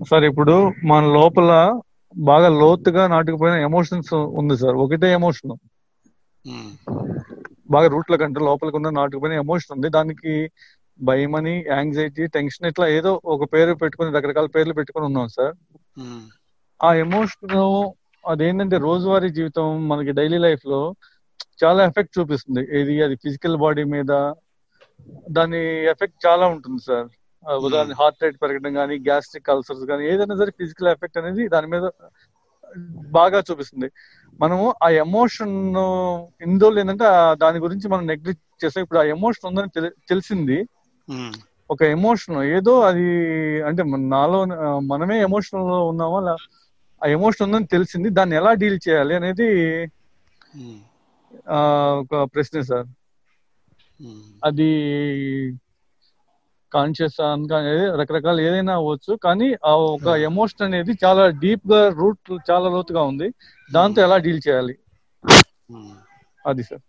Sir ఇప్పుడు మన లోపల బాగా లోతుగా నాటుకుపోయిన ఎమోషన్స్ ఉంది సార్ ఒకటే ఎమోషన్ ఉమ్, బాగా రూట్ల కంటే లోపలికి ఉన్న నాటుకుపోయిన ఎమోషన్ ఉంది దానికి భయం అని యాంగ్జైటీ టెన్షన్ ఇట్లా ఏదో ఒక పేరు పెట్టుకుని రకరకాల పేర్లు పెట్టుకుని ఉన్నాం సార్ ఉమ్, ఆ ఎమోషన్ అదేంటంటే రోజువారీ జీవితం మనకి డైలీ లైఫ్ లో చాలా ఎఫెక్ట్ చూపిస్తుంది ఇది అది ఫిజికల్ బాడీ మీద దాని ఎఫెక్ట్ చాలా ఉంటుంది సార్ ఆ, ఉదాహరణ హార్ట్ రేట్ పెరగడం కానీ గ్యాస్ట్రిక్ అల్సర్స్ కానీ ఏదైనా సరే ఫిజికల్ ఎఫెక్ట్ అనేది దాని మీద బాగా చూపిస్తుంది మనము ఆ ఎమోషన్ ఇందులో ఏంటంటే ఆ దాని గురించి మనం నెగ్లెక్ట్ చేస్తాం ఇప్పుడు ఆ ఎమోషన్ ఉందని తెలి- తెలిసింది ఉమ్, ఒక ఎమోషన్ ఏదో అది అంటే మన- నాలో ఆ, మనమే ఎమోషన్ లో ఉన్నామా లా- ఆ ఎమోషన్ ఉందని తెలిసింది దాన్ని ఎలా డీల్ చేయాలి అనేది ఉమ్, ఆ, ఒక ప్రశ్న సార్ ఉమ్, అది కాన్షియస్ అనేది రకరకాల ఏదైనా అవ్వచ్చు కానీ ఆ ఒక ఎమోషన్ అనేది చాలా డీప్ గా రూట్ చాలా లోతుగా ఉంది దాంతో ఎలా డీల్ చేయాలి ఉమ్. అది సార్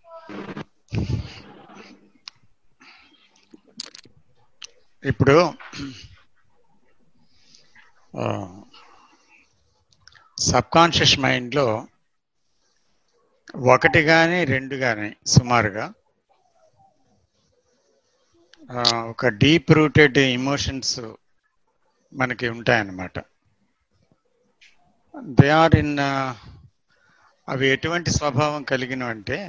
ఇప్పుడు సబ్ కాన్షియస్ మైండ్లో ఒకటి కానీ రెండు కానీ సుమారుగా ఆ, ఒక డీప్ రూటెడ్ ఇమోషన్స్ మనకి ఉంటాయన్నమాట దే ఆర్ ఇన్ అవి ఎటువంటి స్వభావం కలిగినవి అంటే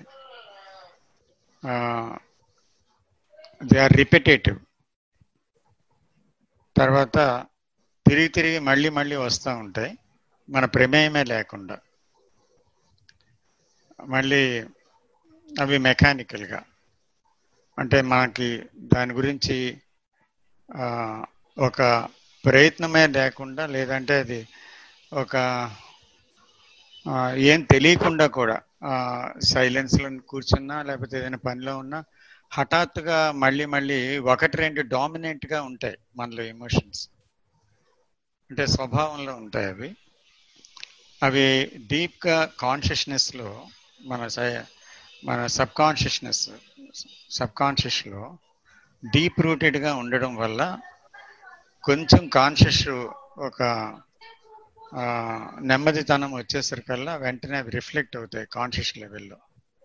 దే ఆర్ రిపిటేటివ్ తర్వాత తిరిగి తిరిగి మళ్ళీ మళ్ళీ వస్తూ ఉంటాయి మన ప్రమేయమే లేకుండా మళ్ళీ అవి మెకానికల్గా అంటే మనకి దాని గురించి ఆ, ఒక ప్రయత్నమే లేకుండా లేదంటే అది ఒక ఆ, ఏం తెలియకుండా కూడా సైలెన్స్లో కూర్చున్నా లేకపోతే ఏదైనా పనిలో ఉన్నా హఠాత్తుగా మళ్ళీ మళ్ళీ ఒకటి రెండు డామినెంట్గా ఉంటాయి మనలో ఎమోషన్స్ అంటే స్వభావంలో ఉంటాయి అవి అవి డీప్గా కాన్షియస్నెస్లో మన సై- మన సబ్ కాన్షియస్నెస్ సబ్ కాన్షియస్లో డీప్ రూటెడ్గా ఉండడం వల్ల కొంచెం కాన్షియస్ ఒక ఆ, నెమ్మదితనం వచ్చేసరికల్లా వెంటనే అవి రిఫ్లెక్ట్ అవుతాయి కాన్షియస్ లెవెల్లో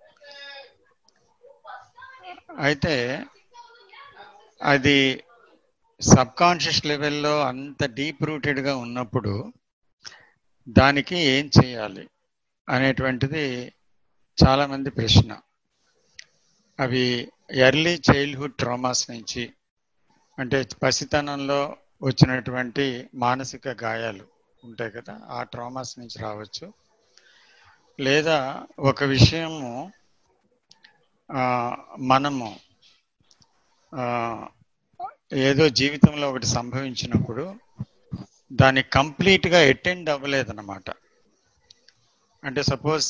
అయితే అది సబ్ కాన్షియస్ లెవెల్లో అంత డీప్ రూటెడ్గా ఉన్నప్పుడు దానికి ఏం చేయాలి అనేటువంటిది చాలామంది ప్రశ్న అవి ఎర్లీ చైల్డ్హుడ్ ట్రామాస్ నుంచి అంటే పసితనంలో వచ్చినటువంటి మానసిక గాయాలు ఉంటాయి కదా ఆ ట్రామాస్ నుంచి రావచ్చు లేదా ఒక విషయము ఆ, మనము ఆ, ఏదో జీవితంలో ఒకటి సంభవించినప్పుడు దాన్ని కంప్లీట్గా అటెండ్ అవ్వలేదన్నమాట అంటే సపోజ్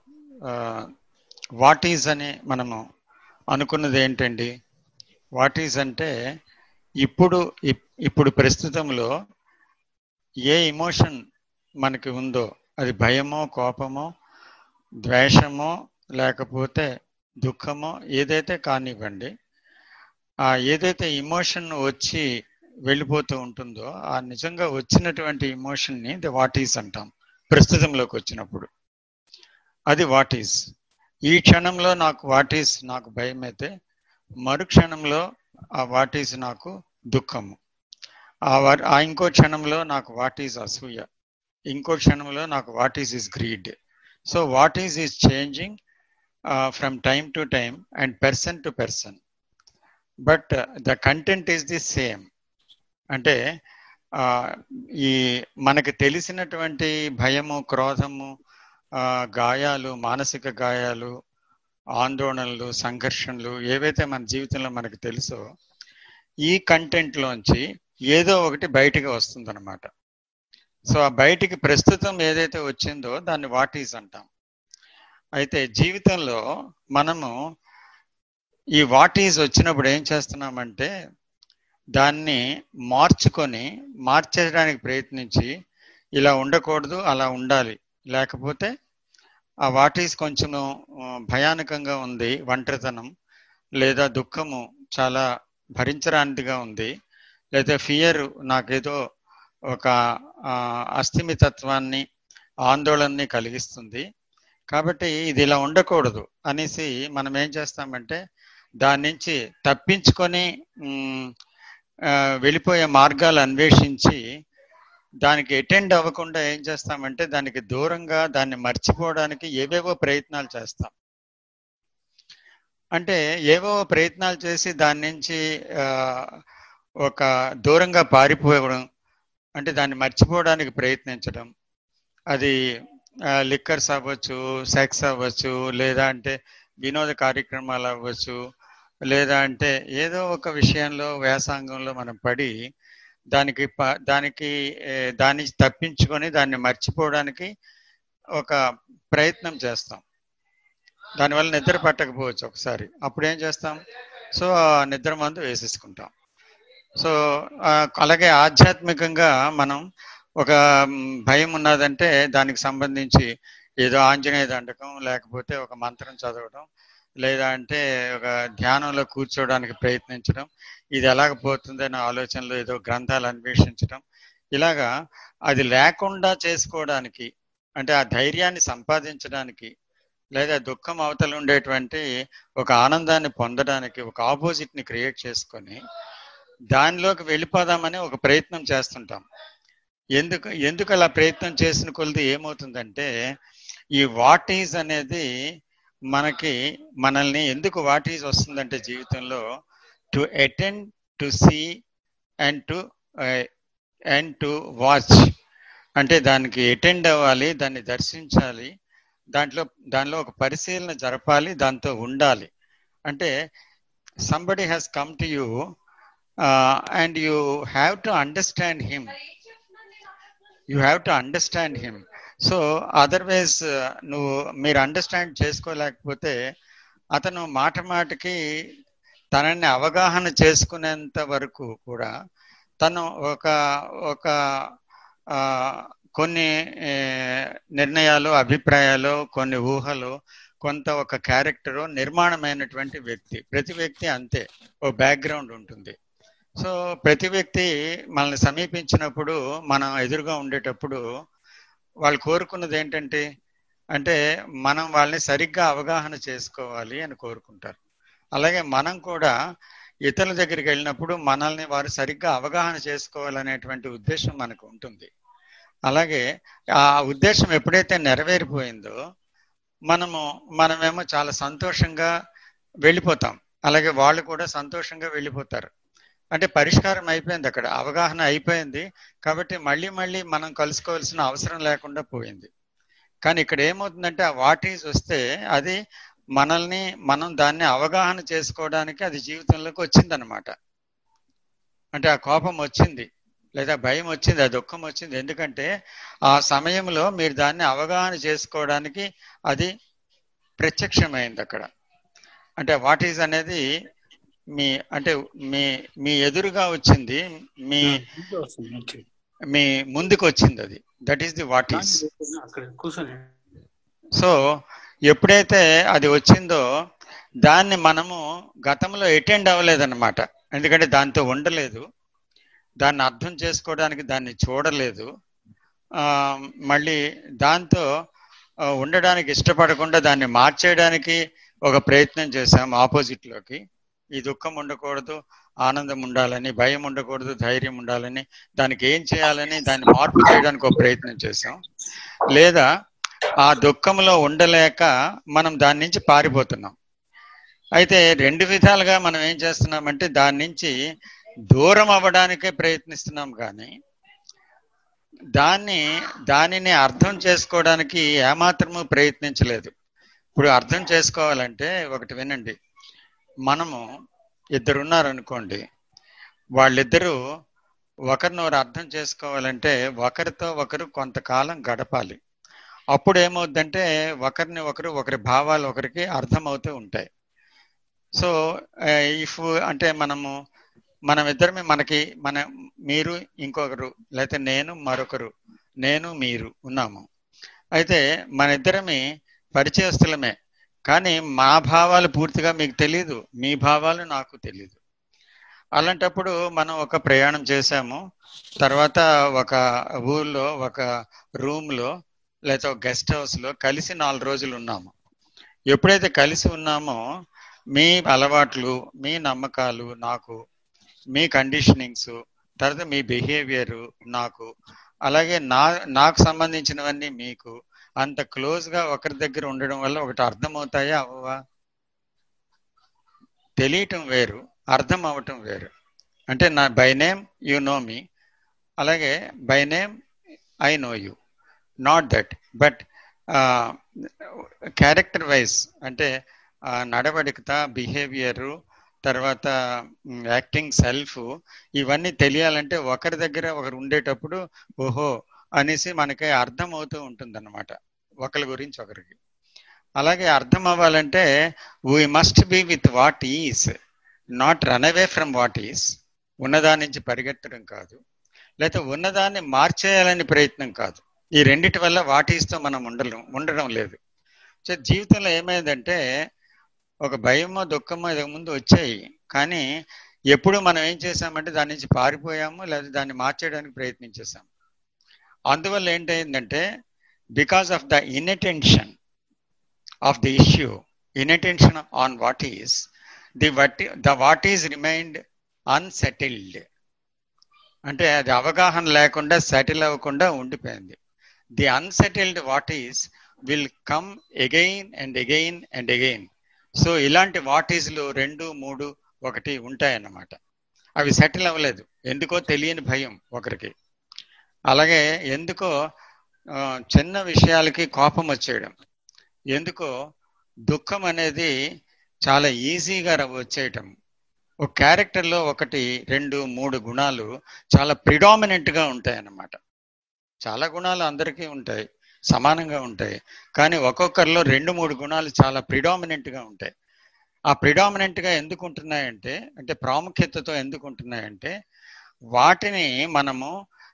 వాట్ ఈజ్ అని మనము అనుకున్నది ఏంటండి వాట్ ఈజ్ అంటే ఇప్పుడు ఇప్- ఇప్పుడు ప్రస్తుతంలో ఏ ఇమోషన్ మనకి ఉందో అది భయమో కోపమో ద్వేషమో లేకపోతే దుఃఖమో ఏదైతే కానివ్వండి ఆ ఏదైతే ఇమోషన్ వచ్చి వెళ్ళిపోతూ ఉంటుందో ఆ నిజంగా వచ్చినటువంటి ఇమోషన్ని ది వాట్ ఈజ్ అంటాం ప్రస్తుతంలోకి వచ్చినప్పుడు అది వాట్ ఈజ్ ఈ క్షణంలో నాకు వాట్ ఈజ్ నాకు భయం అయితే మరు క్షణంలో ఆ వాట్ ఈజ్ నాకు దుఃఖము ఆ వా- ఆ ఇంకో క్షణంలో నాకు వాట్ ఈజ్ అసూయ ఇంకో క్షణంలో నాకు what is is greed so what is is changing from time to time and person to person but the content is the same అంటే ఆ, ఈ మనకి తెలిసినటువంటి భయము క్రోధము ఆ, గాయాలు మానసిక గాయాలు ఆందోళనలు సంఘర్షణలు ఏవైతే మన జీవితంలో మనకు తెలుసో ఈ కంటెంట్లోంచి ఏదో ఒకటి బయటికి వస్తుందన్నమాట సో ఆ బయటికి ప్రస్తుతం ఏదైతే వచ్చిందో దాన్ని వాట్ ఈజ్ అంటాం అయితే జీవితంలో మనము ఈ వాట్ ఈజ్ వచ్చినప్పుడు ఏం చేస్తున్నామంటే దాన్ని మార్చుకొని మార్చడానికి ప్రయత్నించి ఇలా ఉండకూడదు అలా ఉండాలి లేకపోతే ఆ వాట్ ఈజ్ కొంచెం భయానకంగా ఉంది ఒంటరితనం లేదా దుఃఖము చాలా భరించరానిదిగా ఉంది లేదా ఫియర్ నాకేదో ఒక ఆ, అస్థిమితత్వాన్ని ఆందోళనని కలిగిస్తుంది కాబట్టి ఇది ఇలా ఉండకూడదు అనేసి మనం ఏం చేస్తామంటే దాని నుంచి తప్పించుకొని మ్, ఆ, వెళ్ళిపోయే మార్గాలు అన్వేషించి దానికి అటెండ్ అవ్వకుండా ఏం చేస్తామంటే దానికి దూరంగా దాన్ని మర్చిపోవడానికి ఏవేవో ప్రయత్నాలు చేస్తాం అంటే ఏవో ప్రయత్నాలు చేసి దాని నుంచి ఆ, ఒక దూరంగా పారిపోవడం అంటే దాన్ని మర్చిపోవడానికి ప్రయత్నించడం అది లిక్కర్స్ అవ్వచ్చు సెక్స్ అవ్వచ్చు లేదా అంటే వినోద కార్యక్రమాలు అవ్వచ్చు లేదా అంటే ఏదో ఒక విషయంలో వ్యాసంగంలో మనం పడి దానికి ప- దానికి ఏ, దాని నుంచి తప్పించుకొని దాన్ని మర్చిపోవడానికి ఒక ప్రయత్నం చేస్తాం దానివల్ల నిద్ర పట్టకపోవచ్చు ఒకసారి అప్పుడు ఏం చేస్తాం సో ఆ నిద్ర మందు వేసేసుకుంటాం సో ఆ, అలాగే ఆధ్యాత్మికంగా మనం ఒక మ్, భయం ఉన్నదంటే దానికి సంబంధించి ఏదో ఆంజనేయ దండకం లేకపోతే ఒక మంత్రం చదవడం లేదా అంటే ఒక ధ్యానంలో కూర్చోవడానికి ప్రయత్నించడం ఇది ఎలాగపోతుందనే ఆలోచనలో ఏదో గ్రంథాలు అన్వేషించడం ఇలాగా అది లేకుండా చేసుకోవడానికి అంటే ఆ ధైర్యాన్ని సంపాదించడానికి లేదా దుఃఖం అవతల ఉండేటువంటి ఒక ఆనందాన్ని పొందడానికి ఒక ఆపోజిట్ ని క్రియేట్ చేసుకొని దానిలోకి వెళ్ళిపోదామని ఒక ప్రయత్నం చేస్తుంటాం ఎందుకు ఎందుకు అలా ప్రయత్నం చేసిన కొలది ఏమవుతుందంటే ఈ వాట్ ఈజ్ అనేది మనకి మనల్ని ఎందుకు వాట్ ఈజ్ వస్తుందంటే జీవితంలో to attend to see and to and to watch అంటే దానికి అటెండ్ అవ్వాలి దాన్ని దర్శించాలి దాంట్లో దానిలో ఒక పరిశీలన జరపాలి దాంతో ఉండాలి అంటే somebody has come to you and you have to understand him you have to understand him so otherwise నువ్వు మీరు అండర్స్టాండ్ చేసుకోలేకపోతే అతను మాట మాటకి తనని అవగాహన చేసుకునేంత వరకు కూడా తను ఒక ఒక ఆ, కొన్ని ఏ, నిర్ణయాలు అభిప్రాయాలు కొన్ని ఊహలు కొంత ఒక క్యారెక్టరు నిర్మాణమైనటువంటి వ్యక్తి ప్రతి వ్యక్తి అంతే ఓ బ్యాక్గ్రౌండ్ ఉంటుంది సో ప్రతి వ్యక్తి మనల్ని సమీపించినప్పుడు మనం ఎదురుగా ఉండేటప్పుడు వాళ్ళు కోరుకున్నది ఏంటంటే అంటే మనం వాళ్ళని సరిగ్గా అవగాహన చేసుకోవాలి అని కోరుకుంటారు అలాగే మనం కూడా ఇతరుల దగ్గరికి వెళ్ళినప్పుడు మనల్ని వారు సరిగ్గా అవగాహన చేసుకోవాలనేటువంటి ఉద్దేశం మనకు ఉంటుంది అలాగే ఆ ఉద్దేశం ఎప్పుడైతే నెరవేరిపోయిందో మనము మనమేమో చాలా సంతోషంగా వెళ్ళిపోతాం అలాగే వాళ్ళు కూడా సంతోషంగా వెళ్ళిపోతారు అంటే పరిష్కారం అయిపోయింది అక్కడ అవగాహన అయిపోయింది కాబట్టి మళ్ళీ మళ్ళీ మనం కలుసుకోవాల్సిన అవసరం లేకుండా పోయింది కానీ ఇక్కడ ఏమవుతుందంటే ఆ వాట్ ఈజ్ వస్తే అది మనల్ని మనం దాన్ని అవగాహన చేసుకోవడానికి అది జీవితంలోకి వచ్చిందనమాట అంటే ఆ కోపం వచ్చింది లేదా భయం వచ్చింది ఆ దుఃఖం వచ్చింది ఎందుకంటే ఆ సమయంలో మీరు దాన్ని అవగాహన చేసుకోవడానికి అది ప్రత్యక్షమైంది అక్కడ అంటే వాట్ ఈజ్ అనేది మీ అంటే మీ మీ ఎదురుగా వచ్చింది మీ మీ ముందుకు వచ్చింది అది that is the what is అక్కడ కూర్చొని సో ఎప్పుడైతే అది వచ్చిందో దాన్ని మనము గతంలో అటెండ్ అవ్వలేదన్నమాట ఎందుకంటే దాంతో ఉండలేదు దాన్ని అర్థం చేసుకోవడానికి దాన్ని చూడలేదు ఆ, మళ్ళీ దాంతో ఆ, ఉండడానికి ఇష్టపడకుండా దాన్ని మార్చేయడానికి ఒక ప్రయత్నం చేశాం ఆపోజిట్ లోకి ఈ దుఃఖం ఉండకూడదు ఆనందం ఉండాలని భయం ఉండకూడదు ధైర్యం ఉండాలని దానికి ఏం చేయాలని దాన్ని మార్పు చేయడానికి ఒక ప్రయత్నం చేశాం లేదా ఆ దుఃఖంలో ఉండలేక మనం దాని నుంచి పారిపోతున్నాం అయితే రెండు విధాలుగా మనం ఏం చేస్తున్నామంటే దాని నుంచి దూరం అవ్వడానికే ప్రయత్నిస్తున్నాం కానీ దాన్ని దానిని అర్థం చేసుకోవడానికి ఏమాత్రము ప్రయత్నించలేదు ఇప్పుడు అర్థం చేసుకోవాలంటే ఒకటి వినండి మనము ఇద్దరు ఉన్నారనుకోండి వాళ్ళిద్దరూ ఒకరినొకరు అర్థం చేసుకోవాలంటే ఒకరితో ఒకరు కొంతకాలం గడపాలి అప్పుడు ఏమవుద్దంటే ఒకరిని ఒకరు ఒకరి భావాలు ఒకరికి అర్థమవుతూ ఉంటాయి సో ఇఫ్ అంటే మనము మనం ఇద్దరమే మనకి మన మీరు ఇంకొకరు లేకపోతే నేను మరొకరు నేను మీరు ఉన్నాము అయితే మన ఇద్దరమే పరిచయస్తులమే కానీ మా భావాలు పూర్తిగా మీకు తెలియదు మీ భావాలు నాకు తెలియదు అలాంటప్పుడు మనం ఒక ప్రయాణం చేసాము తర్వాత ఒక ఊళ్ళో ఒక రూమ్ లో లేదా ఒక గెస్ట్ హౌస్ లో కలిసి నాలుగు రోజులు ఉన్నాము ఎప్పుడైతే కలిసి ఉన్నామో మీ అలవాట్లు మీ నమ్మకాలు నాకు మీ కండిషనింగ్స్ తర్వాత మీ బిహేవియర్ నాకు అలాగే నా నాకు సంబంధించినవన్నీ మీకు అంత క్లోజ్ గా ఒకరి దగ్గర ఉండడం వల్ల ఒకటి అర్థమవుతాయా అవ్వవా తెలియటం వేరు అర్థం అవటం వేరు అంటే నా by name you know me అలాగే by name I know you not that but character wise అంటే నడవడికత బిహేవియరు తర్వాత యాక్టింగ్ సెల్ఫ్ ఇవన్నీ తెలియాలంటే ఒకరి దగ్గర ఒకరు ఉండేటప్పుడు ఓహో అనేసి మనకి అర్థం అవుతూ ఉంటుంది అనమాట ఒకరి గురించి ఒకరికి అలాగే అర్థం అవ్వాలంటే we must be with what is not run away from what is ఉన్నదాని నుంచి పరిగెత్తడం కాదు లేకపోతే ఉన్నదాన్ని మార్చేయాలని ప్రయత్నం కాదు ఈ రెండిటి వల్ల వాట్ ఈస్తో మనం ఉండడం ఉండడం లేదు సో జీవితంలో ఏమైందంటే ఒక భయమో దుఃఖమో ఇదకు ముందు వచ్చాయి కానీ ఎప్పుడు మనం ఏం చేసామంటే దాని నుంచి పారిపోయాము లేదా దాన్ని మార్చేయడానికి ప్రయత్నించేసాము అందువల్ల ఏంటైందంటే because of the inattention of the issue inattention on what is the what the what is remind unsettled అంటే అది అవగాహన లేకుండా సెటిల్ అవ్వకుండా ఉండిపోయింది the unsettled what is will come again and again and again so ఇలాంటి వాటీస్లు రెండు మూడు ఒకటి ఉంటాయన్నమాట అవి సెటిల్ అవ్వలేదు ఎందుకో తెలియని భయం ఒకరికి అలాగే ఎందుకో చిన్న విషయాలకి కోపం వచ్చేయడం ఎందుకో దుఃఖం అనేది చాలా ఈజీగా వచ్చేయటం ఒక క్యారెక్టర్లో ఒకటి రెండు మూడు గుణాలు చాలా ప్రిడామినెంట్గా ఉంటాయి అన్నమాట చాలా గుణాలు అందరికీ ఉంటాయి సమానంగా ఉంటాయి కానీ ఒక్కొక్కరిలో రెండు మూడు గుణాలు చాలా ప్రిడామినెంట్గా ఉంటాయి ఆ ప్రిడామినెంట్గా ఎందుకు ఉంటున్నాయంటే అంటే ప్రాముఖ్యతతో ఎందుకు ఉంటున్నాయంటే వాటిని మనము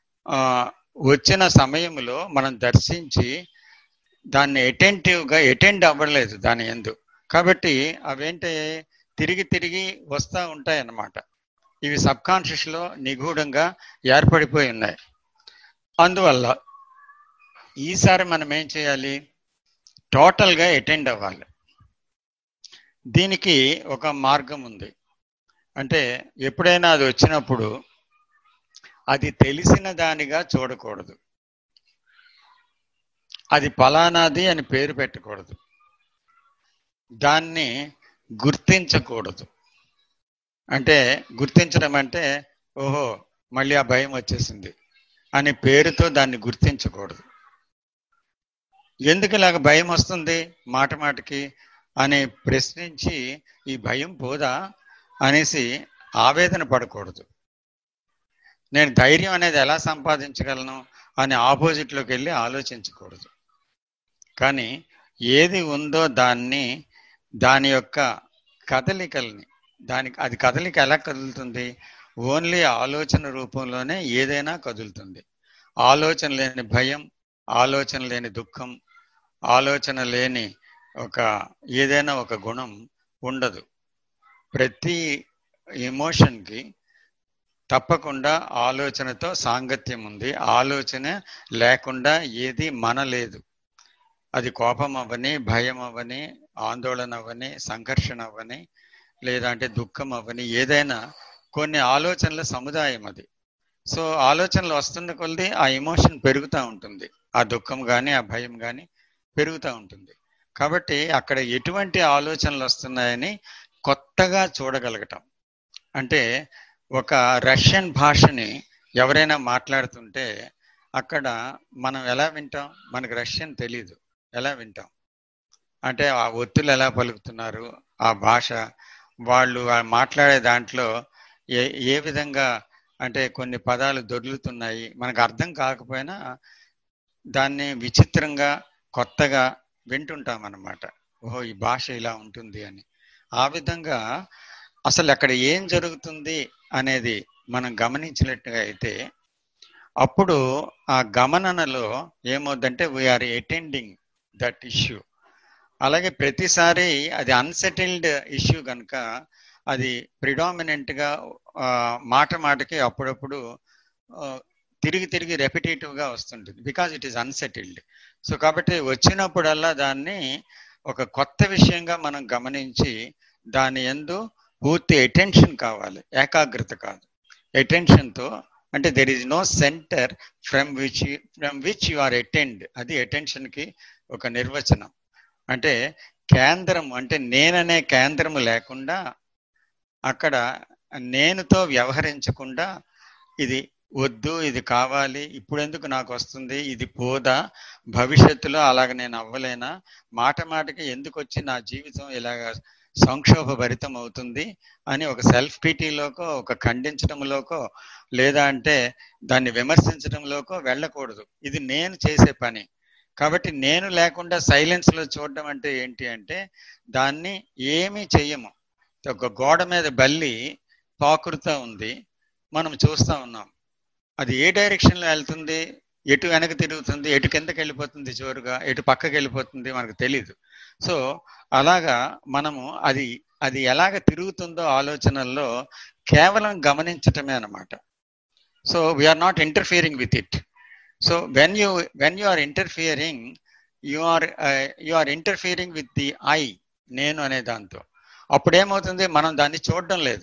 వచ్చిన సమయంలో మనం దర్శించి దాన్ని అటెంటివ్గా అటెండ్ అవ్వలేదు దాని ఎందు కాబట్టి అవేంటి తిరిగి తిరిగి వస్తూ ఉంటాయి అన్నమాట ఇవి సబ్ కాన్షియస్లో నిగూఢంగా ఏర్పడిపోయి ఉన్నాయి అందువల్ల ఈసారి మనం ఏం చేయాలి టోటల్గా అటెండ్ అవ్వాలి దీనికి ఒక మార్గం ఉంది అంటే ఎప్పుడైనా అది వచ్చినప్పుడు అది తెలిసిన దానిగా చూడకూడదు అది ఫలానాది అని పేరు పెట్టకూడదు దాన్ని గుర్తించకూడదు అంటే గుర్తించడం అంటే ఓహో మళ్ళీ ఆ భయం వచ్చేసింది అనే పేరుతో దాన్ని గుర్తించకూడదు ఎందుకు ఇలాగ భయం వస్తుంది మాట మాటకి అని ప్రశ్నించి ఈ భయం పోదా అనేసి ఆవేదన పడకూడదు నేను ధైర్యం అనేది ఎలా సంపాదించగలను అని ఆపోజిట్లోకి వెళ్ళి ఆలోచించకూడదు కానీ ఏది ఉందో దాన్ని దాని యొక్క కదలికల్ని దానికి అది కదలిక ఎలా కదులుతుంది ఓన్లీ ఆలోచన రూపంలోనే ఏదైనా కదులుతుంది ఆలోచన లేని భయం ఆలోచన లేని దుఃఖం ఆలోచన లేని ఒక ఏదైనా ఒక గుణం ఉండదు ప్రతి ఎమోషన్కి తప్పకుండా ఆలోచనతో సాంగత్యం ఉంది ఆలోచన లేకుండా ఏది మనలేదు అది కోపం అవ్వని భయం అవ్వని ఆందోళన అవ్వని సంఘర్షణ అవ్వని లేదంటే దుఃఖం అవ్వని ఏదైనా కొన్ని ఆలోచనల సముదాయం అది సో ఆలోచనలు వస్తున్న కొలది ఆ ఎమోషన్ పెరుగుతూ ఉంటుంది ఆ దుఃఖం కానీ ఆ భయం కానీ పెరుగుతూ ఉంటుంది కాబట్టి అక్కడ ఎటువంటి ఆలోచనలు వస్తున్నాయని కొత్తగా చూడగలగటం అంటే ఒక రష్యన్ భాషని ఎవరైనా మాట్లాడుతుంటే అక్కడ మనం ఎలా వింటాం మనకు రష్యన్ తెలీదు ఎలా వింటాం అంటే ఆ ఒత్తులు ఎలా పలుకుతున్నారు ఆ భాష వాళ్ళు మాట్లాడే దాంట్లో ఏ ఏ విధంగా అంటే కొన్ని పదాలు దొర్లుతున్నాయి మనకు అర్థం కాకపోయినా దాన్ని విచిత్రంగా కొత్తగా వింటుంటాం అన్నమాట ఓహో ఈ భాష ఇలా ఉంటుంది అని ఆ విధంగా అసలు అక్కడ ఏం జరుగుతుంది అనేది మనం గమనించినట్టుగా అయితే అప్పుడు ఆ గమననలో ఏమవుద్దంటే వీఆర్ అటెండింగ్ దట్ ఇష్యూ అలాగే ప్రతిసారి అది అన్సెటిల్డ్ ఇష్యూ కనుక అది ప్రిడామినెంట్గా మాట మాటకి అప్పుడప్పుడు ఆ, తిరిగి తిరిగి రెపిటేటివ్గా వస్తుంటుంది because it is unsettled so కాబట్టి వచ్చినప్పుడల్లా దాన్ని ఒక కొత్త విషయంగా మనం గమనించి దాని ఎందు పూర్తి అటెన్షన్ కావాలి ఏకాగ్రత కాదు అటెన్షన్తో అంటే there is no centre from which from which you are attend అది అటెన్షన్కి ఒక నిర్వచనం అంటే కేంద్రం అంటే నేననే కేంద్రము లేకుండా అక్కడ నేనుతో వ్యవహరించకుండా ఇది వద్దు ఇది కావాలి ఇప్పుడు ఎందుకు నాకు వస్తుంది ఇది పోదా భవిష్యత్తులో అలాగ నేను అవ్వలేనా మాట మాటకి ఎందుకు వచ్చి నా జీవితం ఇలాగ సంక్షోభభరితం అవుతుంది అని ఒక సెల్ఫ్ పీటీలోకో ఒక ఖండించడంలోకో లేదా అంటే దాన్ని విమర్శించడంలోకో వెళ్ళకూడదు ఇది నేను చేసే పని కాబట్టి నేను లేకుండా సైలెన్స్ లో చూడడం అంటే ఏంటి అంటే దాన్ని ఏమీ చెయ్యము ఒక గోడ మీద బల్లి పాకురుతా ఉంది మనం చూస్తా ఉన్నాం అది ఏ డైరెక్షన్ లో వెళ్తుంది ఎటు వెనక తిరుగుతుంది ఎటు కిందకి వెళ్ళిపోతుంది చివరిగా ఎటు పక్కకి వెళ్ళిపోతుంది మనకు తెలియదు సో అలాగా మనము అది అది ఎలాగ తిరుగుతుందో ఆలోచనల్లో కేవలం గమనించటమే అన్నమాట so we are not interfering with it so when you when you are interfering you are you are interfering with the I నేను అనే దాంతో అప్పుడు ఏమవుతుంది మనం దాన్ని చూడడం లేదు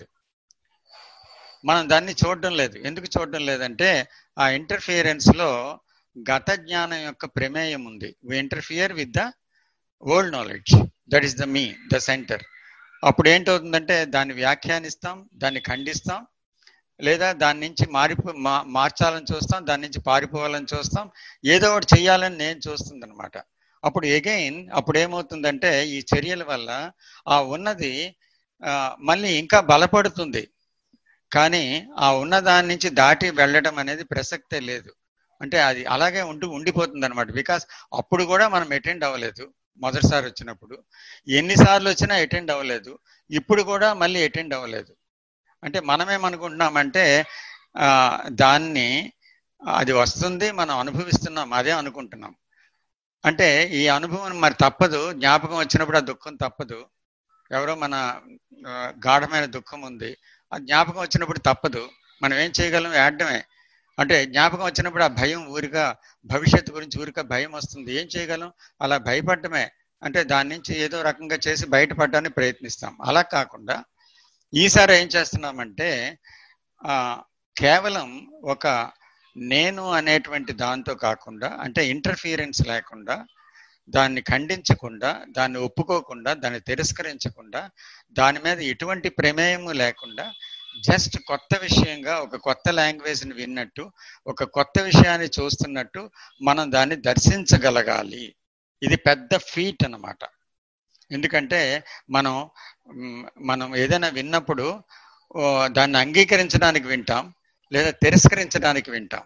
మనం దాన్ని చూడడం లేదు ఎందుకు చూడడం లేదంటే ఆ ఇంటర్ఫియరెన్స్ లో గత జ్ఞానం యొక్క ప్రమేయం ఉంది we interfere with the old knowledge that is the me the centre అప్పుడు ఏంటవుతుందంటే దాన్ని వ్యాఖ్యానిస్తాం దాన్ని ఖండిస్తాం లేదా దాని నుంచి మారిపో మా మార్చాలని చూస్తాం దాని నుంచి పారిపోవాలని చూస్తాం ఏదో ఒకటి చెయ్యాలని నేను చూస్తుంది అనమాట అప్పుడు ఎగైన్ అప్పుడు ఏమవుతుందంటే ఈ చర్యల వల్ల ఆ ఉన్నది ఆ, మళ్ళీ ఇంకా బలపడుతుంది కానీ ఆ ఉన్న దాని నుంచి దాటి వెళ్ళడం అనేది ప్రసక్తే లేదు అంటే అది అలాగే ఉంటూ ఉండిపోతుంది అనమాట బికాస్ అప్పుడు కూడా మనం అటెండ్ అవ్వలేదు మొదటిసారి వచ్చినప్పుడు ఎన్నిసార్లు వచ్చినా అటెండ్ అవ్వలేదు ఇప్పుడు కూడా మళ్ళీ అటెండ్ అవ్వలేదు అంటే మనమేమనుకుంటున్నామంటే ఆ, దాన్ని అది వస్తుంది మనం అనుభవిస్తున్నాం అదే అనుకుంటున్నాం అంటే ఈ అనుభవం మరి తప్పదు జ్ఞాపకం వచ్చినప్పుడు ఆ దుఃఖం తప్పదు ఎవరో మన ఆ, గాఢమైన దుఃఖం ఉంది ఆ జ్ఞాపకం వచ్చినప్పుడు తప్పదు మనం ఏం చేయగలం ఏడమే అంటే జ్ఞాపకం వచ్చినప్పుడు ఆ భయం ఊరిగా భవిష్యత్తు గురించి ఊరిగా భయం వస్తుంది ఏం చేయగలం అలా భయపడటమే అంటే దాని నుంచి ఏదో రకంగా చేసి బయటపడడానికి ప్రయత్నిస్తాం అలా కాకుండా ఈసారి ఏం చేస్తున్నామంటే ఆ కేవలం ఒక నేను అనేటువంటి దాంతో కాకుండా అంటే ఇంటర్ఫియరెన్స్ లేకుండా దాన్ని ఖండించకుండా దాన్ని ఒప్పుకోకుండా దాన్ని తిరస్కరించకుండా దాని మీద ఎటువంటి ప్రమేయము లేకుండా జస్ట్ కొత్త విషయంగా ఒక కొత్త లాంగ్వేజ్ని విన్నట్టు ఒక కొత్త విషయాన్ని చూస్తున్నట్టు మనం దాన్ని దర్శించగలగాలి ఇది పెద్ద ఫీట్ అన్నమాట ఎందుకంటే మనం మ్, మనం ఏదైనా విన్నప్పుడు ఓ, దాన్ని అంగీకరించడానికి వింటాం లేదా తిరస్కరించడానికి వింటాం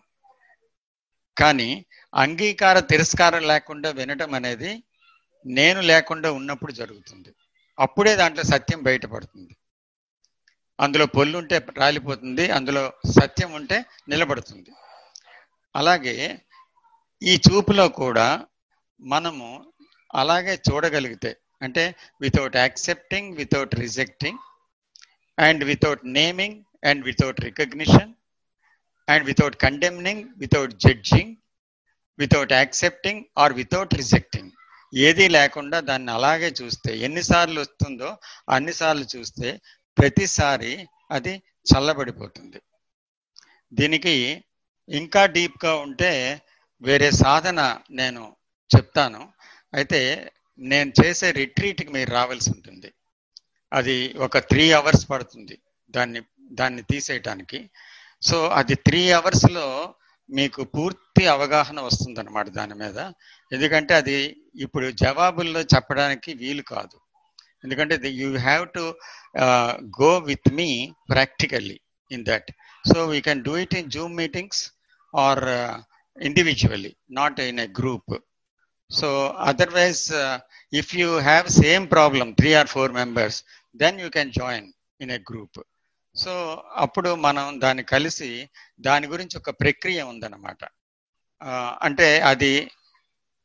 కానీ అంగీకార తిరస్కారం లేకుండా వినటం అనేది నేను లేకుండా ఉన్నప్పుడు జరుగుతుంది అప్పుడే దాంట్లో సత్యం బయటపడుతుంది అందులో పొల్లు ఉంటే రాలిపోతుంది అందులో సత్యం ఉంటే నిలబడుతుంది అలాగే ఈ చూపులో కూడా మనము అలాగే చూడగలిగితే అంటే without accepting without rejecting and without naming and without recognition and without condemning without judging without accepting or without rejecting ఏదీ లేకుండా దాన్ని అలాగే చూస్తే ఎన్నిసార్లు వస్తుందో అన్నిసార్లు చూస్తే ప్రతిసారి అది చల్లబడిపోతుంది దీనికి ఇంకా డీప్గా ఉంటే వేరే సాధన నేను చెప్తాను అయితే నేను చేసే రిట్రీట్కి మీరు రావాల్సి ఉంటుంది అది ఒక త్రీ అవర్స్ పడుతుంది దాన్ని దాన్ని తీసేయటానికి సో అది త్రీ అవర్స్లో మీకు పూర్తి అవగాహన వస్తుంది అనమాట దాని మీద ఎందుకంటే అది ఇప్పుడు జవాబుల్లో చెప్పడానికి వీలు కాదు ఎందుకంటే you have to go with me practically in that so we can do it in Zoom meetings or individually not in a group so otherwise if you have same problem three or four members then you can join in a group so అప్పుడు మనం దాన్ని కలిసి దాని గురించి ఒక ప్రక్రియ ఉందన్నమాట ఆ, అంటే అది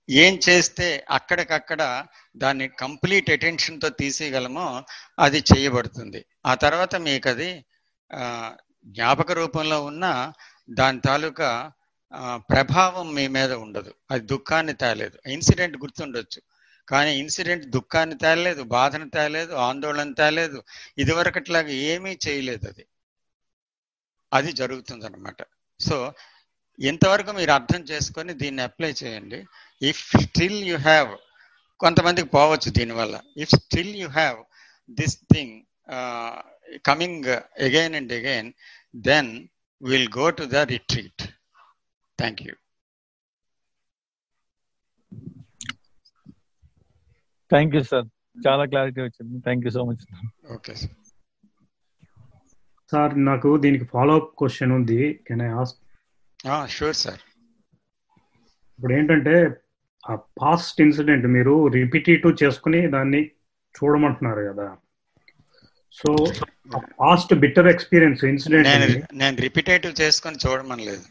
ఏం చేస్తే అక్కడికక్కడ దాన్ని కంప్లీట్ అటెన్షన్తో తీసేయగలమో అది చేయబడుతుంది ఆ తర్వాత మీకు అది ఆ, జ్ఞాపక రూపంలో ఉన్న దాని తాలూకా ఆ, ప్రభావం మీ మీద ఉండదు అది దుఃఖాన్ని తేలేదు ఇన్సిడెంట్ గుర్తుండొచ్చు కానీ ఇన్సిడెంట్ దుఃఖాన్ని తేలేదు బాధను తేలేదు ఆందోళన తేలేదు ఇదివరకట్లాగా ఏమీ చేయలేదు అది అది జరుగుతుంది అనమాట సో ఇంతవరకు మీరు అర్థం చేసుకొని దీన్ని అప్లై చేయండి ఇఫ్ స్టిల్ యు హ్యావ్ కొంతమందికి పోవచ్చు దీనివల్ల if still you have this thing coming again and again then will go to the retreat thank you thank you sir చాలా క్లారిటీ వచ్చింది thank you so much okay sir sir నాకు దీనికి follow up question ఉంది can I ask sure sir ఇప్పుడు ఏంటంటే ఆ past incident మీరు repetitive చేసుకుని దాన్ని చూడమంటున్నారు కదా సో పాస్ట్ బిట్టర్ ఎక్స్పీరియన్స్ నేను ఇన్సిడెంట్ నేను రిపిటేటివ్ చేసుకొని చూడమనలేదు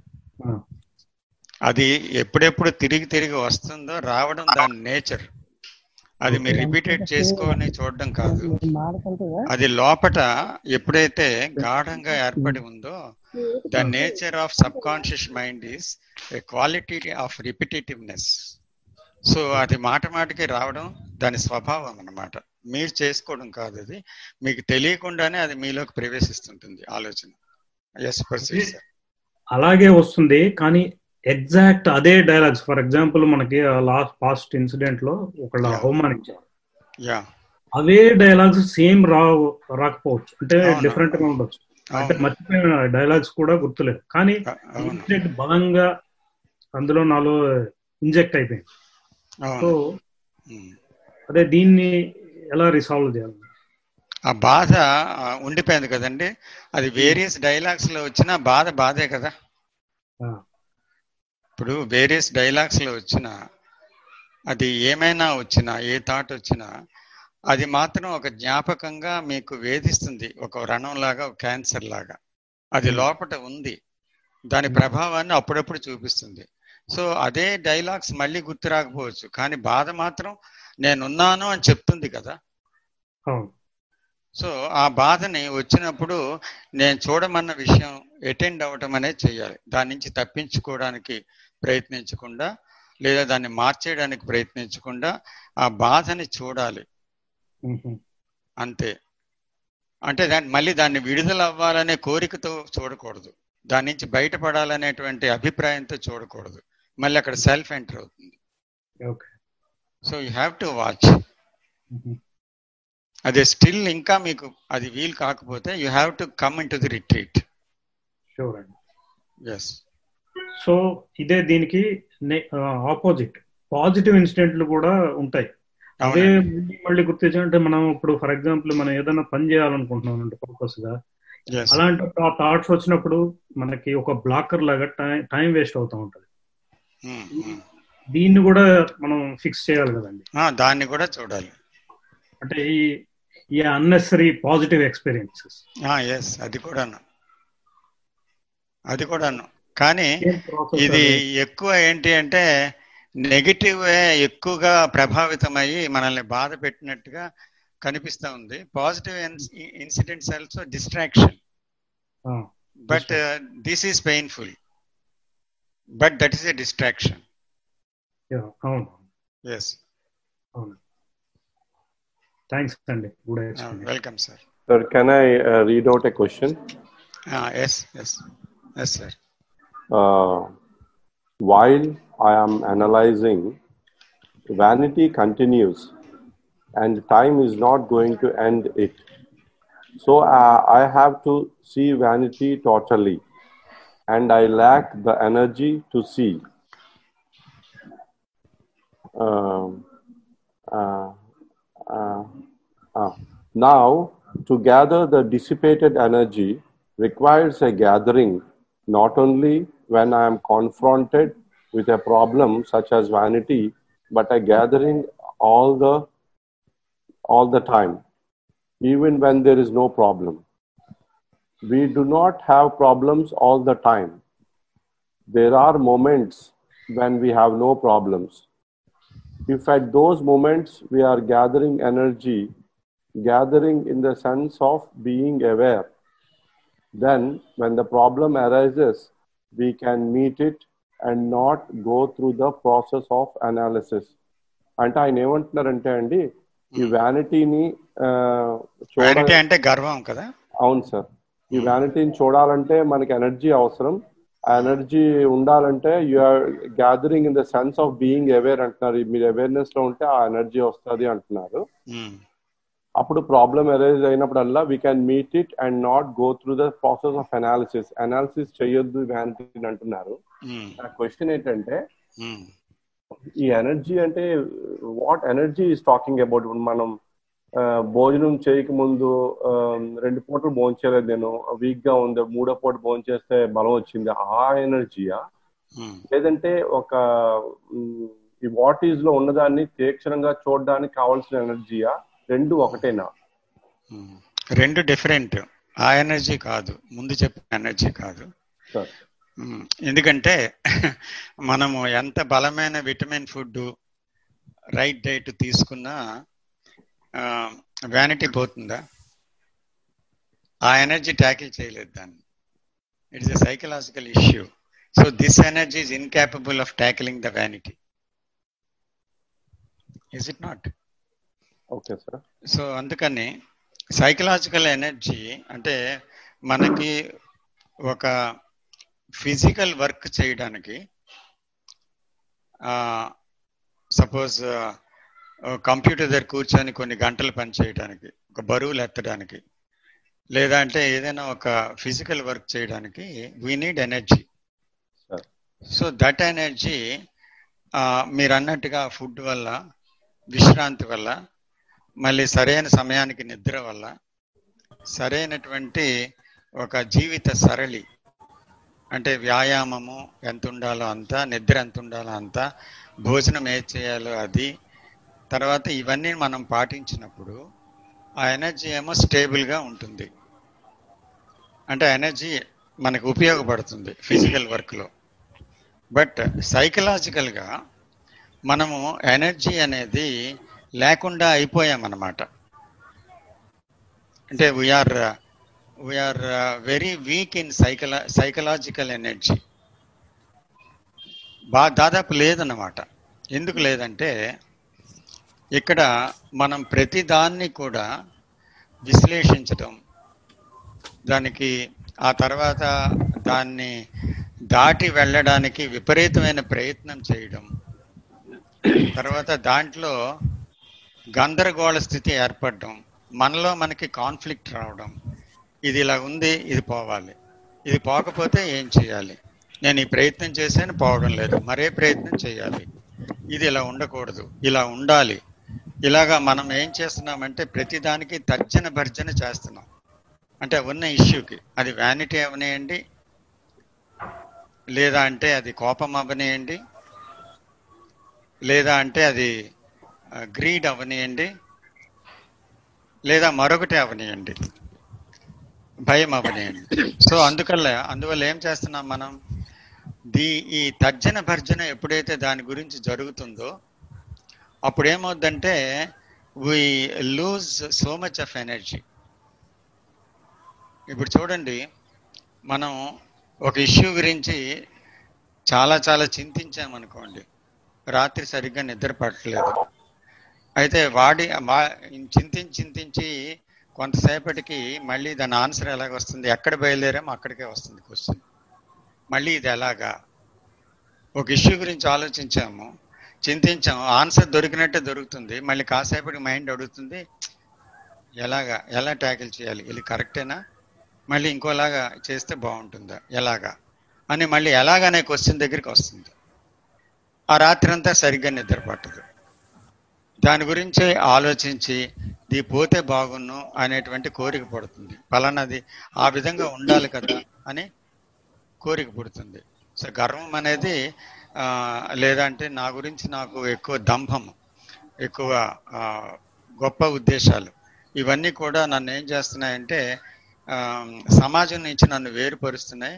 అది ఎప్పుడెప్పుడు తిరిగి తిరిగి వస్తుందో రావడం దాని నేచర్ అది మీరు రిపీటెడ్ చేసుకొని చూడడం కాదు అది లోపట ఎప్పుడైతే గాఢంగా ఏర్పడి ఉందో the nature of subconscious mind is a quality of repetitiveness so అది మాట మాటకి రావడం దాని స్వభావం అన్నమాట మీరు చేసుకోవడం కాదు అది మీకు తెలియకుండానే అది మీలోకి ప్రవేశిస్తుంటుంది ఆలోచన ఎస్ పర్సీవ్ సార్ అలాగే వస్తుంది కానీ ఎగ్జాక్ట్ అదే డైలాగ్స్ ఫర్ ఎగ్జాంపుల్ మనకి లాస్ట్ పాస్ట్ ఇన్సిడెంట్ లో ఒకళ్ళ Yeah. అవమానించారు యా అవే డైలాగ్స్ సేమ్ రా రాకపోవచ్చు అంటే అవును. డిఫరెంట్ గా ఉండొచ్చు అంటే అవును మర్చిపోయిన డైలాగ్స్ కూడా గుర్తులేదు కానీ అవును ఇన్సిడెంట్ బలంగా అందులో నాలో ఇంజెక్ట్ అయిపోయింది సో అవును ఉమ్. అదే దీన్ని ఎలా రిసాల్వ్ చేయాలి ఆ బాధ ఆ, ఉండిపోయింది కదండి అది వేరియస్ డైలాగ్స్ లో వచ్చిన బాధ బాధే కదా ఆ, ఇప్పుడు వేరియస్ డైలాగ్స్ లో వచ్చిన అది ఏమైనా వచ్చినా ఏ థాట్ వచ్చినా అది మాత్రం ఒక జ్ఞాపకంగా మీకు వేధిస్తుంది ఒక వ్రణం లాగా ఒక క్యాన్సర్ లాగా అది Hmm. లోపట ఉంది దాని Hmm. ప్రభావాన్ని అప్పుడప్పుడు చూపిస్తుంది సో అదే డైలాగ్స్ మళ్ళీ గుర్తు రాకపోవచ్చు కానీ బాధ మాత్రం నేనున్నాను అని చెప్తుంది కదా అవును సో ఆ బాధని వచ్చినప్పుడు నేను చూడమన్న విషయం అటెండ్ అవ్వటం అనేది చేయాలి దాని నుంచి తప్పించుకోవడానికి ప్రయత్నించకుండా లేదా దాన్ని మార్చేయడానికి ప్రయత్నించకుండా ఆ బాధని చూడాలి మ్మ్. అంతే అంటే దాన్ని మళ్ళీ దాన్ని విడుదల అవ్వాలనే కోరికతో చూడకూడదు దాని నుంచి బయటపడాలనేటువంటి అభిప్రాయంతో చూడకూడదు మళ్ళీ అక్కడ సెల్ఫ్ ఎంటర్ అవుతుంది okay so you have to watch hmm. అదే స్టిల్ ఇంకా మీకు అది వీలు కాకపోతే you have to come into the retreat sure అండి ఎస్ సో ఇదే దీనికి ఆపోజిట్ పాజిటివ్ ఇన్సిడెంట్లు కూడా ఉంటాయి అదే మళ్ళీ మళ్ళీ గుర్తించాలంటే మనం ఇప్పుడు ఫర్ ఎగ్జాంపుల్ మనం ఏదైనా పని చేయాలనుకుంటున్నాం అంటే పర్పస్ గా ఎస్ అలాంటి థాట్స్ వచ్చినప్పుడు మనకి ఒక బ్లాకర్ లాగా టైం వేస్ట్ అవుతూ ఉంటది దీన్ని కూడా మనం ఫిక్స్ చేయాలి కదండి దాన్ని కూడా చూడాలి అంటే ఈ ఈ అన్నెసరీ పాజిటివ్ ఎక్స్పీరియన్సెస్ ఎస్ అది కూడాను అది కూడాను కానీ ఇది ఎక్కువ ఏంటి అంటే నెగిటివ్ ఎక్కువగా ప్రభావితమయ్యి మనల్ని బాధ పెట్టినట్టుగా కనిపిస్తా ఉంది positive incidents also distraction but this is painful but that is a distraction అవును ఎస్ అవును థ్యాంక్స్ అండి good welcome sir Sir, can I uh, read out a question? Yes yes yes sir Uh, while I am analyzing, vanity continues and time is not going to end it. So uh, I have to see vanity totally and I lack the energy to see. Um, uh, uh, uh, now, to gather the dissipated energy requires a gathering not only when I am confronted with a problem such as vanity, but a gathering all the all the time, even when there is no problem. We do not have problems all the time. There are moments when we have no problems. If at those moments we are gathering energy, gathering in the sense of being aware, then when the problem arises, we can meet it and not go through the process of analysis. అంటే ఆయన ఏమంటున్నారంటే అండి ఈ వ్యానిటీని vanity అంటే గర్వం కదా అవును sir ఈ వ్యానిటీని చూడాలంటే మనకి ఎనర్జీ అవసరం ఆ ఎనర్జీ ఉండాలంటే are gathering in the sense of being aware అంటున్నారు మీరు అవేర్నెస్ లో ఉంటే ఆ ఎనర్జీ వస్తుంది అంటున్నారు ఉమ్, అప్పుడు ప్రాబ్లం అరైజ్ అయినప్పుడల్లా we can meet it and not go through the process of analysis analysis చేయొద్దు వ్యానిటీ అంటున్నారు ఉమ్, నా క్వశ్చన్ ఏంటంటే ఉమ్, ఈ ఎనర్జీ అంటే what energy is talking about మనం ఆ, భోజనం చేయక ముందు ఆ, రెండు పూటలు భోజనం చేయలేదు నేను వీక్ గా ఉంది మూడో పూట భోజనం చేస్తే బలం వచ్చింది ఆ ఎనర్జీయా ఉమ్. లేదంటే ఒక మ్, ఈ వాట్ ఈజ్ లో ఉన్నదాన్ని తీక్షణంగా చూడడానికి కావాల్సిన ఎనర్జీయా రెండు ఒకటేనా ఉమ్. రెండు డిఫరెంట్ ఆ ఎనర్జీ కాదు ముందు చెప్పిన ఎనర్జీ కాదు సార్ ఉమ్, ఎందుకంటే మనము ఎంత బలమైన విటమిన్ ఫుడ్ రైట్ డైట్ తీసుకున్నా వ్యానిటీ పోతుందా ఆ ఎనర్జీ ట్యాకిల్ చేయలేదు దాన్ని it's a psychological issue so this energy is incapable of tackling the vanity is it not okay sir so అందుకని సైకలాజికల్ ఎనర్జీ అంటే మనకి ఒక ఫిజికల్ వర్క్ చేయడానికి సపోజ్ కంప్యూటర్ దగ్గర కూర్చొని కొన్ని గంటలు పని చేయడానికి ఒక బరువులు ఎత్తడానికి లేదా అంటే ఏదైనా ఒక ఫిజికల్ వర్క్ చేయడానికి we need energy sir so that energy మీరు అన్నట్టుగా ఫుడ్ వల్ల విశ్రాంతి వల్ల మళ్ళీ సరైన సమయానికి నిద్ర వల్ల సరైనటువంటి ఒక జీవిత సరళి అంటే వ్యాయామము ఎంత ఉండాలో అంత నిద్ర ఎంత ఉండాలో అంత భోజనం ఏది చేయాలో అది తర్వాత ఇవన్నీ మనం పాటించినప్పుడు ఆ ఎనర్జీ ఏమో స్టేబుల్గా ఉంటుంది అంటే ఎనర్జీ మనకు ఉపయోగపడుతుంది ఫిజికల్ వర్క్లో బట్ సైకలాజికల్గా మనము ఎనర్జీ అనేది లేకుండా అయిపోయామన్నమాట అంటే we are we are very weak in సైకలా సైకలాజికల్ ఎనర్జీ బా దాదాపు లేదన్నమాట ఎందుకు లేదంటే ఇక్కడ మనం ప్రతి దాన్ని కూడా విశ్లేషించటం దానికి ఆ తర్వాత దాన్ని దాటి వెళ్ళడానికి విపరీతమైన ప్రయత్నం చేయడం తర్వాత దాంట్లో గందరగోళ స్థితి ఏర్పడడం మనలో మనకి కాన్ఫ్లిక్ట్ రావడం ఇది ఇలా ఉంది ఇది పోవాలి ఇది పోకపోతే ఏం చేయాలి నేను ఈ ప్రయత్నం చేశాను పోవడం లేదు మరే ప్రయత్నం చేయాలి ఇది ఇలా ఉండకూడదు ఇలా ఉండాలి ఇలాగా మనం ఏం చేస్తున్నామంటే ప్రతిదానికి తర్జన భర్జన చేస్తున్నాం అంటే ఉన్న ఇష్యూకి అది వ్యానిటీ అవనియండి లేదా అంటే అది కోపం అవనియండి లేదా అంటే అది గ్రీడ్ అవనియండి లేదా మరొకటి అవనియండి భయం అవనియండి సో అందుకల్ల అందువల్ల ఏం చేస్తున్నాం మనం దీ ఈ తర్జన భర్జన ఎప్పుడైతే దాని గురించి జరుగుతుందో అప్పుడు ఏమవుద్దంటే we lose so much of energy ఇప్పుడు చూడండి మనం ఒక ఇష్యూ గురించి చాలా చాలా చింతించామనుకోండి రాత్రి సరిగ్గా నిద్ర పట్టలేదు అయితే వాడి వా- చింతించి చింతించి కొంతసేపటికి మళ్ళీ దాని ఆన్సర్ ఎలాగ వస్తుంది ఎక్కడ బయలుదేరామో అక్కడికే వస్తుంది క్వశ్చన్ మళ్ళీ ఇది ఎలాగా ఒక ఇష్యూ గురించి ఆలోచించాము చింతించాము ఆన్సర్ దొరికినట్టే దొరుకుతుంది మళ్ళీ కాసేపటికి మైండ్ అడుగుతుంది ఎలాగా ఎలా ట్యాకిల్ చేయాలి ఇది కరెక్టేనా మళ్ళీ ఇంకోలాగా చేస్తే బాగుంటుందా ఎలాగా అని మళ్ళీ ఎలాగనే క్వశ్చన్ దగ్గరికి వస్తుంది ఆ రాత్రి అంతా సరిగ్గా నిద్ర పట్టదు దాని గురించి ఆలోచించి ఇది పోతే బాగున్ను అనేటువంటి కోరిక పడుతుంది ఫలానాది ఆ విధంగా ఉండాలి కదా అని కోరిక పుడుతుంది సో గర్వం అనేది ఆ, లేదంటే నా గురించి నాకు ఎక్కువ దంభం ఎక్కువ ఆ, గొప్ప ఉద్దేశాలు ఇవన్నీ కూడా నన్ను ఏం చేస్తున్నాయంటే ఆ, సమాజం నుంచి నన్ను వేరుపరుస్తున్నాయి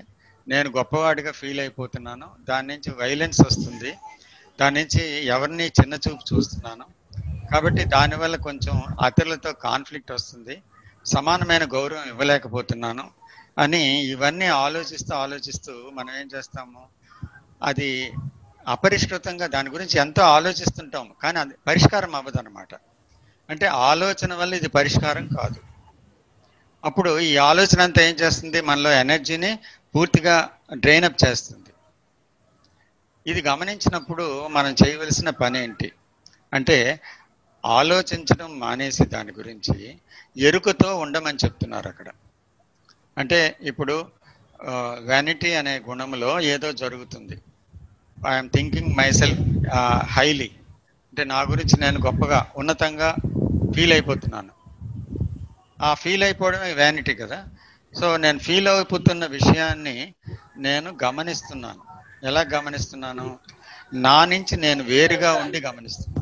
నేను గొప్పవాడిగా ఫీల్ అయిపోతున్నాను దాని నుంచి వైలెన్స్ వస్తుంది దాని నుంచి ఎవరిని చిన్న చూపు చూస్తున్నాను కాబట్టి దానివల్ల కొంచెం ఇతరులతో కాన్ఫ్లిక్ట్ వస్తుంది సమానమైన గౌరవం ఇవ్వలేకపోతున్నాను అని ఇవన్నీ ఆలోచిస్తూ ఆలోచిస్తూ మనం ఏం చేస్తాము అది అపరిష్కృతంగా దాని గురించి ఎంతో ఆలోచిస్తుంటాం కానీ అది పరిష్కారం అవ్వదు అనమాట అంటే ఆలోచన వల్ల ఇది పరిష్కారం కాదు అప్పుడు ఈ ఆలోచన అంతా ఏం చేస్తుంది మనలో ఎనర్జీని పూర్తిగా డ్రైన్ అప్ చేస్తుంది ఇది గమనించినప్పుడు మనం చేయవలసిన పని ఏంటి అంటే ఆలోచించడం మానేసి దాని గురించి ఎరుకతో ఉండమని చెప్తున్నారు అక్కడ అంటే ఇప్పుడు వ్యానిటీ అనే గుణంలో ఏదో జరుగుతుంది ఐఎమ్ థింకింగ్ మైసెల్ఫ్ హైలీ అంటే నా గురించి నేను గొప్పగా ఉన్నతంగా ఫీల్ అయిపోతున్నాను ఆ ఫీల్ అయిపోవడమే వ్యానిటీ కదా సో నేను ఫీల్ అయిపోతున్న విషయాన్ని నేను గమనిస్తున్నాను ఎలా గమనిస్తున్నాను నా నుంచి నేను వేరుగా ఉండి గమనిస్తున్నాను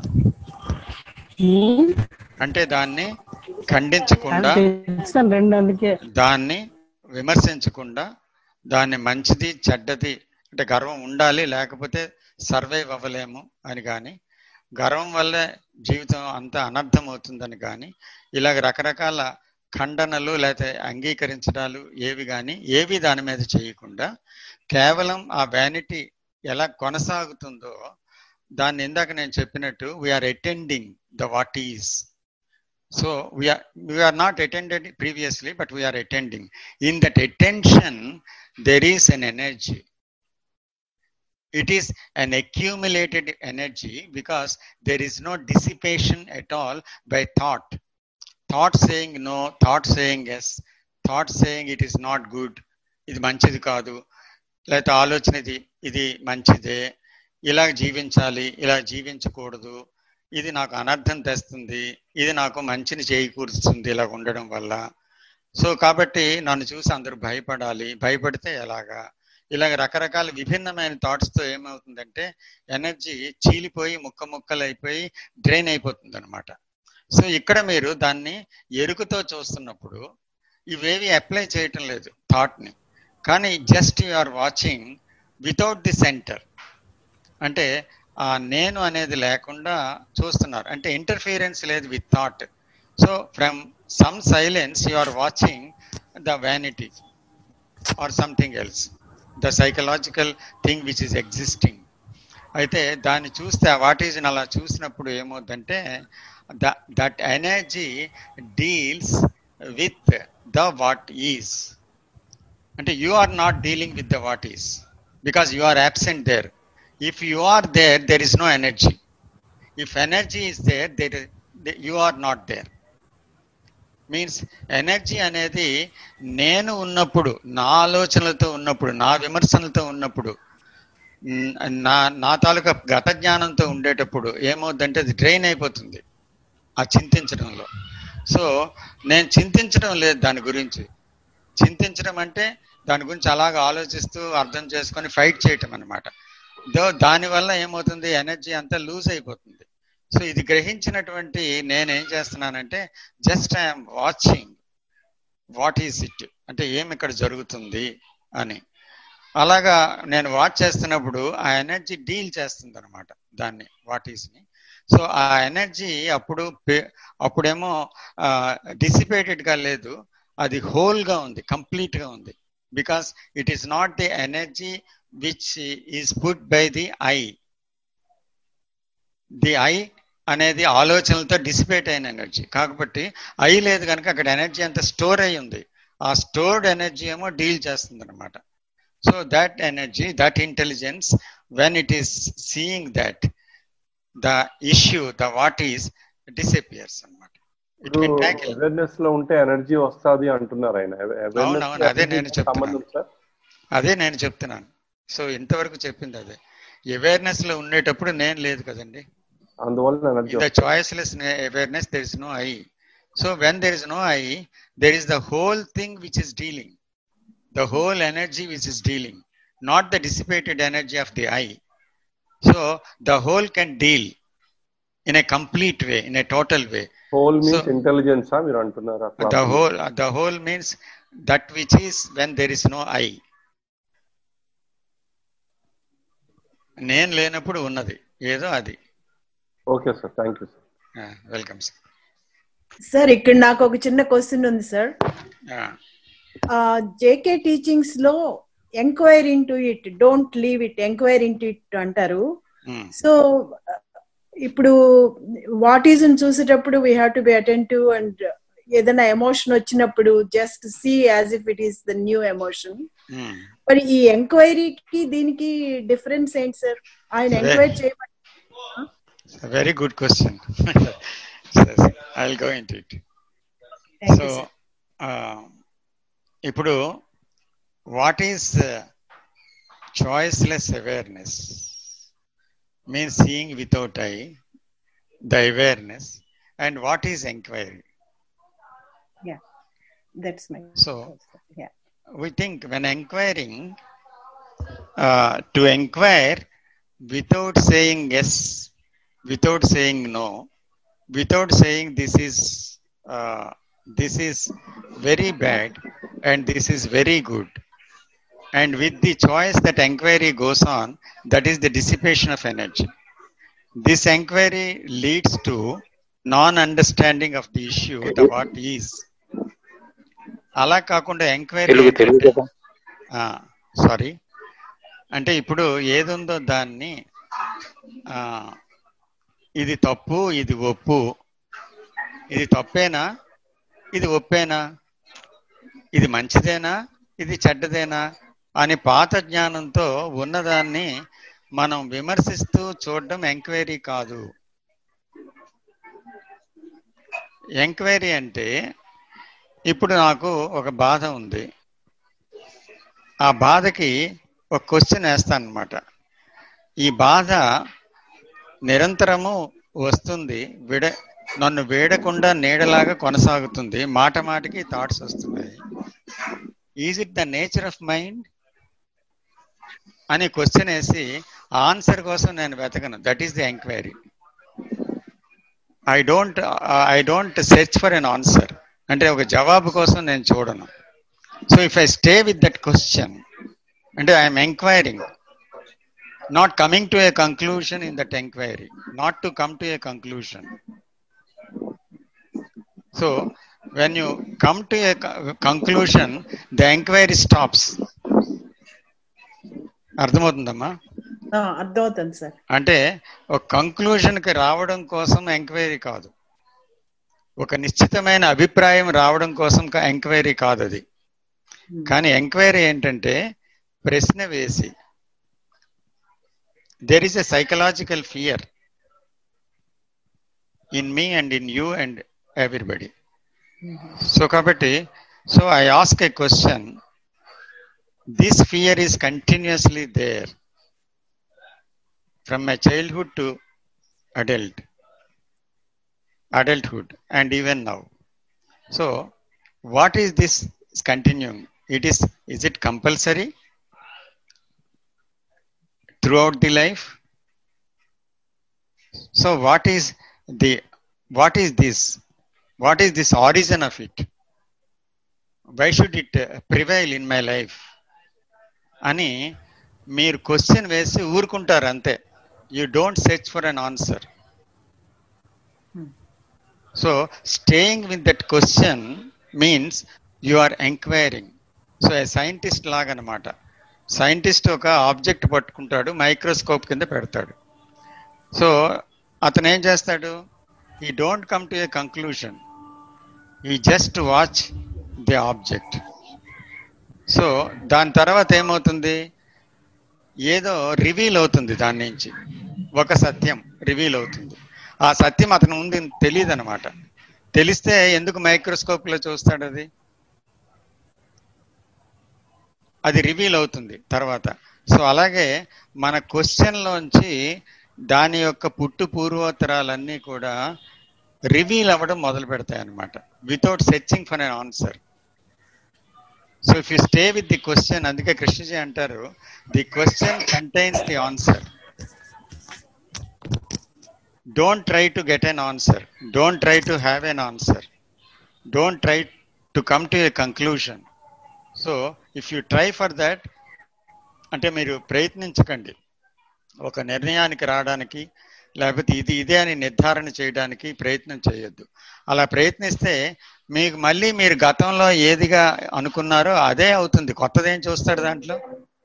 అంటే దాన్ని ఖండించకుండా రెండు అందుకే దాన్ని విమర్శించకుండా దాన్ని మంచిది చెడ్డది అంటే గర్వం ఉండాలి లేకపోతే సర్వైవ్ అవ్వలేము అని కానీ గర్వం వల్లే జీవితం అంతా అనర్థం అవుతుందని కానీ ఇలాగ రకరకాల ఖండనలు లేకపోతే అంగీకరించడాలు ఏవి కానీ ఏవి దాని మీద చేయకుండా కేవలం ఆ వ్యానిటీ ఎలా కొనసాగుతుందో దాన్ని ఇందాక నేను చెప్పినట్టు we are attending the what is so we are we are not attended previously but we are attending in that attention there is an energy it is an accumulated energy because there is no dissipation at all by thought thought saying no thought saying yes thought saying it is not good ఇది మంచిది కాదు లేకపోతే ఆలోచన ఇది ఇది మంచిదే ఇలా జీవించాలి ఇలా జీవించకూడదు ఇది నాకు అనర్థం తెస్తుంది ఇది నాకు మంచిని చేకూరుస్తుంది ఇలా ఉండడం వల్ల సో కాబట్టి నన్ను చూసి అందరూ భయపడాలి భయపడితే ఎలాగా ఇలాగ రకరకాల విభిన్నమైన థాట్స్తో ఏమవుతుందంటే ఎనర్జీ చీలిపోయి ముక్క ముక్కలు అయిపోయి డ్రైన్ అయిపోతుంది అనమాట సో ఇక్కడ మీరు దాన్ని ఎరుకుతో చూస్తున్నప్పుడు ఇవేవి అప్లై చేయటం లేదు థాట్ని కానీ just you are watching without the centre అంటే ఆ నేను అనేది లేకుండా చూస్తున్నారు అంటే ఇంటర్ఫీరెన్స్ లేదు with thought so from some silence you are watching the vanity or something else the psychological thing which is existing అయితే దాన్ని చూస్తే వాట్ ఈజ్ అలా చూసినప్పుడు ఏమవుతుందంటే that energy deals with the what is అంటే you are not dealing with the what is because you are absent there if you are there there is no energy if energy is there there you are not there means energy అనేది నేను ఉన్నప్పుడు నా ఆలోచనలతో ఉన్నప్పుడు నా విమర్శనలతో ఉన్నప్పుడు నా నా తాలూకా గత జ్ఞానంతో ఉండేటప్పుడు ఏమవుద్దంటే అది డ్రైన్ అయిపోతుంది ఆ చింతించడంలో సో నేను చింతించడం లేదు దాని గురించి చింతించడం అంటే దాని గురించి అలాగ ఆలోచిస్తూ అర్థం చేసుకొని ఫైట్ చేయటం అనమాట దో దానివల్ల ఏమవుతుంది ఎనర్జీ అంతా లూజ్ అయిపోతుంది సో ఇది గ్రహించినటువంటి నేనేం చేస్తున్నానంటే just I'm watching what is it అంటే ఏమి ఇక్కడ జరుగుతుంది అని అలాగా నేను వాచ్ చేస్తున్నప్పుడు ఆ ఎనర్జీ డీల్ చేస్తుంది అనమాట దాన్ని వాట్ ఈస్ని సో ఆ ఎనర్జీ అప్పుడు అప్పుడేమో డిసిపేటెడ్గా లేదు అది హోల్గా ఉంది కంప్లీట్గా ఉంది because it is not the energy which is put by the I the I అనేది ఆలోచనలతో డిసిపేట్ అయిన ఎనర్జీ కాబట్టి ఐ లేదు కనుక అక్కడ ఎనర్జీ అంతా స్టోర్ అయి ఉంది ఆ స్టోర్డ్ ఎనర్జీ ఏమో డీల్ చేస్తుంది అనమాట so that energy that intelligence when it is seeing that the issue the what is disappears అనమాట అవేర్నెస్ లో ఉంటే ఎనర్జీ వస్తుంది అంటున్నారు ఆయన అవునవును అదే నేను చెప్తున్నాను అదే నేను చెప్తున్నాను సో ఇంతవరకు చెప్పింది అదే అవేర్నెస్ లో ఉండేటప్పుడు నేను లేదు కదండి అందువల్ల energy the choiceless awareness there is no I so when there is no I there is the whole thing which is dealing the whole energy which is dealing not the dissipated energy of the I so the whole can deal in a complete way in a total way whole means intelligence మీరు అంటున్నారు the whole the whole means that which is when there is no I నేను లేనప్పుడు ఉన్నది ఏదో అది okay sir thank you sir welcome sir sir ఇక్కడ నాకు ఒక చిన్న క్వశ్చన్ ఉంది సార్ జేకే టీచింగ్స్ లో enquiry into it don't leave it enquiry into it అంటారు సో ఇప్పుడు వాట్ ఈజ్ చూసేటప్పుడు we have to be attentive and ఏదైనా ఎమోషన్ వచ్చినప్పుడు just see as if it is the new emotion మరి ఈ ఎంక్వైరీకి దీనికి డిఫరెన్స్ ఏంటి సార్ ఆయన ఎంక్వైరీ చేయమని very good question I will go in it Thank so you, sir. ఇప్పుడు what is choiceless awareness mean seeing without I the awareness and what is enquiry That's my So, yeah. we think when inquiring, uh, to inquire without saying yes, without saying no, without saying this is uh, this is very bad and this is very good, and with the choice that inquiry goes on, that is the dissipation of energy. This inquiry leads to non-understanding of the issue, the what is. అలా కాకుండా enquiry Telugu Telugu కదా sorry అంటే ఇప్పుడు ఏదుందో దాన్ని ఆ, ఇది తప్పు ఇది ఒప్పు ఇది తప్పేనా ఇది ఒప్పేనా ఇది మంచిదేనా ఇది చెడ్డదేనా అని పాత జ్ఞానంతో ఉన్నదాన్ని మనం విమర్శిస్తూ చూడడం ఎంక్వైరీ కాదు ఎంక్వైరీ అంటే ఇప్పుడు నాకు ఒక బాధ ఉంది ఆ బాధకి ఒక క్వశ్చన్ వేస్తాను అనమాట ఈ బాధ నిరంతరము వస్తుంది విడ నన్ను వేడకుండా నీడలాగా కొనసాగుతుంది మాట మాటకి థాట్స్ వస్తున్నాయి is it the nature of mind అని క్వశ్చన్ వేసి ఆన్సర్ కోసం నేను వెతకను that is the enquiry I don't I don't search for an answer అంటే ఒక జవాబు కోసం నేను చూడను so if I stay with that question అంటే I'm enquiring not coming to a conclusion in that enquiry not to come to a conclusion so when you come to a conclusion the enquiry stops అర్థమవుతుందమ్మా ఆ, అర్థమవుతుంది sir అంటే ఒక కంక్లూషన్కి రావడం కోసం enquiry కాదు ఒక నిశ్చితమైన అభిప్రాయం రావడం కోసం ఎంక్వైరీ కాదు అది కానీ ఎంక్వైరీ ఏంటంటే ప్రశ్న వేసి there is a psychological fear in me and in you and everybody so కాబట్టి so I ask a question this fear is continuously there from my childhood to adult adulthood and even now so what is this continuing it is is it compulsory throughout the life so what is the what is this what is this origin of it why should it uh, prevail in my life అని మీరు question వేసి ఊరుకుంటారు అంతే you don't search for an answer so staying with that question means you are enquiring so a scientist లాగనమాట scientist ఒక object పట్టుకుంటాడు microscope కింద పెడతాడు సో అతను ఏం చేస్తాడు he don't come to a conclusion he just watch the object so దాని తర్వాత ఏమవుతుంది ఏదో రివీల్ అవుతుంది దాని నుంచి ఒక సత్యం రివీల్ అవుతుంది ఆ సత్యం అతను ముందు తెలియదు అనమాట తెలిస్తే ఎందుకు మైక్రోస్కోప్ లో చూస్తాడు అది అది రివీల్ అవుతుంది తర్వాత సో అలాగే మన క్వశ్చన్ లోంచి దాని యొక్క పుట్టు పూర్వోత్తరాలన్నీ కూడా రివీల్ అవ్వడం మొదలు పెడతాయి అనమాట without searching for an answer so if you stay with the question అందుకే కృష్ణజీ అంటారు the question contains the answer don't try to get an answer don't try to have an answer don't try to come to a conclusion so if you try for that అంటే మీరు ప్రయత్నించకండి ఒక నిర్ణయానికి రావడానికి లేకపోతే ఇది ఇదే అని నిర్ధారణ చేయడానికి ప్రయత్నం చేయొద్దు అలా ప్రయత్నిస్తే మీకు మళ్ళీ మీరు గతంలో ఏదిగా అనుకున్నారో అదే అవుతుంది కొత్తదేం చూస్తాడు దాంట్లో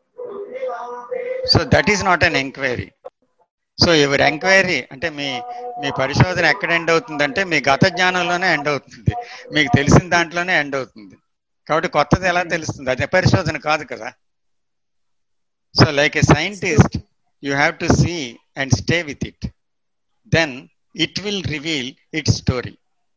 so that is not an enquiry so ఎవరి ఎంక్వైరీ అంటే మీ మీ పరిశోధన ఎక్కడ ఎండ్ అవుతుందంటే మీ గత జ్ఞానంలోనే ఎండ్ అవుతుంది మీకు తెలిసిన దాంట్లోనే ఎండ్ అవుతుంది కాబట్టి కొత్తది ఎలా తెలుస్తుంది అదే పరిశోధన కాదు కదా so like a scientist you have to see and stay with it then it will reveal it story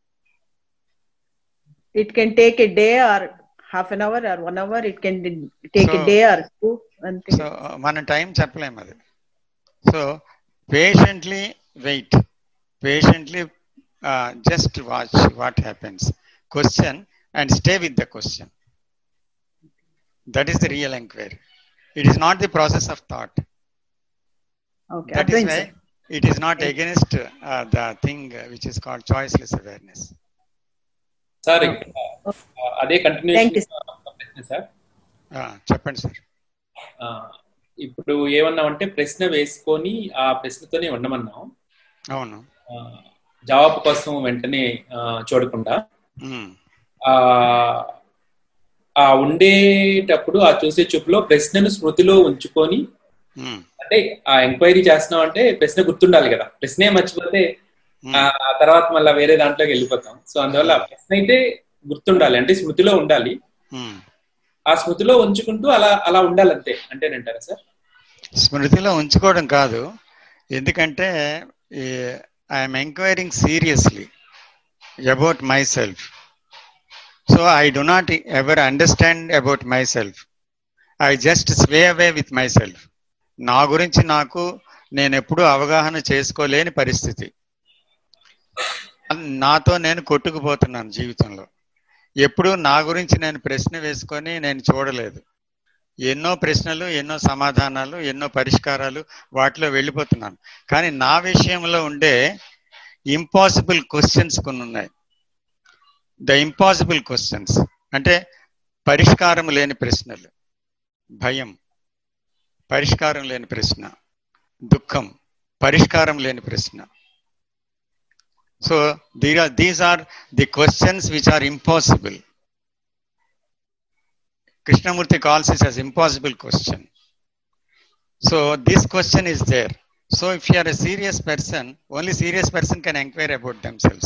It can take a day or half an hour or one hour. It can take a So- day or two. And things. So మనం time చెప్పలేము అది so patiently wait patiently just watch what happens question and stay with the question that is the real enquiry it is not the process of thought okay. That is అర్థమైంది why sir. It is not against the thing which is called choiceless awareness sir అదే Thank you, continuation sir చెప్పండి sir ఆ, ఇప్పుడు ఏమన్నామంటే ప్రశ్న వేసుకొని ఆ ప్రశ్నతోనే ఉండమన్నాం అవును ఆ, జవాబు కోసం వెంటనే ఆ, చూడకుండా ఉమ్, ఆ ఆ ఉండేటప్పుడు ఆ చూసే చూపులో ప్రశ్నను స్మృతిలో ఉంచుకొని ఉమ్, అంటే ఆ ఎంక్వైరీ చేస్తున్నాం అంటే ప్రశ్న గుర్తుండాలి కదా ప్రశ్నే మర్చిపోతే ఉమ్, ఆ ఆ తర్వాత మళ్ళీ వేరే దాంట్లోకి వెళ్ళిపోతాం సో అందువల్ల ఆ ప్రశ్న అయితే గుర్తుండాలి అంటే స్మృతిలో ఉండాలి ఉమ్. ఆ స్మృతిలో ఉంచుకుంటూ అలా అలా ఉండాలంతే అంటేనంటారా సార్ స్మృతిలో ఉంచుకోవడం కాదు ఎందుకంటే I'm enquiring seriously about myself so I do not ever understand about myself I just sway away with myself నా గురించి నాకు నేను ఎప్పుడూ అవగాహన చేసుకోలేని పరిస్థితి నాతో నేను కొట్టుకుపోతున్నాను జీవితంలో ఎప్పుడూ నా గురించి నేను ప్రశ్న వేసుకొని నేను చూడలేదు ఎన్నో ప్రశ్నలు ఎన్నో సమాధానాలు ఎన్నో పరిష్కారాలు వాటిలో వెళ్ళిపోతున్నాను కానీ నా విషయంలో ఉండే ఇంపాసిబుల్ క్వశ్చన్స్ కొన్ని ఉన్నాయి ద ఇంపాసిబుల్ క్వశ్చన్స్ అంటే పరిష్కారం లేని ప్రశ్నలు భయం పరిష్కారం లేని ప్రశ్న దుఃఖం పరిష్కారం లేని ప్రశ్న so there are these are the questions which are impossible Krishnamurti calls this as impossible question. So this question is there. So if you are a serious person, only serious person can inquire about themselves.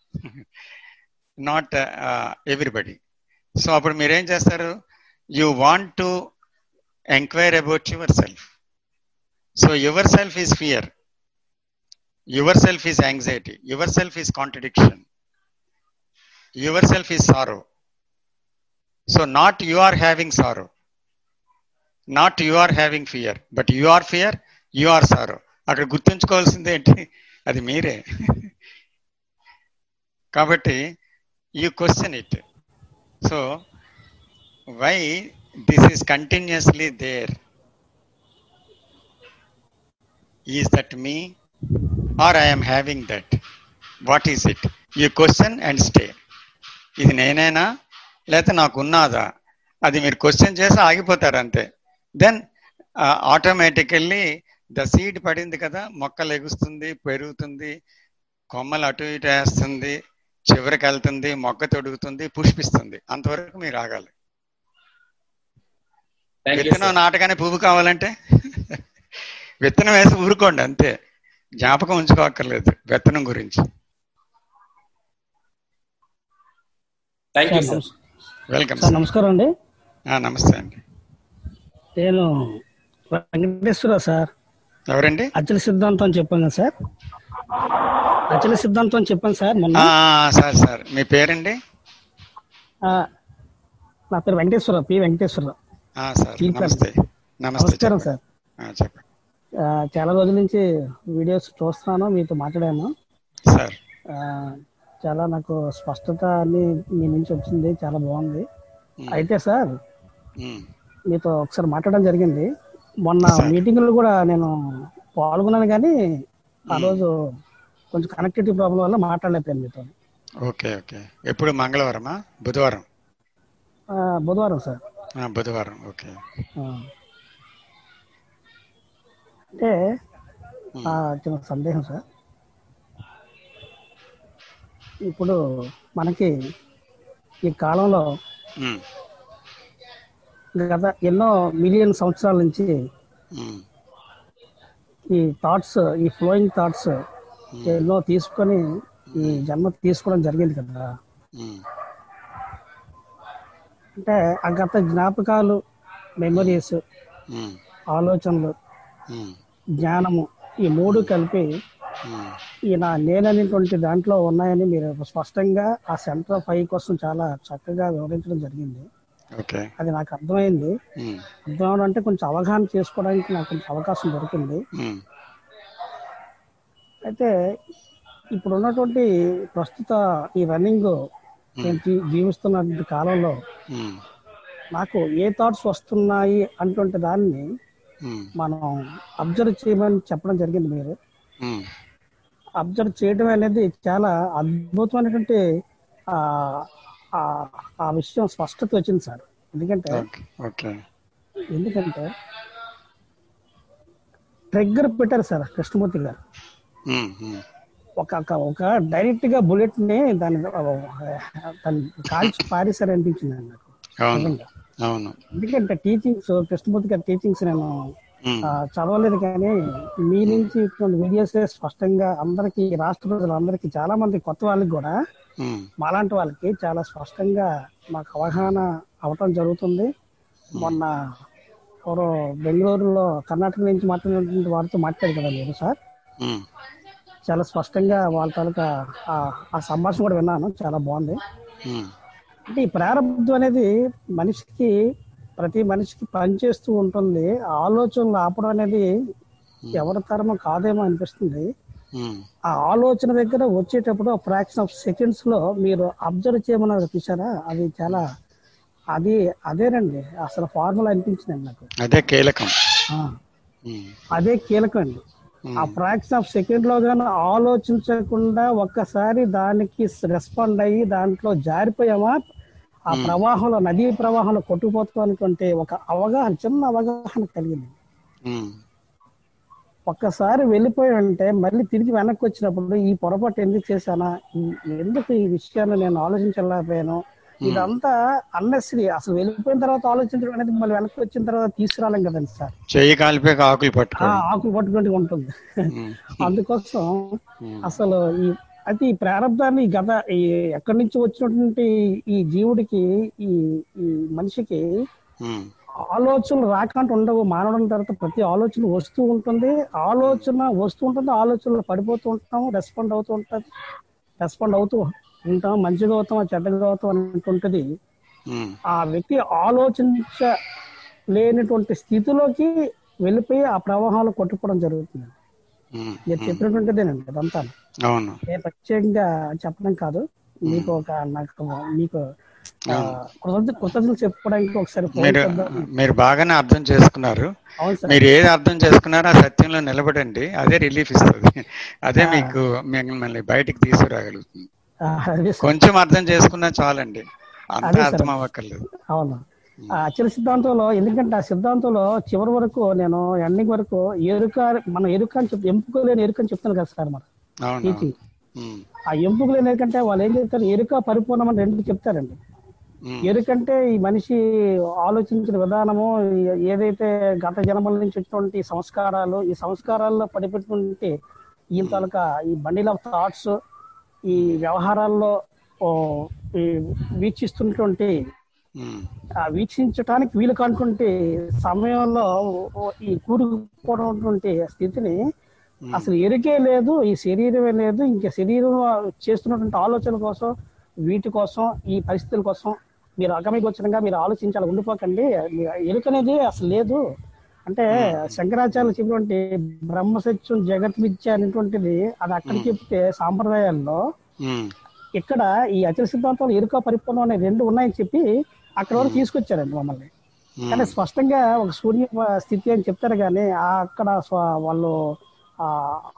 Not uh, uh, everybody. So అప్పుడు మీరేం చేస్తారు you want to enquire about yourself so your self is fear your self is anxiety your self is contradiction your self is sorrow So not you are having sorrow, not you are having fear, but you are fear, you are sorrow. అక్కడ గుర్తుంచుకోవాల్సింది ఏంటి అది మీరే కాబట్టి you question it so why this is continuously there is that me or I'm having that what is it you question and stay ఇది నేనేనా లేకపోతే నాకు ఉన్నదా అది మీరు క్వశ్చన్ చేసి ఆగిపోతారు అంతే దెన్ ఆటోమేటికల్లీ ద సీడ్ పడింది కదా మొక్కలు ఎగుస్తుంది పెరుగుతుంది కొమ్మలు అటు ఇటు వేస్తుంది చివరికి వెళ్తుంది మొక్క తొడుగుతుంది పుష్పిస్తుంది అంతవరకు మీరు ఆగాలి థ్యాంక్ యూ విత్తనం నాటగానే పువ్వు కావాలంటే విత్తనం వేసి ఊరుకోండి అంతే జ్ఞాపకం ఉంచుకోక్కర్లేదు విత్తనం గురించి thank you sir welcome sir నమస్కారం అండి నమస్తే అండి నేను వెంకటేశ్వర సార్ ఎవరండి అచల సిద్ధాంతం అని చెప్పాను కదా సార్ అచల సిద్ధాంతం అని చెప్పాను సార్ మొన్న ఆ, సార్ సార్ మీ పేరండి ఆ, నా పేరు వెంకటేశ్వర పి వెంకటేశ్వర ఆ, సార్ చీఫ్ నమస్తే నమస్తే నమస్కారం చెప్పండి. సార్ ఆ, చెప్పండి ఆ, చాలా రోజుల నుంచి వీడియోస్ చూస్తున్నాను మీతో మాట్లాడాను సార్ ఆ, చాలా నాకు స్పష్టత అన్ని మీ నుంచి వచ్చింది చాలా బాగుంది ఉమ్, అయితే సార్ ఉమ్, మీతో ఒకసారి మాట్లాడడం జరిగింది మొన్న సార్. మీటింగ్ లో కూడా నేను పాల్గొన్నాను కానీ ఆ మ్మ్. రోజు కొంచెం కనెక్టివిటీ ప్రాబ్లం వల్ల మాట్లాడలేకపోయాను మీతో ఓకే ఓకే ఎప్పుడు మంగళవారమా బుధవారం ఆ, బుధవారం సార్ ఆ, బుధవారం ఓకే ఆ. అంటే ఆ, చిన్న సందేహం సార్ ఇప్పుడు మనకి ఈ కాలంలో ఉమ్, గత ఎన్నో మిలియన్ సంవత్సరాల నుంచి ఉమ్, ఈ థాట్స్ ఈ ఫ్లోయింగ్ థాట్స్ ఎన్నో తీసుకొని ఈ జన్మ తీసుకోవడం జరిగింది కదా ఉమ్, అంటే ఆ గత జ్ఞాపకాలు మెమరీస్ ఉమ్, ఆలోచనలు ఉమ్, జ్ఞానము ఈ మూడు కలిపి ఉమ్, ఈ నా నేననేటువంటి దాంట్లో ఉన్నాయని మీరు స్పష్టంగా ఆ సెంటర్ ఆఫ్ ఐ కోసం చాలా చక్కగా వివరించడం జరిగింది ఓకే అది నాకు అర్థమైంది ఉమ్, అర్థం అవడం అంటే కొంచెం అవగాహన చేసుకోవడానికి నాకు కొంచెం అవకాశం దొరికింది ఉమ్, అయితే ఇప్పుడు ఉన్నటువంటి ప్రస్తుత ఈ రన్నింగ్ నేను జీ- జీవిస్తున్నటువంటి కాలంలో ఉమ్, నాకు ఏ థాట్స్ వస్తున్నాయి అటువంటి దాన్ని ఉమ్, మనం అబ్జర్వ్ చేయమని చెప్పడం జరిగింది మీరు ఉమ్, అబ్జర్వ్ చేయడం అనేది చాలా అద్భుతమైనటువంటి ఆ, ఆ ఆ విషయం స్పష్టత వచ్చింది సార్ ఎందుకంటే ఓకే ఓకే ఎందుకంటే ట్రిగ్గర్ పెట్టారు సార్ కృష్ణమూర్తి గారు ఉమ్, ఉమ్, ఒక ఒక- ఒక డైరెక్ట్ గా బుల్లెట్ ని దాని దాన్ని కాల్చి పారేశారు అనిపించింది నాకు అవును నిజంగా. అవును ఎందుకంటే టీచింగ్స్ కృష్ణమూర్తి గారి టీచింగ్స్ నేను ఉమ్, ఆ, చదవలేదు కానీ మీ నుంచి కొన్ని వీడియోస్ స్పష్టంగా అందరికి రాష్ట్ర ప్రజలందరికీ చాలా మంది కొత్త వాళ్ళకి కూడా ఉమ్, మాలాంటి వాళ్ళకి చాలా స్పష్టంగా మాకు అవగాహన అవటం జరుగుతుంది మొన్న ఎవరో బెంగళూరులో కర్ణాటక నుంచి మాట్లాడినటువంటి వారితో మాట్లాడారు కదా మీరు సార్ ఉమ్, చాలా స్పష్టంగా వాళ్ళ తాలూకా ఆ- ఆ సంభాషణ కూడా విన్నాను చాలా బాగుంది ఉమ్, అంటే ఈ ప్రారంభం అనేది మనిషికి ప్రతి మనిషికి పనిచేస్తూ ఉంటుంది ఆ ఆలోచనలు ఆపడం అనేది ఎవరి తరమో కాదేమో అనిపిస్తుంది ఉమ్, ఆ ఆలోచన దగ్గర వచ్చేటప్పుడు ఫ్రాక్షన్ ఆఫ్ సెకండ్స్ లో మీరు అబ్జర్వ్ చేయమన్నారు చూసారా అది చాలా అది అదేనండి అసలు ఫార్ములా అనిపించింది నాకు అదే కీలకం ఆ, ఉమ్, అదే కీలకం అండి ఆ ఫ్రాక్షన్ ఆఫ్ సెకండ్ లో గానీ ఆలోచించకుండా ఒక్కసారి దానికి రెస్పాండ్ అయ్యి దాంట్లో జారిపోయామా ఆ ప్రవాహంలో నదీ ప్రవాహంలో కొట్టుకుపోతాం అనుకుంటే ఒక అవగాహన చిన్న అవగాహన కలిగింది ఉమ్, ఒక్కసారి వెళ్ళిపోయి ఉంటే మళ్ళీ తిరిగి వెనక్కి వచ్చినప్పుడు ఈ పొరపాటు ఎందుకు చేశానా ఈ- ఎందుకు ఈ విషయాన్ని నేను ఆలోచించలేకపోయాను ఇదంతా అన్నెసరీ అసలు వెళ్ళిపోయిన తర్వాత ఆలోచించడం అనేది మళ్ళీ వెనక్కి వచ్చిన తర్వాత తీసుకురాలేం కదండి సార్ చెయ్యి కాలిపోయాక ఆకులు ఆ పట్టుకోవడం ఆకు పట్టుకుంటూ ఉంటుంది ఉమ్, అందుకోసం ఉమ్, అసలు ఈ అయితే ఈ ప్రారంభాన్ని ఈ గత ఈ ఎక్కడి నుంచి వచ్చినటువంటి ఈ జీవుడికి ఈ ఈ మనిషికి ఉమ్, ఆలోచనలు రాకుండా ఉండవు మానవుల తర్వాత ప్రతి ఆలోచన వస్తూ ఉంటుంది ఆలోచన వస్తూ ఉంటుంది ఆలోచనలు పడిపోతూ ఉంటాం రెస్పాండ్ అవుతూ ఉంటుంది రెస్పాండ్ అవుతూ ఉంటాం మంచిగా అవుతాం చెడ్డగా అవుతాం అనేటువంటిది ఉమ్, ఆ వ్యక్తి ఆలోచించలేనటువంటి స్థితిలోకి వెళ్ళిపోయి ఆ ప్రవాహాలు కొట్టుకోవడం జరుగుతుంది ఉమ్, మీరు చెప్పినటువంటిదేనండి అదంతా అవును నేను ప్రత్యేకంగా చెప్పడం కాదు మీకు ఒక నాకు మీకు ఆ, కృతజ్ఞ కృతజ్ఞతలు చెప్పుకోవడానికి ఒకసారి ఫోన్ మీరు చేద్దాం. మీరు బాగానే అర్థం చేసుకున్నారు అవును సార్ మీరు ఏది అర్థం చేసుకున్నారో ఆ సత్యంలో నిలబడండి అదే రిలీఫ్ ఇస్తుంది అదే మీకు మిమ్మల్ని బయటికి తీసుకురాగలుగుతుంది ఆ, అదే సార్ కొంచెం అర్థం చేసుకున్నా చాలండి అంత అదే సార్. అర్థం అవ్వక్కర్లేదు అవును ఆ అచల సిద్ధాంతంలో ఎందుకంటే ఆ సిద్ధాంతంలో చివరి వరకు నేను ఎండింగ్ వరకు ఎరుక మనం ఎరుక అని చెప్ ఎంపుకోలేని ఎరుక అని చెప్తాను కదా సార్ మరి అవును టీచింగ్ ఉమ్, ఆ ఎంపుకోలేని ఎరుకంటే వాళ్ళు ఏం చెప్తారు ఎరుక పరిపూర్ణం అని రెండు చెప్తారండి ఉమ్, ఎరుకంటే ఈ మనిషి ఆలోచించిన విధానము ఈ- ఏదైతే గత జన్మల నుంచి వచ్చినటువంటి సంస్కారాలు ఈ సంస్కారాల్లో పడిపెట్టినటువంటి ఈ తాలూకా ఈ బండిల్ ఆఫ్ థాట్స్ ఈ వ్యవహారాల్లో ఓ, ఈ వీక్షిస్తున్నటువంటి ఉమ్, ఆ వీక్షించటానికి వీలు కానటువంటి సమయంలో ఓ- ఈ కూరుకుపోవడం స్థితిని అసలు ఎరుకే లేదు ఈ శరీరమే లేదు ఇంకా శరీరం చేస్తున్నటువంటి ఆలోచన కోసం వీటి కోసం ఈ పరిస్థితుల కోసం మీరు అగమగోచరంగా మీరు ఆలోచించాలి ఉండిపోకండి మీ ఎరుక అనేది అసలు లేదు అంటే శంకరాచార్యులు చెప్పినటువంటి బ్రహ్మసత్యం జగత్ మిథ్య అనేటువంటిది అది అక్కడ చెప్తే సాంప్రదాయాల్లో ఉమ్, ఇక్కడ ఈ అచల సిద్ధాంతాలు ఎరుక పరిపూర్ణం అనే రెండు ఉన్నాయని చెప్పి అక్కడ వరకు తీసుకొచ్చారండి మమ్మల్ని కానీ స్పష్టంగా ఒక శూన్య స్థితి అని చెప్తారు కానీ ఆ అక్కడ స్వ- వాళ్ళు ఆ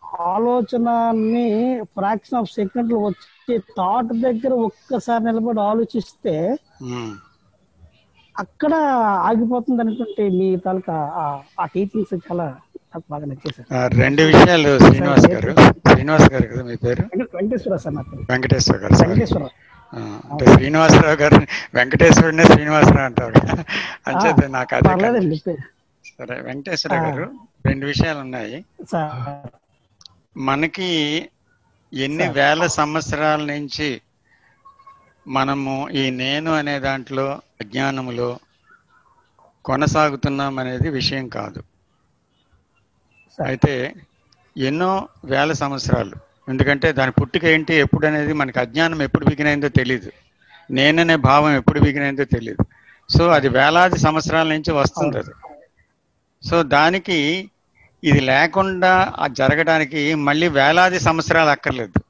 ఆలోచనని ఫ్రాక్షన్ ఆఫ్ సెకండ్లు వచ్చి థాట్ దగ్గర ఒక్కసారి నిలబడి ఆలోచిస్తే ఉమ్, అక్కడ ఆగిపోతుంది అనుకుంటే మీ తాలూకా ఆ- ఆ టీచింగ్స్ చాలా నాకు బాగా నచ్చేది సార్ ఆ, రెండు విషయాలు శ్రీనివాస్ గారు శ్రీనివాస్ గారు కదా మీ పేరు వెంకట- వెంకటేశ్వర సార్ నా పేరు వెంకటేశ్వర గారు సారీ వెంకటేశ్వర ఆ, అంటే శ్రీనివాసరావు గారు వెంకటేశ్వరునే శ్రీనివాసరావు అంటారు కదా. అంచేత నాకు అదే పర్లేదండి కనిపించింది. సరే వెంకటేశ్వర గారు రెండు విషయాలు ఉన్నాయి సార్ మనకి ఎన్ని సార్. వేల సంవత్సరాల నుంచి మనము ఈ నేను అనే దాంట్లో అజ్ఞానములో కొనసాగుతున్నాం అనేది విషయం కాదు సార్ అయితే ఎన్నో వేల సంవత్సరాలు ఎందుకంటే దాని పుట్టుక ఏంటి ఎప్పుడు అనేది మనకి అజ్ఞానం ఎప్పుడు బిగినైందో తెలియదు నేననే భావం ఎప్పుడు బిగినైందో తెలియదు సో అది వేలాది సంవత్సరాల నుంచి వస్తుంది అది సో దానికి ఇది లేకుండా ఆ జరగడానికి మళ్ళీ వేలాది సంవత్సరాలు అక్కర్లేదు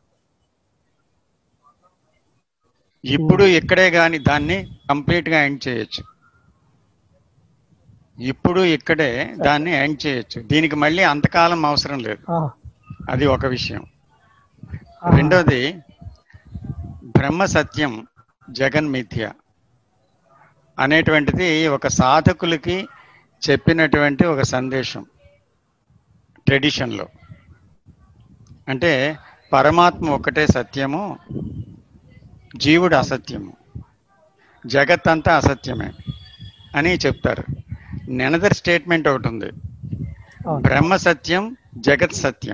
ఇప్పుడు ఇక్కడే కానీ దాన్ని కంప్లీట్ గా ఎండ్ చేయొచ్చు ఇప్పుడు ఇక్కడే దాన్ని ఎండ్ చేయొచ్చు దీనికి మళ్ళీ అంతకాలం అవసరం లేదు ఆ, అది ఒక విషయం ఆ, రెండోది బ్రహ్మ సత్యం జగన్ మిథ్య అనేటువంటిది ఒక సాధకులకి చెప్పినటువంటి ఒక సందేశం ట్రెడిషన్లో అంటే పరమాత్మ ఒక్కటే సత్యము జీవుడు అసత్యము జగత్ అంతా అసత్యమే అని చెప్తారు నెనదర్ స్టేట్మెంట్ ఒకటి ఉంది అవును. బ్రహ్మ సత్యం జగత్ సత్యం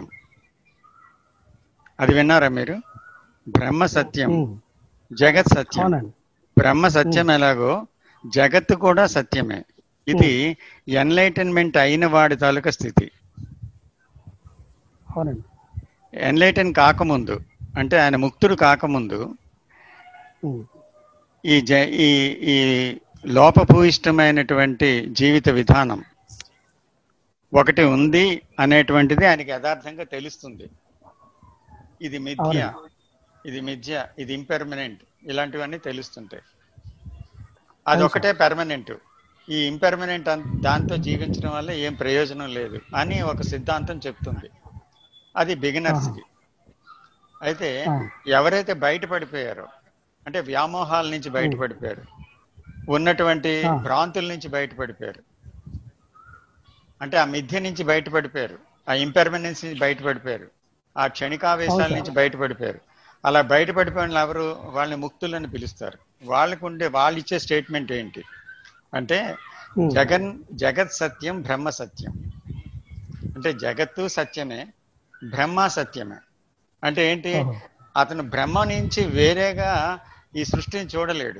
అది విన్నారా మీరు బ్రహ్మ సత్యం ఉమ్, జగత్ సత్యం అవునండి బ్రహ్మ సత్యం ఎలాగో జగత్తు కూడా సత్యమే ఇది ఎన్లైటన్మెంట్ అయిన వాడి తాలూకా స్థితి అవునండి ఎన్లైటన్ కాకముందు అంటే ఆయన ముక్తుడు కాకముందు ఉమ్, ఈ జ ఈ ఈ లోపభూయిష్టమైనటువంటి జీవిత విధానం ఒకటి ఉంది అనేటువంటిది ఆయనకి యథార్థంగా తెలుస్తుంది ఇది మిథ్య ఇది మిథ్య ఇది ఇంపెర్మనెంట్ ఇలాంటివన్నీ తెలుస్తుంటాయి అదొకటే పెర్మనెంట్ ఈ ఇంపెర్మనెంట్ దాంతో జీవించడం వల్ల ఏం ప్రయోజనం లేదు అని ఒక సిద్ధాంతం చెప్తుంది అది బిగినర్స్కి అయితే ఆ. ఎవరైతే బయటపడిపోయారో అంటే వ్యామోహాల నుంచి బయటపడిపోయారు ఉన్నటువంటి ఆ. భ్రాంతుల నుంచి బయటపడిపోయారు అంటే ఆ మిథ్య నుంచి బయటపడిపోయారు ఆ ఇంపెర్మనెన్స్ నుంచి బయటపడిపోయారు ఆ క్షణికావేశాల అవును నుంచి బయటపడిపోయారు అలా బయటపడిపోయిన వాళ్ళు ఎవరు వాళ్ళని ముక్తులని పిలుస్తారు వాళ్ళకు ఉండే వాళ్ళు ఇచ్చే స్టేట్మెంట్ ఏంటి అంటే ఉమ్, జగన్ జగత్ సత్యం బ్రహ్మ సత్యం అంటే జగత్తు సత్యమే బ్రహ్మ సత్యమే అంటే ఏంటి ఓహో. అతను బ్రహ్మ నుంచి వేరేగా ఈ సృష్టిని చూడలేడు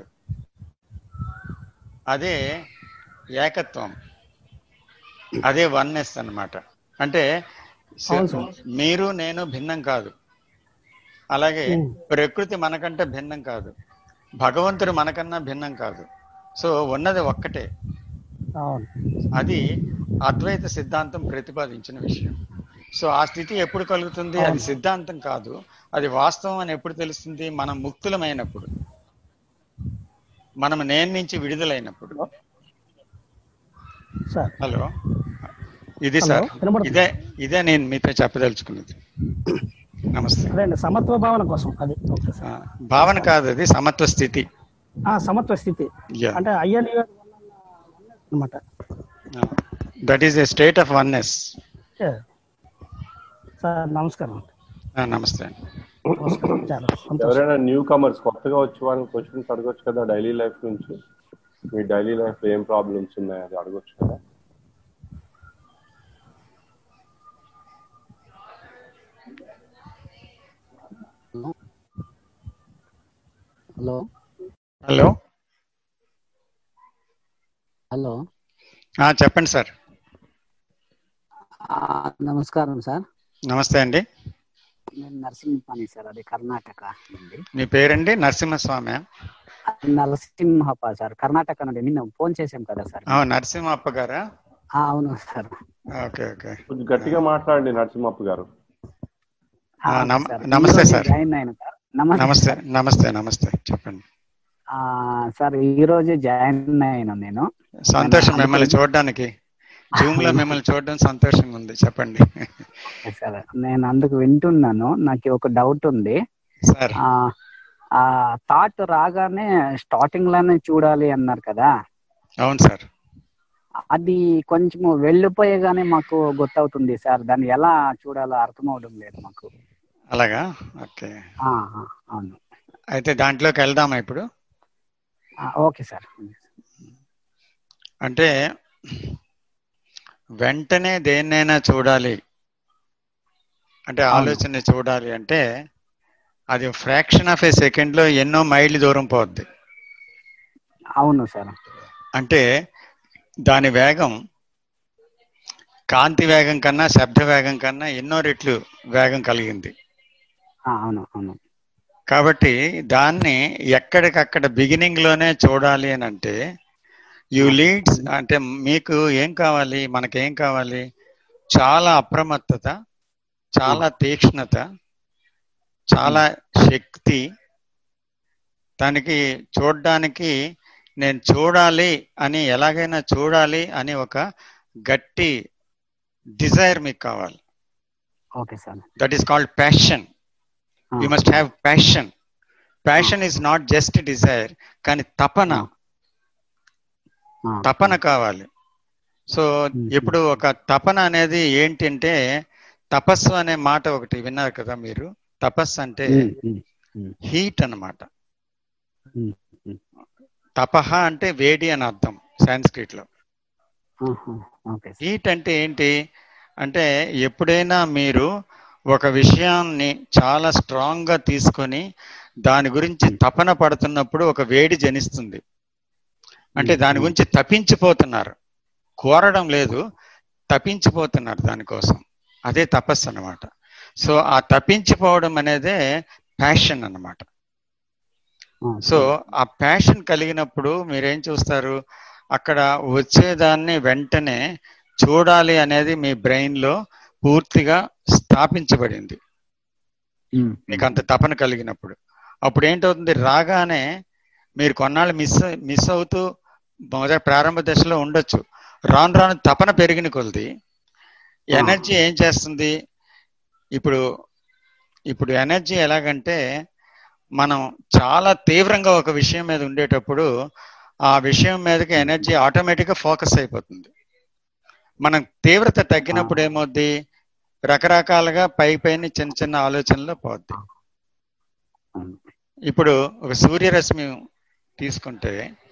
అదే ఏకత్వం అదే వన్నెస్ అన్నమాట అంటే స- అవును సార్. మీరు నేను భిన్నం కాదు అలాగే ఉమ్. ప్రకృతి మనకంటే భిన్నం కాదు భగవంతుడు మనకన్నా భిన్నం కాదు సో ఉన్నది ఒక్కటే అవును అది అద్వైత సిద్ధాంతం ప్రతిపాదించిన విషయం సో ఆ స్థితి ఎప్పుడు కలుగుతుంది అది సిద్ధాంతం కాదు అది వాస్తవం అని ఎప్పుడు తెలుస్తుంది మనం ముక్తులమైనప్పుడు మనం నేను నుంచి విడుదలైనప్పుడు సార్ హలో ఇది హలో, సార్ వినపడుతుంది. ఇదే ఇదే నేను మీతో చెప్పదలుచుకున్నది నమస్తే అదే అండి సమత్వ భావన కోసం అది ఓకే ఆ, సార్ భావన కాదు అది సమత్వ స్థితి ఆ సమత్వ స్థితి యా అంటే అయ్యని అనమాట that is a state of oneness sir నమస్కారం నమస్తే అండి నమస్కారం చాలా సంతోషం ఎవరైనా న్యూ కమర్స్ కొత్తగా వచ్చే వాళ్ళని క్వశ్చన్స్ అడగొచ్చు కదా డైలీ లైఫ్ నుంచి మీ డైలీ లైఫ్ లో ఏం ప్రాబ్లమ్స్ ఉన్నాయి అది అడగొచ్చు కదా హలో హలో హలో ఆ, చెప్పండి సార్ ఆ, నమస్కారం సార్ నమస్తే అండి నేను నరసింహపాణి సార్ అది కర్ణాటక నుండి మీ పేరండి నరసింహస్వామి నరసింహప్ప సార్ కర్ణాటక నుండి నిన్న ఫోన్ చేశాం కదా సార్ నరసింహప్ప గారా ఆ, అవును సార్ ఓకే ఓకే కొంచెం గట్టిగా మాట్లాడండి నరసింహప్ప గారు ఆ, ఆ, నమ- సార్. నమస్తే ఈరోజే సార్. జాయిన్ అయిన సార్ నమస్తే నమస్తే సార్. నమస్తే నమస్తే చెప్పండి ఆ, సార్ ఈ రోజు జాయిన్ అయినా నేను సంతోషం నేను మిమ్మల్ని అనుకున్న- చూడడానికి జూమ్ లో మిమ్మల్ని చూడడం సంతోషంగా ఉంది చెప్పండి సార్ నేను అందుకు వింటున్నాను నాకు ఒక డౌట్ ఉంది సార్ ఆ ఆ థాట్ రాగానే స్టార్టింగ్ లోనే చూడాలి అన్నారు కదా అవును సార్ అది కొంచెం వెళ్ళిపోయేగానే మాకు గుర్తవుతుంది సార్ దాన్ని ఎలా చూడాలో అర్థం అవడం లేదు మాకు అలాగా ఓకే ఆ, ఆ, అవును అయితే దాంట్లోకి వెళ్దామా ఇప్పుడు ఆ, ఓకే సార్ అంటే వెంటనే దేన్నైనా చూడాలి అంటే అవును. ఆలోచన చూడాలి అంటే అది ఫ్రాక్షన్ ఆఫ్ ఏ సెకండ్ లో ఎన్నో మైళ్ళు దూరం పోద్ది అవును సార్ అంటే దాని వేగం కాంతి వేగం కన్నా శబ్ద వేగం కన్నా ఎన్నో రెట్లు వేగం కలిగింది ఆ, అవును అవును కాబట్టి దాన్ని ఎక్కడికక్కడ బిగినింగ్ లోనే చూడాలి అని అంటే యు లీడ్స్ అంటే మీకు ఏం కావాలి మనకేం కావాలి చాలా అప్రమత్తత చాలా తీక్ష్ణత చాలా శక్తి దానికి చూడడానికి నేను చూడాలి అని ఎలాగైనా చూడాలి అని ఒక గట్టి డిజైర్ మీకు కావాలి okay sir that is called passion you must have passion passion is not just desire కానీ తపన తపన కావాలి సో ఇప్పుడు ఒక తపన అనేది ఏంటంటే తపస్సు అనే మాట ఒకటి విన్నారు కదా మీరు తపస్సు అంటే హీట్ అన్నమాట తపహ అంటే వేడి అని అర్థం సాంస్క్రిట్ లో ఓకే హీట్ అంటే ఏంటి అంటే ఎప్పుడైనా మీరు ఒక విషయాన్ని చాలా స్ట్రాంగ్ గా తీసుకొని దాని గురించి తపన పడుతున్నప్పుడు ఒక వేడి జనిస్తుంది అంటే దాని గురించి తప్పించిపోతున్నారు కోరడం లేదు తప్పించిపోతున్నారు దానికోసం అదే తపస్సు అన్నమాట సో ఆ తప్పించిపోవడం అనేదే ప్యాషన్ అన్నమాట సో ఆ ప్యాషన్ కలిగినప్పుడు మీరేం చూస్తారు అక్కడ వచ్చేదాన్ని వెంటనే చూడాలి అనేది మీ బ్రెయిన్ లో పూర్తిగా స్థాపించబడింది మీకు అంత తపన కలిగినప్పుడు అప్పుడు ఏంటవుతుంది రాగానే మీరు కొన్నాళ్ళు మిస్ మిస్ అవుతూ మొదటి ప్రారంభ దశలో ఉండొచ్చు రాను రాను తపన పెరిగిన కొలది ఎనర్జీ ఏం చేస్తుంది ఇప్పుడు ఇప్పుడు ఎనర్జీ ఎలాగంటే మనం చాలా తీవ్రంగా ఒక విషయం మీద ఉండేటప్పుడు ఆ విషయం మీదకి ఎనర్జీ ఆటోమేటిక్గా ఫోకస్ అయిపోతుంది మనం తీవ్రత తగ్గినప్పుడు ఏమవుద్ది రకరకాలుగా పై పైన చిన్న చిన్న ఆలోచనలు పోద్ది ఇప్పుడు ఒక సూర్యరశ్మి తీసుకుంటే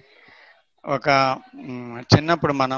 ఒక మ్, చిన్నప్పుడు మనం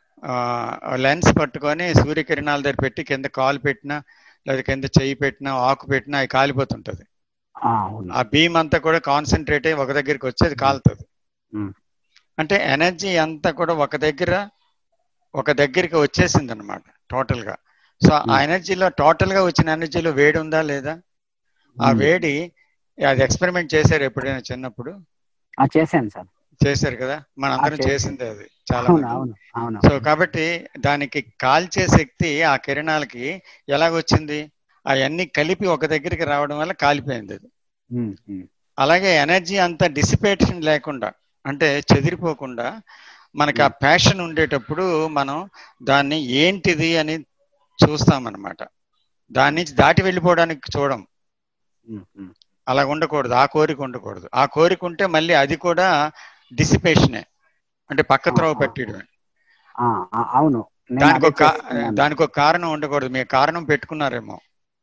లెన్స్ పట్టుకొని సూర్యకిరణాల దగ్గర పెట్టి కింద కాలు పెట్టినా లేదా కింద చెయ్యి పెట్టినా ఆకు పెట్టినా అవి కాలిపోతుంటది అవును ఆ బీమ్ అంతా కూడా కాన్సన్ట్రేట్ అయ్యి ఒక దగ్గరికి వచ్చి అది కాలుతుంది ఉమ్. అంటే ఎనర్జీ అంతా కూడా ఒక దగ్గర ఒక దగ్గరికి వచ్చేసింది అనమాట టోటల్ గా సో ఆ ఎనర్జీలో టోటల్ గా వచ్చిన ఎనర్జీలో వేడి ఉందా లేదా ఆ ఉమ్. వేడి అది ఎక్స్పెరిమెంట్ చేశారు ఎప్పుడైనా చిన్నప్పుడు ఆ, చేశాను సార్ చేశారు కదా మనందరం చేశాను. చేసింది అది చాలా అవును మంది. అవును అవును సో కాబట్టి దానికి కాల్చే శక్తి ఆ కిరణాలకి ఎలాగొచ్చింది అవన్నీ కలిపి ఒక దగ్గరికి రావడం వల్ల కాలిపోయింది అది ఉమ్, ఉమ్. అలాగే ఎనర్జీ అంతా డిసిపేషన్ లేకుండా అంటే చెదిరిపోకుండా మనకి ఆ ప్యాషన్ ఉండేటప్పుడు మనం దాన్ని ఏంటిది అని చూస్తామన్నమాట దాని నుంచి దాటి వెళ్ళిపోవడానికి చూడం ఉమ్, ఉమ్. అలా ఉండకూడదు ఆ కోరిక ఉండకూడదు ఆ కోరిక ఉంటే మళ్ళీ అది కూడా డిసిపేషనే అంటే పక్క త్రోవ పెట్టడమే ఆ, ఆ, అవును నేను దానికి అదే ఒక కా- చేస్తున్నాను. దానికి ఒక కారణం ఉండకూడదు మీ కారణం పెట్టుకున్నారేమో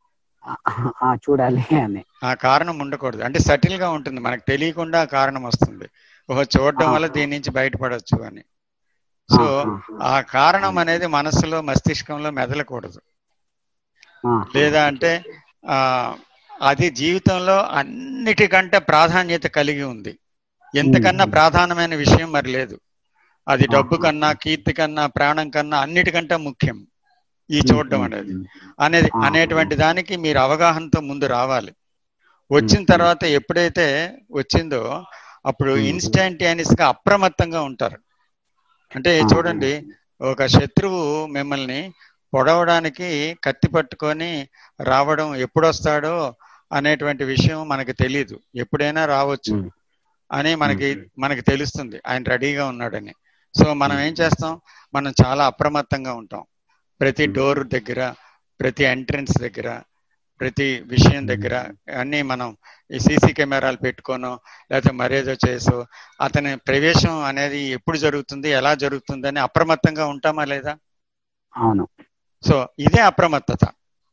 ఆ, చూడాలి అని ఆ కారణం ఉండకూడదు అంటే సటిల్ గా ఉంటుంది మనకు తెలియకుండా ఆ కారణం వస్తుంది ఓహో చూడడం వల్ల దీని నుంచి బయటపడొచ్చు అని సో ఆ కారణం అనేది మనస్సులో మస్తిష్కంలో మెదలకూడదు ఆ, లేదా అంటే ఆ అది జీవితంలో అన్నిటికంటే ప్రాధాన్యత కలిగి ఉంది ఎంతకన్నా ప్రధానమైన విషయం మరి లేదు అది డబ్బు కన్నా కీర్తి కన్నా ప్రాణం కన్నా అన్నిటికంటే ముఖ్యం ఈ చూడడం అనేది అనేది అనేటువంటి దానికి మీరు అవగాహనతో ముందు రావాలి వచ్చిన తర్వాత ఎప్పుడైతే వచ్చిందో అప్పుడు ఇన్స్టాంటినియస్ గా అప్రమత్తంగా ఉంటారు అంటే చూడండి ఒక శత్రువు మిమ్మల్ని పొడవడానికి కత్తి పట్టుకొని రావడం ఎప్పుడు వస్తాడో అనేటువంటి విషయం మనకి తెలియదు ఎప్పుడైనా రావచ్చు అని మనకి మనకి తెలుస్తుంది ఆయన రెడీగా ఉన్నాడని సో మనం ఏం చేస్తాం మనం చాలా అప్రమత్తంగా ఉంటాం ప్రతి డోర్ దగ్గర ప్రతి ఎంట్రన్స్ దగ్గర ప్రతి విషయం దగ్గర అన్ని మనం ఈ సీసీ కెమెరాలు పెట్టుకోను లేకపోతే మరేదో చేసో అతని ప్రవేశం అనేది ఎప్పుడు జరుగుతుంది ఎలా జరుగుతుంది అని అప్రమత్తంగా ఉంటామా లేదా అవును సో ఇదే అప్రమత్తత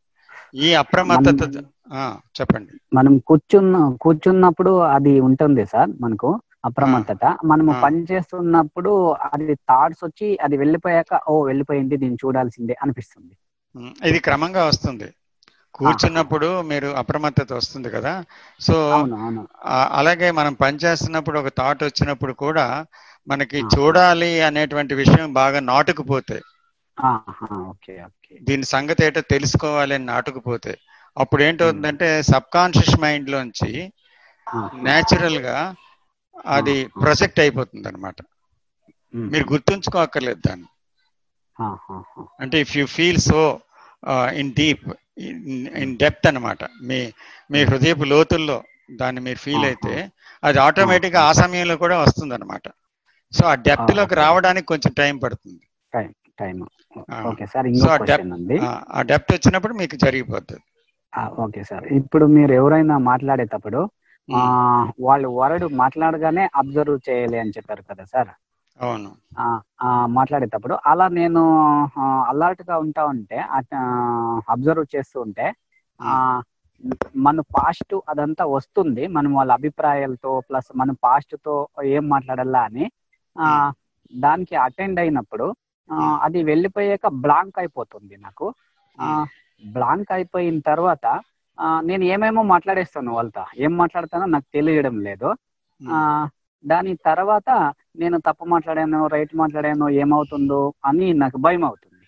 ఈ అప్రమత్తత ఆ, చెప్పండి మనం కూర్చున్న కూర్చున్నప్పుడు అది ఉంటుంది సార్ మనకు అప్రమత్తత మనము ఆ. పని చేస్తున్నప్పుడు అది థాట్స్ వచ్చి అది వెళ్ళిపోయాక ఓ వెళ్ళిపోయింది దీన్ని చూడాల్సిందే అనిపిస్తుంది ఉమ్, ఇది క్రమంగా వస్తుంది కూర్చున్నప్పుడు మీరు అప్రమత్తత వస్తుంది కదా సో అవును అవును ఆ- అలాగే మనం పని చేస్తున్నప్పుడు ఒక థాట్ వచ్చినప్పుడు కూడా మనకి చూడాలి అనేటువంటి విషయం బాగా నాటుకుపోతే ఆహా, ఓకే ఓకే దీని సంగతి ఏంటో తెలుసుకోవాలి అని నాటుకుపోతే అప్పుడు ఏంటవుతుందంటే సబ్ కాన్షియస్ మైండ్ లోంచి నేచురల్ గా అది ప్రొజెక్ట్ అయిపోతుంది అనమాట మీరు గుర్తుంచుకోక్కర్లేదు దాన్ని ఆహాహా. అంటే if you feel so in deep in depth అన్నమాట మీ మీ హృదయపు లోతుల్లో దాన్ని మీరు ఫీల్ అయితే అది ఆటోమేటిక్ గా ఆ సమయంలో కూడా వస్తుంది అనమాట సో ఆ డెప్త్ లోకి రావడానికి కొంచెం టైం పడుతుంది టైం టైం ఆ. ఓకే సార్ సో ఇంకో ఆ క్వశ్చన్ డెప్త్ ఉంది ఆ డెప్త్ వచ్చినప్పుడు మీకు జరిగిపోతుంది ఆ, ఓకే సార్ ఇప్పుడు మీరు ఎవరైనా మాట్లాడేటప్పుడు ఆ వాళ్ళు వరడు మాట్లాడగానే అబ్జర్వ్ చేయాలి అని చెప్పారు కదా సార్ అవును ఆ, ఆ, మాట్లాడేటప్పుడు అలా నేను అలర్ట్ గా ఉంటా ఉంటే అబ్జర్వ్ చేస్తూ ఉంటే ఆ మన పాస్ట్ అదంతా వస్తుంది మనం వాళ్ళ అభిప్రాయాలతో ప్లస్ మన పాస్ట్ తో ఏం మాట్లాడాలా అని ఆ దానికి అటెండ్ అయినప్పుడు ఆ, అది వెళ్ళిపోయాక బ్లాంక్ అయిపోతుంది నాకు ఆ బ్లాంక్ అయిపోయిన తర్వాత ఆ, నేను ఏమేమో మాట్లాడేస్తాను వాళ్ళతో ఏం మాట్లాడతానో నాకు తెలియడం లేదు ఆ దాని తర్వాత నేను తప్పు మాట్లాడాను రైట్ మాట్లాడాను ఏమవుతుందో అని నాకు భయం అవుతుంది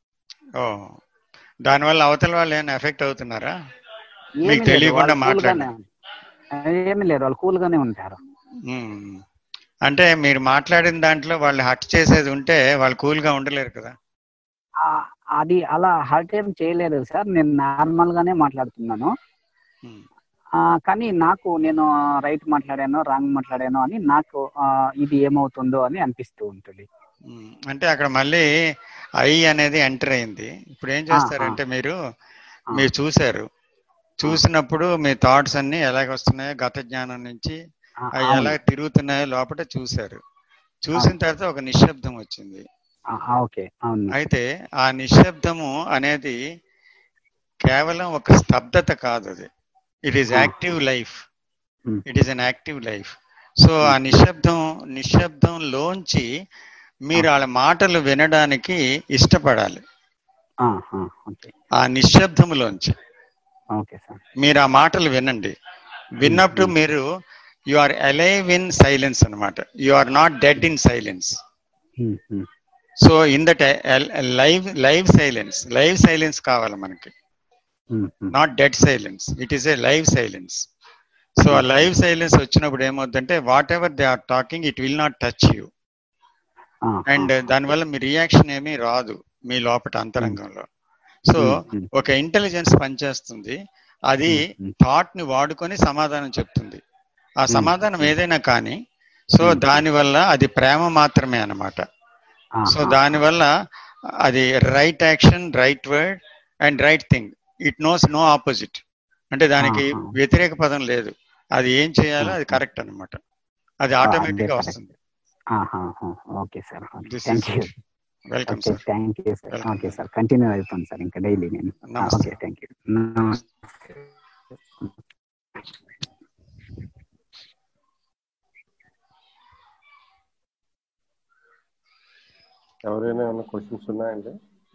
ఓ దానివల్ల అవతల వాళ్ళు ఏమైనా ఎఫెక్ట్ అవుతున్నారా ఏమీ మీకు లేదు, తెలియకుండా వాళ్ళు cool గానే మాట్లాడండి ఏమీ లేదు వాళ్ళు కూల్ గానే ఉంటారు ఉమ్. అంటే మీరు మాట్లాడిన దాంట్లో వాళ్ళు హర్ట్ చేసేది ఉంటే వాళ్ళు కూల్ గా ఉండలేరు కదా ఆ, అది అలా హర్ట్ ఏం చేయలేదు సార్ నేను నార్మల్ గానే మాట్లాడుతున్నాను ఆ, కానీ నాకు నేను రైట్ మాట్లాడాను రాంగ్ మాట్లాడాను అని నాకు ఆ, ఇది ఏమవుతుందో అని అనిపిస్తూ ఉంటుంది ఉమ్. అంటే అక్కడ మళ్ళీ ఐ అనేది ఎంటర్ అయింది ఇప్పుడు ఏం చేస్తారంటే మీరు మీరు చూశారు చూసినప్పుడు మీ థాట్స్ అన్ని ఎలాగ వస్తున్నాయో గత జ్ఞానం నుంచి అవి అవును. ఎలా తిరుగుతున్నాయో లోపల చూశారు చూసిన తర్వాత ఒక నిశ్శబ్దం వచ్చింది ఆ, ఆ, ఓకే అవును అయితే ఆ నిశ్శబ్దము అనేది కేవలం ఒక స్తబ్దత కాదు అది it is active life it is an active life so ఆ నిశ్శబ్దం నిశ్శబ్దంలోంచి మీరు వాళ్ళ మాటలు వినడానికి ఇష్టపడాలి ఆ, ఆ, ఓకే ఆ నిశ్శబ్దములోంచి ఓకే సార్ మీరు ఆ మాటలు వినండి విన్నప్పుడు మీరు you are alive in silence అనమాట you are not dead in silence um, um, so in that live live silence live silence కావాలి మనకి um, um. Not dead silence it is a live silence so ఆ live silence వచ్చినప్పుడు ఏమవుతుందంటే whatever they are talking it will not touch you ఆ, and దానివల్ల మీ reaction ఏమీ రాదు మీ లోపల అంతరంగంలో సో ఒక ఇంటెలిజెన్స్ పనిచేస్తుంది అది థాట్ ని వాడుకొని సమాధానం చెప్తుంది ఆ సమాధానం ఏదైనా కానీ సో దానివల్ల అది ప్రేమ మాత్రమే అన్నమాట సో దానివల్ల అది right action right word and right thing it knows no opposite అంటే దానికి వ్యతిరేక పదం లేదు అది ఏం చేయాలో అది కరెక్ట్ అన్నమాట అది ఆటోమేటిక్ గా వస్తుంది okay sir This thank is you it. Welcome okay sir thank you sir okay sir continue అవుతాను సార్ ఇంకా డైలీ నేను నమస్తే. ఓకే థ్యాంక్ యూ నమస్తే ఎవరైనా ఏమైనా క్వశ్చన్స్ ఉన్నాయండి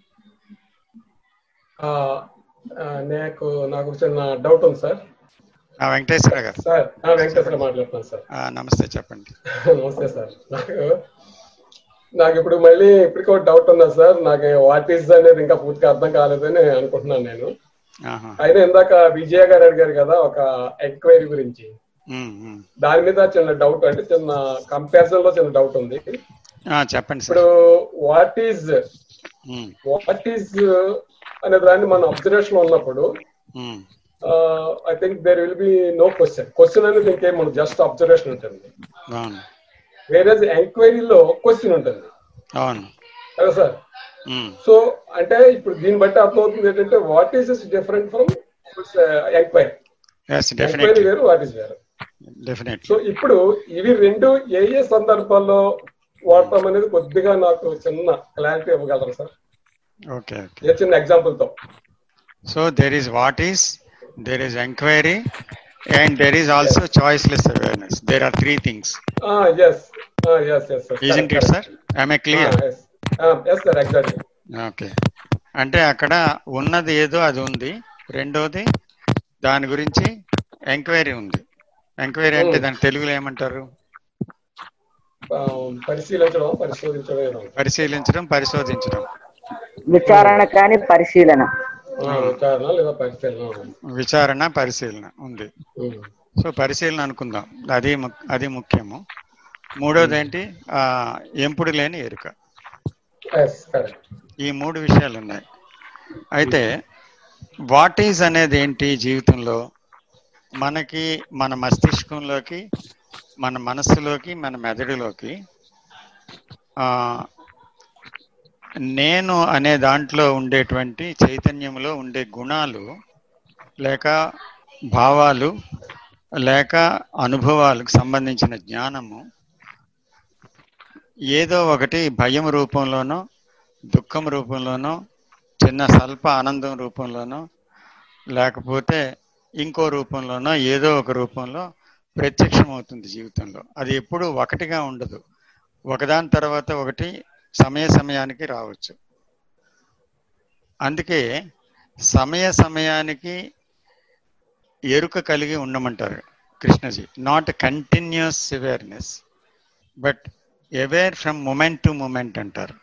ఆ, ఆ, నాకు నాకు చిన్న డౌట్ ఉంది సార్ ఆ, వెంకటేశ్వర గారు సార్ ఆ, వెంకటేశ్వర మాట్లాడుతున్నాను సార్ ఆ, నమస్తే చెప్పండి నమస్తే సార్ నాకు నాకు ఇప్పుడు మళ్ళీ ఇప్పటికో డౌట్ ఉందా సార్ నాకు వాట్ ఈస్ అనేది ఇంకా పూర్తిగా అర్థం కాలేదని అనుకుంటున్నాను నేను ఆహా. అయినా ఇందాక విజయ గారు అడిగారు కదా ఒక ఎంక్వైరీ గురించి ఉమ్, ఉమ్. దాని మీద చిన్న డౌట్ అంటే చిన్న కంపారిజన్ లో చిన్న డౌట్ ఉంది ఆ, చెప్పండి సార్ ఇప్పుడు what is um, what is అనే దాన్ని మన అబ్జర్వేషన్ ఉన్నప్పుడు um, I think there will be no question question అనేది ఇంకేం ఉండదు జస్ట్ అబ్జర్వేషన్ ఉంటుంది అవును వేరే ఎంక్వైరీలో క్వశ్చన్ ఉంటుంది అవును కదా సార్ ఉమ్, సో అంటే ఇప్పుడు దీన్ని బట్టి అర్థమవుతుంది ఏంటంటే what is is different from enquiry yes enquiry definitely వేరు వాట్ ఈస్ వేరు డెఫినెట్లీ సో ఇప్పుడు ఇవి రెండు ఏ ఏ సందర్భాల్లో వాడతాం అనేది కొద్దిగా నాకు చిన్న క్లారిటీ ఇవ్వగలరా సార్ ఓకే ఓకే ఏ చిన్న ఎగ్జాంపుల్ తో so there is what is there is enquiry and there is also choiceless awareness there are three things yes yes yes isn't it sir I'm a clear yes sir exactly okay అంటే అక్కడ ఉన్నది ఏదో అది ఉంది రెండోది దాని గురించి enquiry ఉంది ఎంక్వైరీ అంటే దాని తెలుగులో ఏమంటారు పరిశీలించడం పరిశోధించడం ఏదో పరిశీలించడం పరిశోధించడం విచారణ కానీ పరిశీలన ఆ, విచారణ లేదా పరిశీలన విచారణ పరిశీలన ఉంది ఉమ్. సో పరిశీలన అనుకుందాం అది ము- అది ముఖ్యము మూడోది ఏంటి ఆ ఎంపుడు లేని ఎరుక ఎస్ కరెక్ట్ ఈ మూడు విషయాలు ఉన్నాయి అయితే వాట్ ఈజ్ అనేది ఏంటి జీవితంలో మనకి మన మస్తిష్కంలోకి మన మనస్సులోకి మన మెదడులోకి ఆ, నేను అనే దాంట్లో ఉండేటువంటి చైతన్యంలో ఉండే గుణాలు లేక భావాలు లేక అనుభవాలకు సంబంధించిన జ్ఞానము ఏదో ఒకటి భయం రూపంలోనో దుఃఖం రూపంలోనో చిన్న స్వల్ప ఆనందం రూపంలోనో లేకపోతే ఇంకో రూపంలోనో ఏదో ఒక రూపంలో ప్రత్యక్షమవుతుంది జీవితంలో అది ఎప్పుడూ ఒకటిగా ఉండదు ఒకదాని తర్వాత ఒకటి సమయ సమయానికి రావచ్చు అందుకే సమయ సమయానికి ఎరుక కలిగి ఉండమంటారు Krishnaji not continuous awareness but aware from moment to moment అంటారు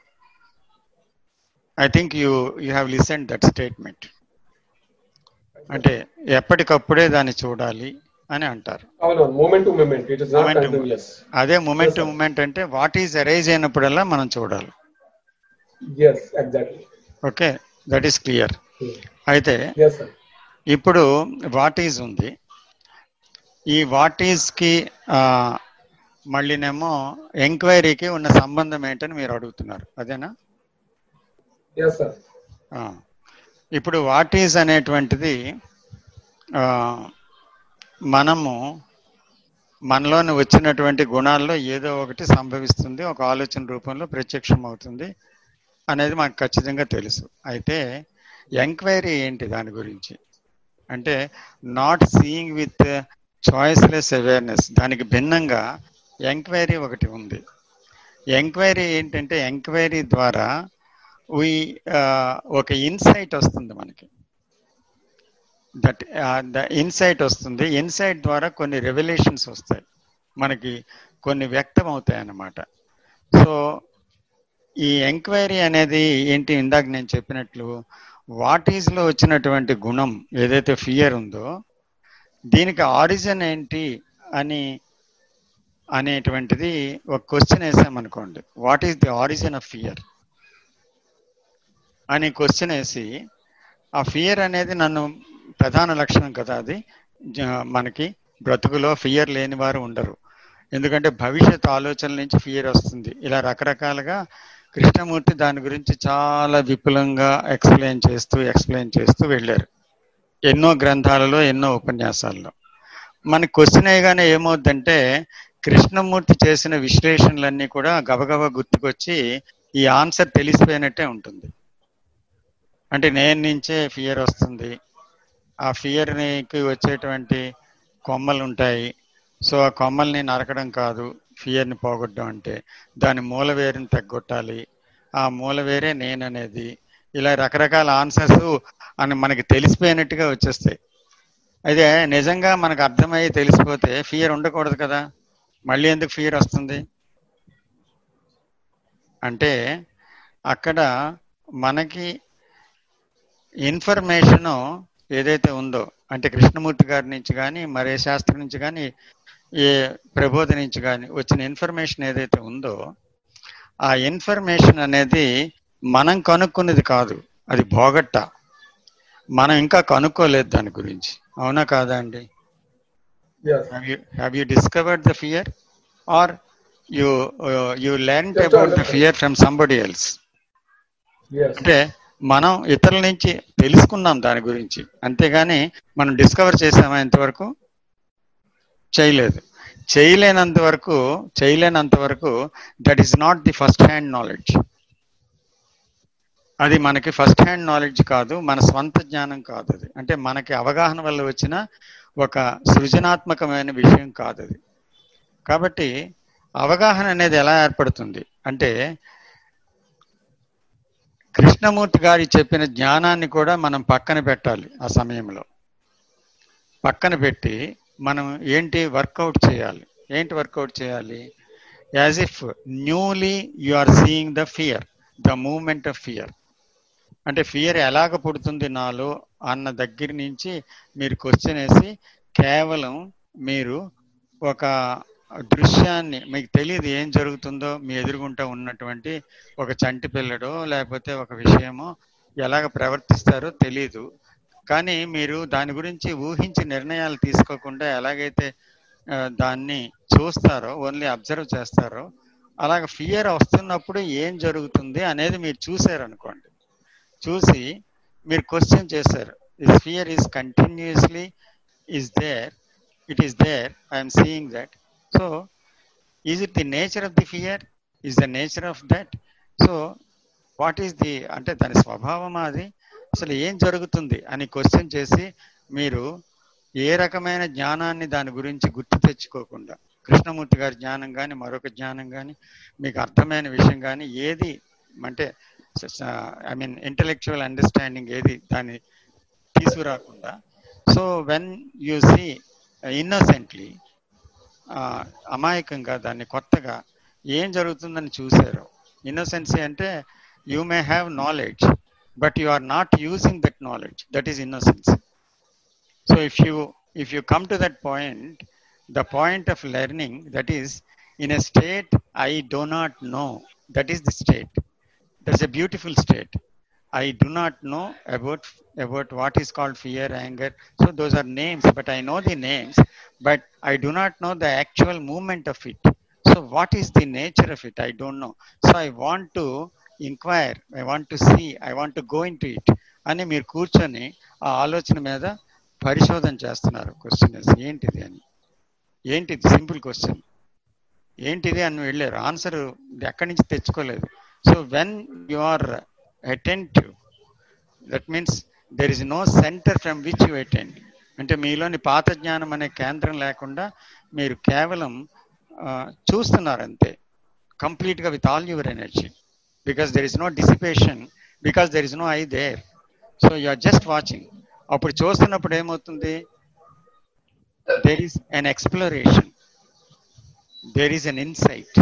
I think you you have listen that statement అంటే ఎప్పటికప్పుడే దాన్ని చూడాలి అని అంటారు అవునవును moment to moment it is not Moment to continuous అదే moment to Yes, sir. Moment అంటే వాట్ ఈజ్ అరైజ్ అయినప్పుడల్లా మనం చూడాలి yes exactly okay that is clear అయితే ఎస్ సార్ ఇప్పుడు వాట్ ఈజ్ ఉంది ఈ వాట్ ఈజ్కి మళ్ళీనేమో ఎంక్వైరీకి ఉన్న సంబంధం ఏంటని మీరు అడుగుతున్నారు అదేనా ఎస్ సార్ ఆ. ఇప్పుడు వాట్ ఈజ్ అనేటువంటిది ఆ, మనము మనలోని వచ్చినటువంటి గుణాల్లో ఏదో ఒకటి సంభవిస్తుంది ఒక ఆలోచన రూపంలో ప్రత్యక్షం అవుతుంది అనేది మాకు ఖచ్చితంగా తెలుసు అయితే ఎంక్వైరీ ఏంటి దాని గురించి అంటే not seeing with choiceless awareness దానికి భిన్నంగా ఎంక్వైరీ ఒకటి ఉంది ఎంక్వైరీ ఏంటంటే ఎంక్వైరీ ద్వారా వి ఒక ఇన్సైట్ వస్తుంది మనకి దట్ ద ఇన్సైట్ వస్తుంది ఇన్సైట్ ద్వారా కొన్ని రెవల్యూషన్స్ వస్తాయి మనకి కొన్ని వ్యక్తం అవుతాయి అన్నమాట సో ఈ ఎంక్వైరీ అనేది ఏంటి ఇందాక నేను చెప్పినట్లు వాట్ ఈజ్లో వచ్చినటువంటి గుణం ఏదైతే ఫియర్ ఉందో దీనికి ఆరిజిన్ ఏంటి అని అనేటువంటిది ఒక క్వశ్చన్ వేసామనుకోండి what is the origin of fear అని క్వశ్చన్ వేసి ఆ ఫియర్ అనేది నన్ను ప్రధాన లక్షణం కదా అది జ- మనకి బ్రతుకులో ఫియర్ లేని వారు ఉండరు ఎందుకంటే భవిష్యత్ ఆలోచనల నుంచి ఫియర్ వస్తుంది ఇలా రకరకాలుగా కృష్ణమూర్తి దాని గురించి చాలా విపులంగా ఎక్స్ప్లెయిన్ చేస్తూ ఎక్స్ప్లెయిన్ చేస్తూ వెళ్ళారు ఎన్నో గ్రంథాలలో ఎన్నో ఉపన్యాసాల్లో మనకి క్వశ్చన్ అయ్యగానే ఏమవుద్దంటే కృష్ణమూర్తి చేసిన విశ్లేషణలన్నీ కూడా గబగబా గుర్తుకొచ్చి ఈ ఆన్సర్ తెలిసిపోయినట్టే ఉంటుంది అంటే నేను నుంచే ఫియర్ వస్తుంది ఆ ఫియర్కి వచ్చేటువంటి కొమ్మలు ఉంటాయి సో ఆ కొమ్మల్ని నరకడం కాదు ఫియర్ని పోగొట్టడం అంటే దాని మూల వేరుని తగ్గొట్టాలి ఆ మూల వేరే నేననేది ఇలా రకరకాల ఆన్సర్స్ అని మనకి తెలిసిపోయినట్టుగా వచ్చేస్తాయి అయితే నిజంగా మనకు అర్థమయ్యి తెలిసిపోతే ఫియర్ ఉండకూడదు కదా మళ్ళీ ఎందుకు ఫియర్ వస్తుంది అంటే అక్కడ మనకి ఇన్ఫర్మేషన్ ఏదైతే ఉందో అంటే కృష్ణమూర్తి గారి నుంచి కానీ మరే శాస్త్రం నుంచి కానీ ఏ ప్రబోధ నుంచి కానీ వచ్చిన ఇన్ఫర్మేషన్ ఏదైతే ఉందో ఆ ఇన్ఫర్మేషన్ అనేది మనం కనుక్కున్నది కాదు అది భోగట్ట మనం ఇంకా కనుక్కోలేదు దాని గురించి అవునా కాదా అండి Yes. Have you have you discovered the fear or you you learn Just about the understand. Fear from somebody else Yes. అంటే మనం ఇతరుల నుంచి తెలుసుకున్నాం దాని గురించి అంతేగాని మనం డిస్కవర్ చేసామా ఇంతవరకు చేయలేదు చేయలేనంత వరకు చేయలేనంత వరకు that is not the first hand knowledge అది మనకి ఫస్ట్ హ్యాండ్ నాలెడ్జ్ కాదు మన స్వంత జ్ఞానం కాదు అది అంటే మనకి అవగాహన వల్ల వచ్చిన ఒక సృజనాత్మకమైన విషయం కాదు అది కాబట్టి అవగాహన అనేది ఎలా ఏర్పడుతుంది అంటే కృష్ణమూర్తి గారి చెప్పిన జ్ఞానాన్ని కూడా మనం పక్కన పెట్టాలి ఆ సమయంలో పక్కన పెట్టి మనం ఏంటి వర్కౌట్ చేయాలి ఏంటి వర్కౌట్ చేయాలి as if newly you are seeing the fear the moment of fear అంటే ఫియర్ ఎలాగ పుడుతుంది నాలో అన్న దగ్గర నుంచి మీరు క్వశ్చన్ వేసి కేవలం మీరు ఒక దృశ్యాన్ని మీకు తెలియదు ఏం జరుగుతుందో మీ ఎదురుగుంటా ఉన్నటువంటి ఒక చంటి పిల్లడో లేకపోతే ఒక విషయమో ఎలాగ ప్రవర్తిస్తారో తెలియదు కానీ మీరు దాని గురించి ఊహించి నిర్ణయాలు తీసుకోకుండా ఎలాగైతే ఆ, దాన్ని చూస్తారో ఓన్లీ అబ్జర్వ్ చేస్తారో అలాగ ఫియర్ వస్తున్నప్పుడు ఏం జరుగుతుంది అనేది మీరు చూసారు అనుకోండి చూసి మీరు క్వశ్చన్ చేశారు this fear is continuously is there it is there I'm seeing that so is it the nature of the fear is the nature of that so what is the అంటే దాని స్వభావమా అది అసలు ఏం జరుగుతుంది అని క్వశ్చన్ చేసి మీరు ఏ రకమైన జ్ఞానాన్ని దాని గురించి గుర్తు తెచ్చుకోకుండా కృష్ణమూర్తి గారి జ్ఞానం కానీ మరొక జ్ఞానం కానీ మీకు అర్థమైన విషయం కానీ ఏది అంటే ఐ మీన్ ఇంటలెక్చువల్ అండర్స్టాండింగ్ ఏది దాన్ని తీసుకురాకుండా so when you see innocently అమాయకంగా దాన్ని కొత్తగా ఏం జరుగుతుందని చూశారు ఇన్నోసెన్సీ అంటే you may have knowledge but you are not using that knowledge that is innocence so if you if you come to that point the point of learning that is in a state I do not know that is the state that's a beautiful state I do not know about about what is called fear, anger. So those are names, but I know the names, but I do not know the actual movement of it. So what is the nature of it? I don't know. So I want to inquire. I want to see. I want to go into it. అని మీరు కూర్చొని ఆ ఆలోచన మీద పరిశోధన చేస్తున్నారు question ఏంటిది అని ఏంటిది సింపుల్ క్వశ్చన్ ఏంటిది అని వెళ్ళారు ఆన్సర్ ఎక్కడి నుంచి తెచ్చుకోలేదు so when you are attentive that means there is no center from which you attend అంటే మీలోని పాత జ్ఞానం అనే కేంద్రం లేకుండా మీరు కేవలం ఆ, చూస్తున్నారు అంతే కంప్లీట్గా with all your energy because there is no dissipation because there is no I there so you are just watching అప్పుడు చూస్తున్నప్పుడు ఏమవుతుంది there is an exploration there is an insight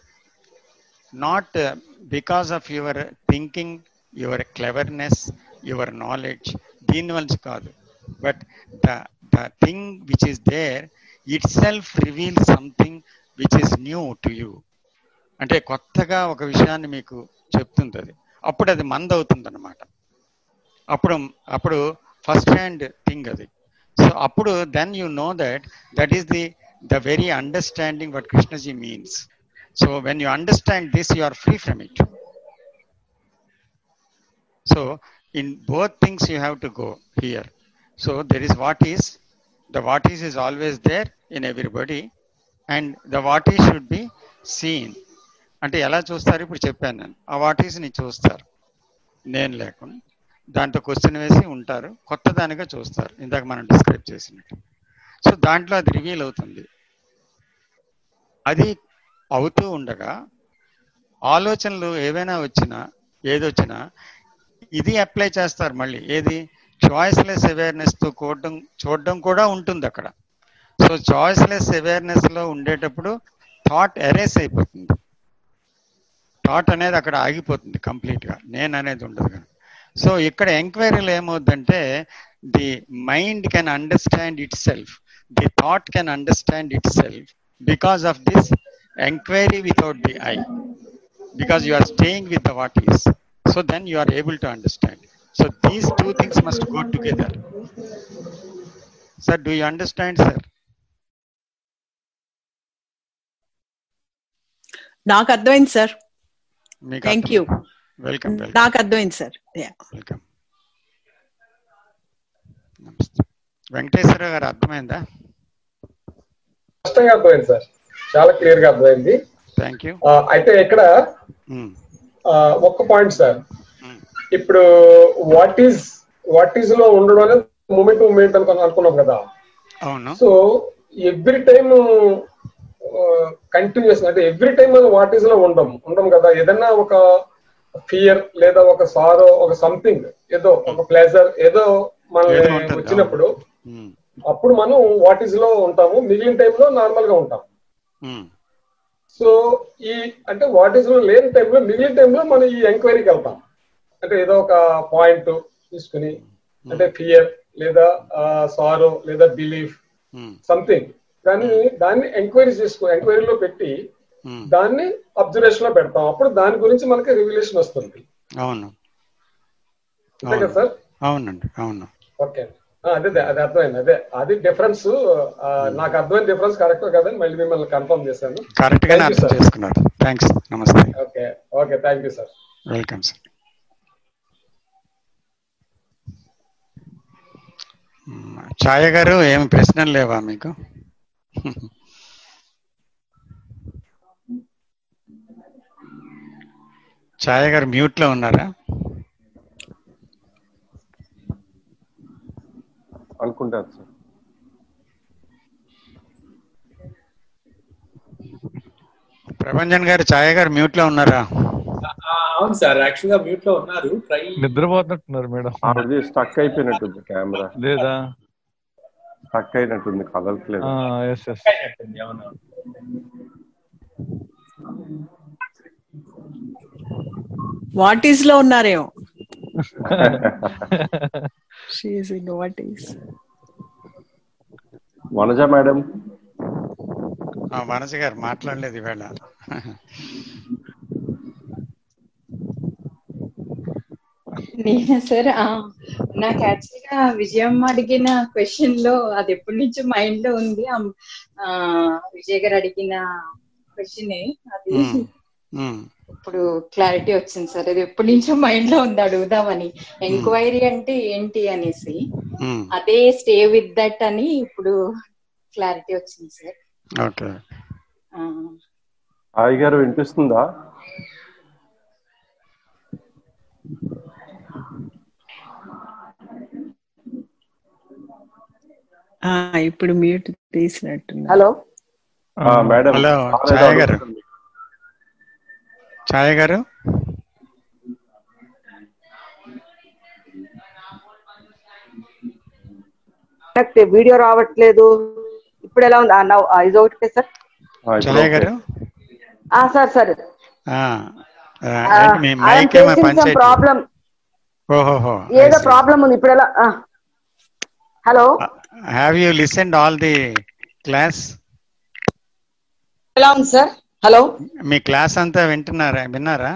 not uh, because of your thinking, your cleverness, your knowledge, దీని వల్ల కాదు but the the thing which is there itself reveal something which is new to you అంటే కొత్తగా ఒక విషయాన్ని మీకు చెప్తుంది అది అప్పుడు అది మంద అవుతుంది అనమాట అప్పుడు అప్పుడు ఫస్ట్ హ్యాండ్ థింగ్ అది సో అప్పుడు then you know that that is the the very understanding what Krishnaji means So when you understand this, you are free from it. So in both things, you have to go here. So there is what is. The what is is always there in everybody, and the what is should be seen. అంటే ఎలా చూస్తారు ఇప్పుడు చెప్పాను నేను ఆ what ఈస్ని చూస్తారు నేను లేకుండా దాంట్లో క్వశ్చన్ వేసి ఉంటారు కొత్త దానిగా చూస్తారు ఇందాక మనం డిస్క్రైబ్ చేసినట్టు సో దాంట్లో అది రివీల్ అవుతుంది అది అవుతూ ఉండగా ఆలోచనలు ఏవైనా వచ్చినా ఏది వచ్చినా ఇది అప్లై చేస్తారు మళ్ళీ ఏది చాయిస్లెస్ అవేర్నెస్ తో కూడడం చూడడం కూడా ఉంటుంది అక్కడ సో చాయిస్లెస్ అవేర్నెస్ లో ఉండేటప్పుడు థాట్ ఎరేస్ అయిపోతుంది థాట్ అనేది అక్కడ ఆగిపోతుంది కంప్లీట్ గా నేను అనేది ఉండదు కానీ సో ఇక్కడ ఎంక్వైరీలో ఏమవుద్దంటే the mind can understand itself the thought can understand itself because of this enquiry without the I because you are staying with the what is. So then you are able to understand. So these two things must go together. Sir, do you understand, sir? నాకు అర్థమైంది sir మీకు thank you అర్థమైందా? Welcome welcome నాకు అర్థమైంది sir welcome నమస్తే వెంకటేశ్వర గారు అర్థమైందా స్పష్టంగా అర్థమైంది సార్ చాలా క్లియర్ గా అర్థమైంది థ్యాంక్ యూ ఆ, అయితే ఇక్కడ ఆ, ఒక్క పాయింట్ సార్ ఇప్పుడు వాట్ ఈస్ వాట్ ఈస్ లో ఉండడం అనేది మూమెంట్ మూమెంట్ అనుకుని అనుకున్నాం కదా అవును సో ఎవ్రీ టైమ్ కంటిన్యూస్ అంటే ఎవ్రీ టైం మనం వాట్ ఈస్ లో ఉండం ఉండం కదా ఏదన్నా ఒక ఫియర్ లేదా ఒక సారో ఒక సంథింగ్ ఏదో ఒక ప్లెజర్ ఏదో మన ఏదో ఉంటుంది, వచ్చినప్పుడు ఉమ్, అప్పుడు మనం వాట్ ఈస్ లో ఉంటాము మిగిలిన టైంలో నార్మల్ గా ఉంటాం ఉమ్, సో ఈ అంటే వాట్ ఈస్ లో లేని టైంలో మిగిలిన టైంలో మనం ఈ ఎంక్వైరీకి వెళ్తాం అంటే ఏదో ఒక పాయింట్ తీసుకుని అంటే ఫియర్ లేదా సారో లేదా బిలీఫ్ ఉమ్, సంథింగ్ దాన్ని దాన్ని ఎంక్వైరీ చేసుకో ఎంక్వైరీలో పెట్టి ఉమ్. దాన్ని అబ్జర్వేషన్ లో పెడతాం అప్పుడు దాని గురించి మనకి రివిలేషన్ వస్తుంది అవును అంతే కదా సార్ అవునండి అవును ఓకే ఆ, అదే అదే, అది అర్థమైంది అదే అది డిఫరెన్స్ నాకు అర్థమైన డిఫరెన్స్ కరెక్ట్ కదని మళ్ళీ మిమ్మల్ని కన్ఫర్మ్ చేశాను కరెక్ట్ గానే Thank you, అర్థం sir. చేసుకున్నారు థ్యాంక్స్ నమస్తే okay okay thank you sir welcome sir మ్, ఛాయ గారు ఏమి ప్రశ్నలు లేవా మీకు ఛాయ గారు మ్యూట్ లో ఉన్నారా అనుకుంటాను సార్ ప్రభంజన్ గారు ఛాయ గారు మ్యూట్ లో ఉన్నారా ఆ, అవును సార్ యాక్చువల్ గా మ్యూట్ లో ఉన్నారు ట్రై నిద్రపోతున్నట్టున్నారు మేడం అది స్టక్ అయిపోయినట్టుంది కెమెరా లేదా స్టక్ అయినట్టుంది కదలట్లేదు ఎస్ ఎస్ అవును వాట్ ఈస్ లో ఉన్నారేమో వాట్ ఈస్ వనజ మేడం ఆ, వనజ గారు మాట్లాడలేదు ఈవేళ నేనా సార్ ఆ, నాకు యాక్చువల్గా విజయమ్మ అడిగిన క్వశ్చన్ లో అది ఎప్పటి నుంచో మైండ్ లో ఉంది అమ్- ఆ, విజయ్ గారు అడిగిన క్వశ్చన్ అది మ్, మ్, ఇప్పుడు క్లారిటీ వచ్చింది సార్ అది ఎప్పటి నుంచో మైండ్ లో ఉంది అడుగుదామని ఎంక్వైరీ అంటే ఏంటి అనేసి మ్. అదే స్టే విత్ దట్ అని ఇప్పుడు క్లారిటీ వచ్చింది సార్ ఓకే ఆ, హాయ్ గారు వినిపిస్తుందా ఆ, ఇప్పుడు మ్యూట్ తీసినట్టున్నా హలో ఆ, మేడం హలో సార్ ఛాయ ఏదో గారు అడుగుతుంది. ఛాయ గారు నాకు వీడియో రావట్లేదు ఇప్పుడు ఎలా ఉంది ఇది ఒకటే సార్ ఆ, ఇప్పుడు ఛాయ ఓకే. గారు ఆ సార్ సార్ ఆ, ఆ, ఏంటి మీ మైక్ ఏమో పనిచేయట్లేదు ప్రాబ్లం ఓహోహో ఏదో ప్రాబ్లం ఉంది ఇప్పుడు ఎలా hello have you listened all the class ఎలా ఉంది సార్ హలో మీ క్లాస్ అంతా వింటున్నారా విన్నారా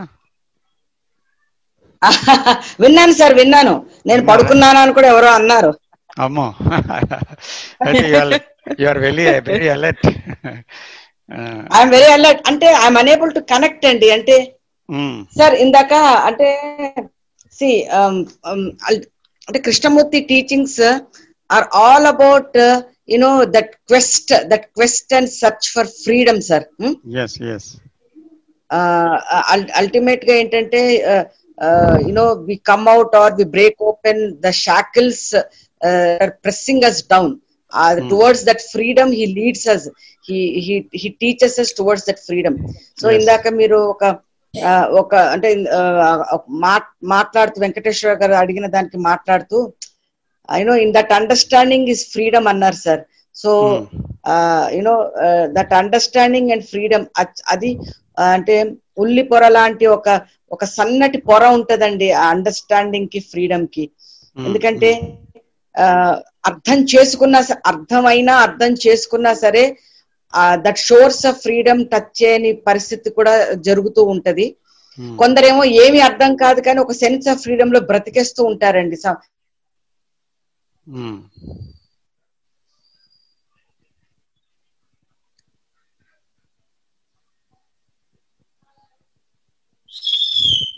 విన్నాను సార్ విన్నాను నేను పడుకున్నాను అని కూడా ఎవరో అన్నారు అమ్మో అయితే you are very very alert I'm very alert అంటే ఐఎమ్ అనేబుల్ టు కనెక్ట్ అండి అంటే సార్ ఇందాక అంటే సి అంటే Krishnamurti teachings are all about you know that quest that quest and search for freedom sir yes yes ultimate గా ఏంటంటే you know we come out or we break open the shackles pressing us down towards that freedom he leads us he teachers us towards that freedom so ఇందాక మీరు ఒక ఆ, ఒక అంటే మాట్లాడుతూ వెంకటేశ్వర గారు అడిగిన దానికి మాట్లాడుతూ you know in that understanding is freedom అన్నారు sir so you know that understanding and freedom అది ఆ, అంటే ఉల్లి పొర లాంటి ఒక ఒక సన్నటి పొర ఉంటదండి ఆ అండర్స్టాండింగ్ కి ఫ్రీడమ్ కి ఎందుకంటే ఆ, అర్థం చేసుకున్నా స- అర్థమైనా అర్థం చేసుకున్నా సరే that shores of freedom touch చేయని పరిస్థితి కూడా జరుగుతూ ఉంటది కొందరేమో ఏమి అర్థం కాదు కానీ ఒక సెన్స్ ఆఫ్ ఫ్రీడమ్ లో బ్రతికేస్తూ ఉంటారండి స-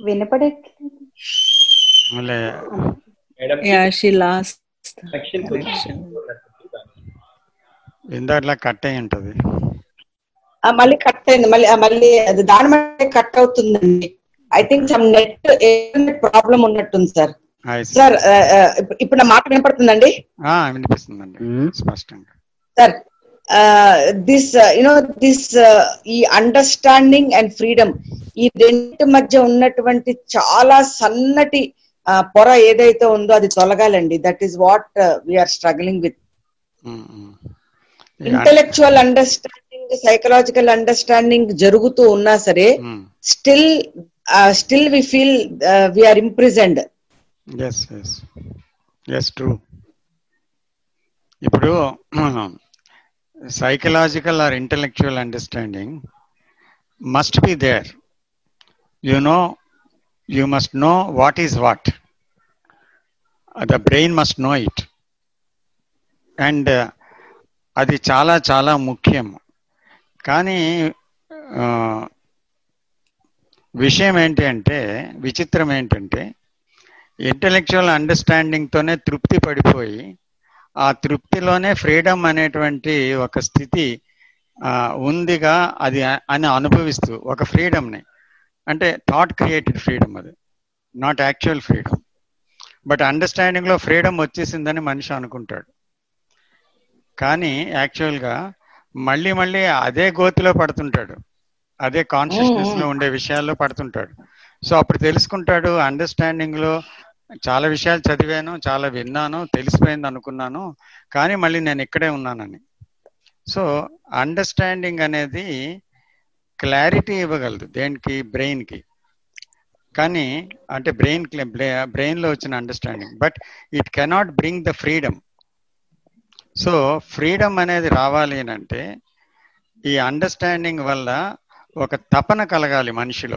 వినపడట్లేదు మళ్ళీ Yeah, she lost Connection connection. ఇందాకలా కట్ అయి ఉంటుంది ఆ, మళ్ళీ కట్ అయింది మళ్ళీ ఆ, మళ్ళీ అది దాని మళ్ళీ కట్ అవుతుందండి I think some net problem ఉన్నట్టుంది సార్ సార్ ఆ, ఆ, ఇప్పుడు- ఇప్పుడు నా మాట వినపడుతుందండి ఆ, వినిపిస్తుందండి స్పష్టంగా సార్ దిస్ యునో దిస్ ఈ అండర్స్టాండింగ్ అండ్ ఫ్రీడమ్ ఈ రెండింటి మధ్య ఉన్నటువంటి చాలా సన్నటి ఆ, పొర ఏదైతే ఉందో అది తొలగాలండి that is what we're struggling with intellectual understanding psychological understanding జరుగుతూ ఉన్నా సరే still still we feel we're imprisoned yes yes yes true ఇప్పుడు psychological or intellectual understanding must be there you know you must know what is what the brain must know it and అది చాలా చాలా ముఖ్యం కానీ ఆ, విషయం ఏంటి అంటే విచిత్రం ఏంటంటే ఇంటెలెక్చువల్ అండర్స్టాండింగ్తోనే తృప్తి పడిపోయి ఆ తృప్తిలోనే ఫ్రీడమ్ అనేటువంటి ఒక స్థితి ఆ, ఉందిగా అది అ- అని అనుభవిస్తూ ఒక ఫ్రీడమ్ని అంటే థాట్ క్రియేటెడ్ ఫ్రీడమ్ అది నాట్ యాక్చువల్ ఫ్రీడమ్ బట్ అండర్స్టాండింగ్లో ఫ్రీడమ్ వచ్చేసిందని మనిషి అనుకుంటాడు కానీ యాక్చువల్గా మళ్ళీ మళ్ళీ అదే గోతిలో పడుతుంటాడు అదే కాన్షియస్నెస్ లో ఉండే విషయాల్లో పడుతుంటాడు సో అప్పుడు తెలుసుకుంటాడు అండర్స్టాండింగ్ లో చాలా విషయాలు చదివాను చాలా విన్నాను తెలిసిపోయింది అనుకున్నాను కానీ మళ్ళీ నేను ఇక్కడే ఉన్నానని సో అండర్స్టాండింగ్ అనేది క్లారిటీ ఇవ్వగలదు దేనికి బ్రెయిన్ కి కానీ అంటే బ్రెయిన్ బ్రెయిన్ లో వచ్చిన understanding but it cannot bring the freedom so freedom అనేది రావాలి అని అంటే ఈ అండర్స్టాండింగ్ వల్ల ఒక తపన కలగాలి మనిషిలో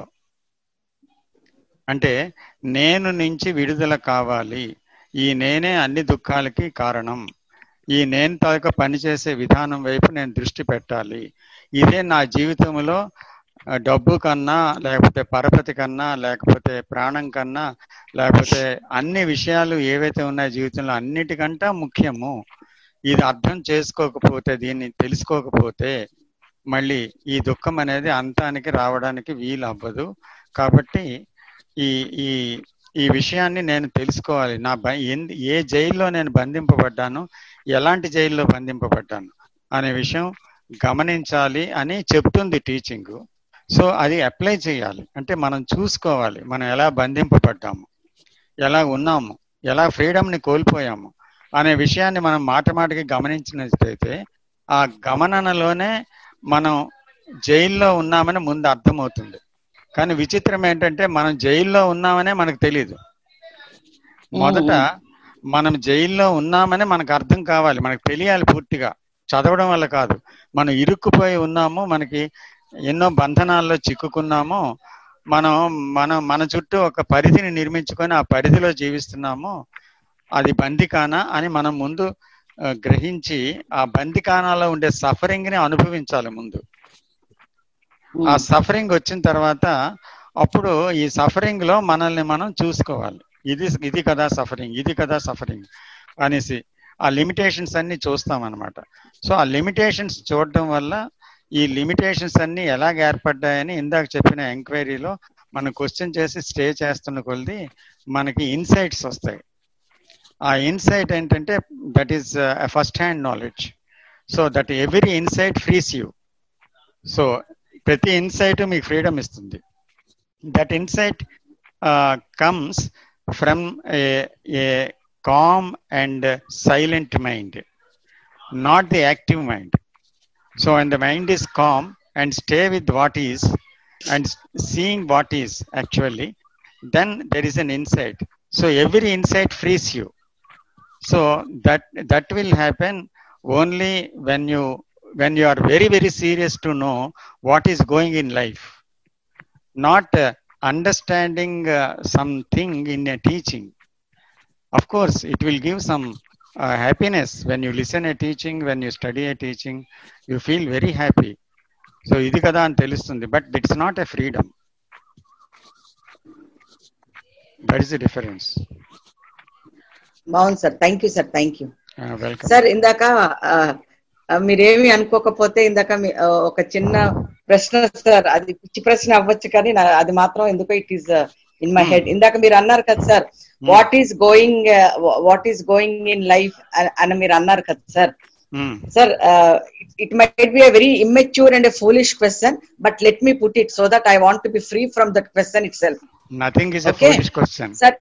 అంటే నేను నుంచి విడుదల కావాలి ఈ నేనే అన్ని దుఃఖాలకి కారణం ఈ నేను తాలూకా పనిచేసే విధానం వైపు నేను దృష్టి పెట్టాలి ఇదే నా జీవితంలో ఆ, డబ్బు కన్నా లేకపోతే పరపతి కన్నా లేకపోతే ప్రాణం కన్నా లేకపోతే అన్ని విషయాలు ఏవైతే ఉన్నాయో జీవితంలో అన్నిటికంటే ముఖ్యము ఇది అర్థం చేసుకోకపోతే దీన్ని తెలుసుకోకపోతే మళ్ళీ ఈ దుఃఖం అనేది అంతానికి రావడానికి వీలు అవ్వదు కాబట్టి ఈ ఈ ఈ విషయాన్ని నేను తెలుసుకోవాలి నా బ ఎందు ఏ జైల్లో నేను బంధింపబడ్డాను ఎలాంటి జైల్లో బంధింపబడ్డాను అనే విషయం గమనించాలి అని చెప్తుంది టీచింగ్ సో అది అప్లై చేయాలి అంటే మనం చూసుకోవాలి మనం ఎలా బంధింపబడ్డాము ఎలా ఉన్నాము ఎలా ఫ్రీడమ్ని కోల్పోయాము అనే విషయాన్ని మనం మాట మాటకి గమనించినట్లయితే ఆ గమననలోనే మనం జైల్లో ఉన్నామని ముందు అర్థమవుతుంది కానీ విచిత్రం ఏంటంటే మనం జైల్లో ఉన్నామనే మనకు తెలియదు మొదట మనం జైల్లో ఉన్నామని మనకు అర్థం కావాలి మనకు తెలియాలి పూర్తిగా చదవడం వల్ల కాదు మనం ఇరుక్కుపోయి ఉన్నాము మనకి ఎన్నో బంధనాల్లో చిక్కుకున్నాము మనం మనం మన చుట్టూ ఒక పరిధిని నిర్మించుకొని ఆ పరిధిలో జీవిస్తున్నాము అది బందికానా అని మనం ముందు ఆ, గ్రహించి ఆ బందికానాలో ఉండే సఫరింగ్ ని అనుభవించాలి ముందు ఆ సఫరింగ్ వచ్చిన తర్వాత అప్పుడు ఈ సఫరింగ్ లో మనల్ని మనం చూసుకోవాలి ఇది ఇది కదా సఫరింగ్ ఇది కదా సఫరింగ్ అనేసి ఆ లిమిటేషన్స్ అన్ని చూస్తాం అనమాట సో ఆ లిమిటేషన్స్ చూడడం వల్ల ఈ లిమిటేషన్స్ అన్ని ఎలాగ ఏర్పడ్డాయని ఇందాక చెప్పిన ఎంక్వైరీలో మనం క్వశ్చన్ చేసి స్టే చేస్తున్న కొలది మనకి ఇన్సైట్స్ వస్తాయి ఆ ఇన్సైట్ ఏంటంటే that is first hand knowledge so that every insight frees you so ప్రతి ఇన్సైట్ మీకు ఫ్రీడమ్ ఇస్తుంది that insight comes from a calm and silent mind not the active mind so when the mind is calm and stay with what is and seeing what is actually, then there is an insight. So every insight frees you. So that that will happen only when you when you are very very serious to know what is going in life, not uh, understanding uh, something in a teaching. Of course, it will give some uh, happiness when you listen a teaching, when you study a teaching, you feel very happy. So ఇది కదా అని తెలుస్తుంది but it's not a freedom that is the difference బాగుంది sir thank you sir thank you welcome sir ఇందాక ఆ, ఆ, మీరేమి అనుకోకపోతే ఇందాక మీ- ఆ, ఒక చిన్న ప్రశ్న సార్ అది పిచ్చి ప్రశ్న అవ్వచ్చు కానీ నా- అది మాత్రం ఎందుకో it is in my head ఇందాక మీరు అన్నారు కదా sir what is going what is going in life అని మీరు అన్నారు కదా sir sir it might be a very immature and a foolish question but let me put it so that I want to be free from that question itself nothing is a Okay. Foolish question sir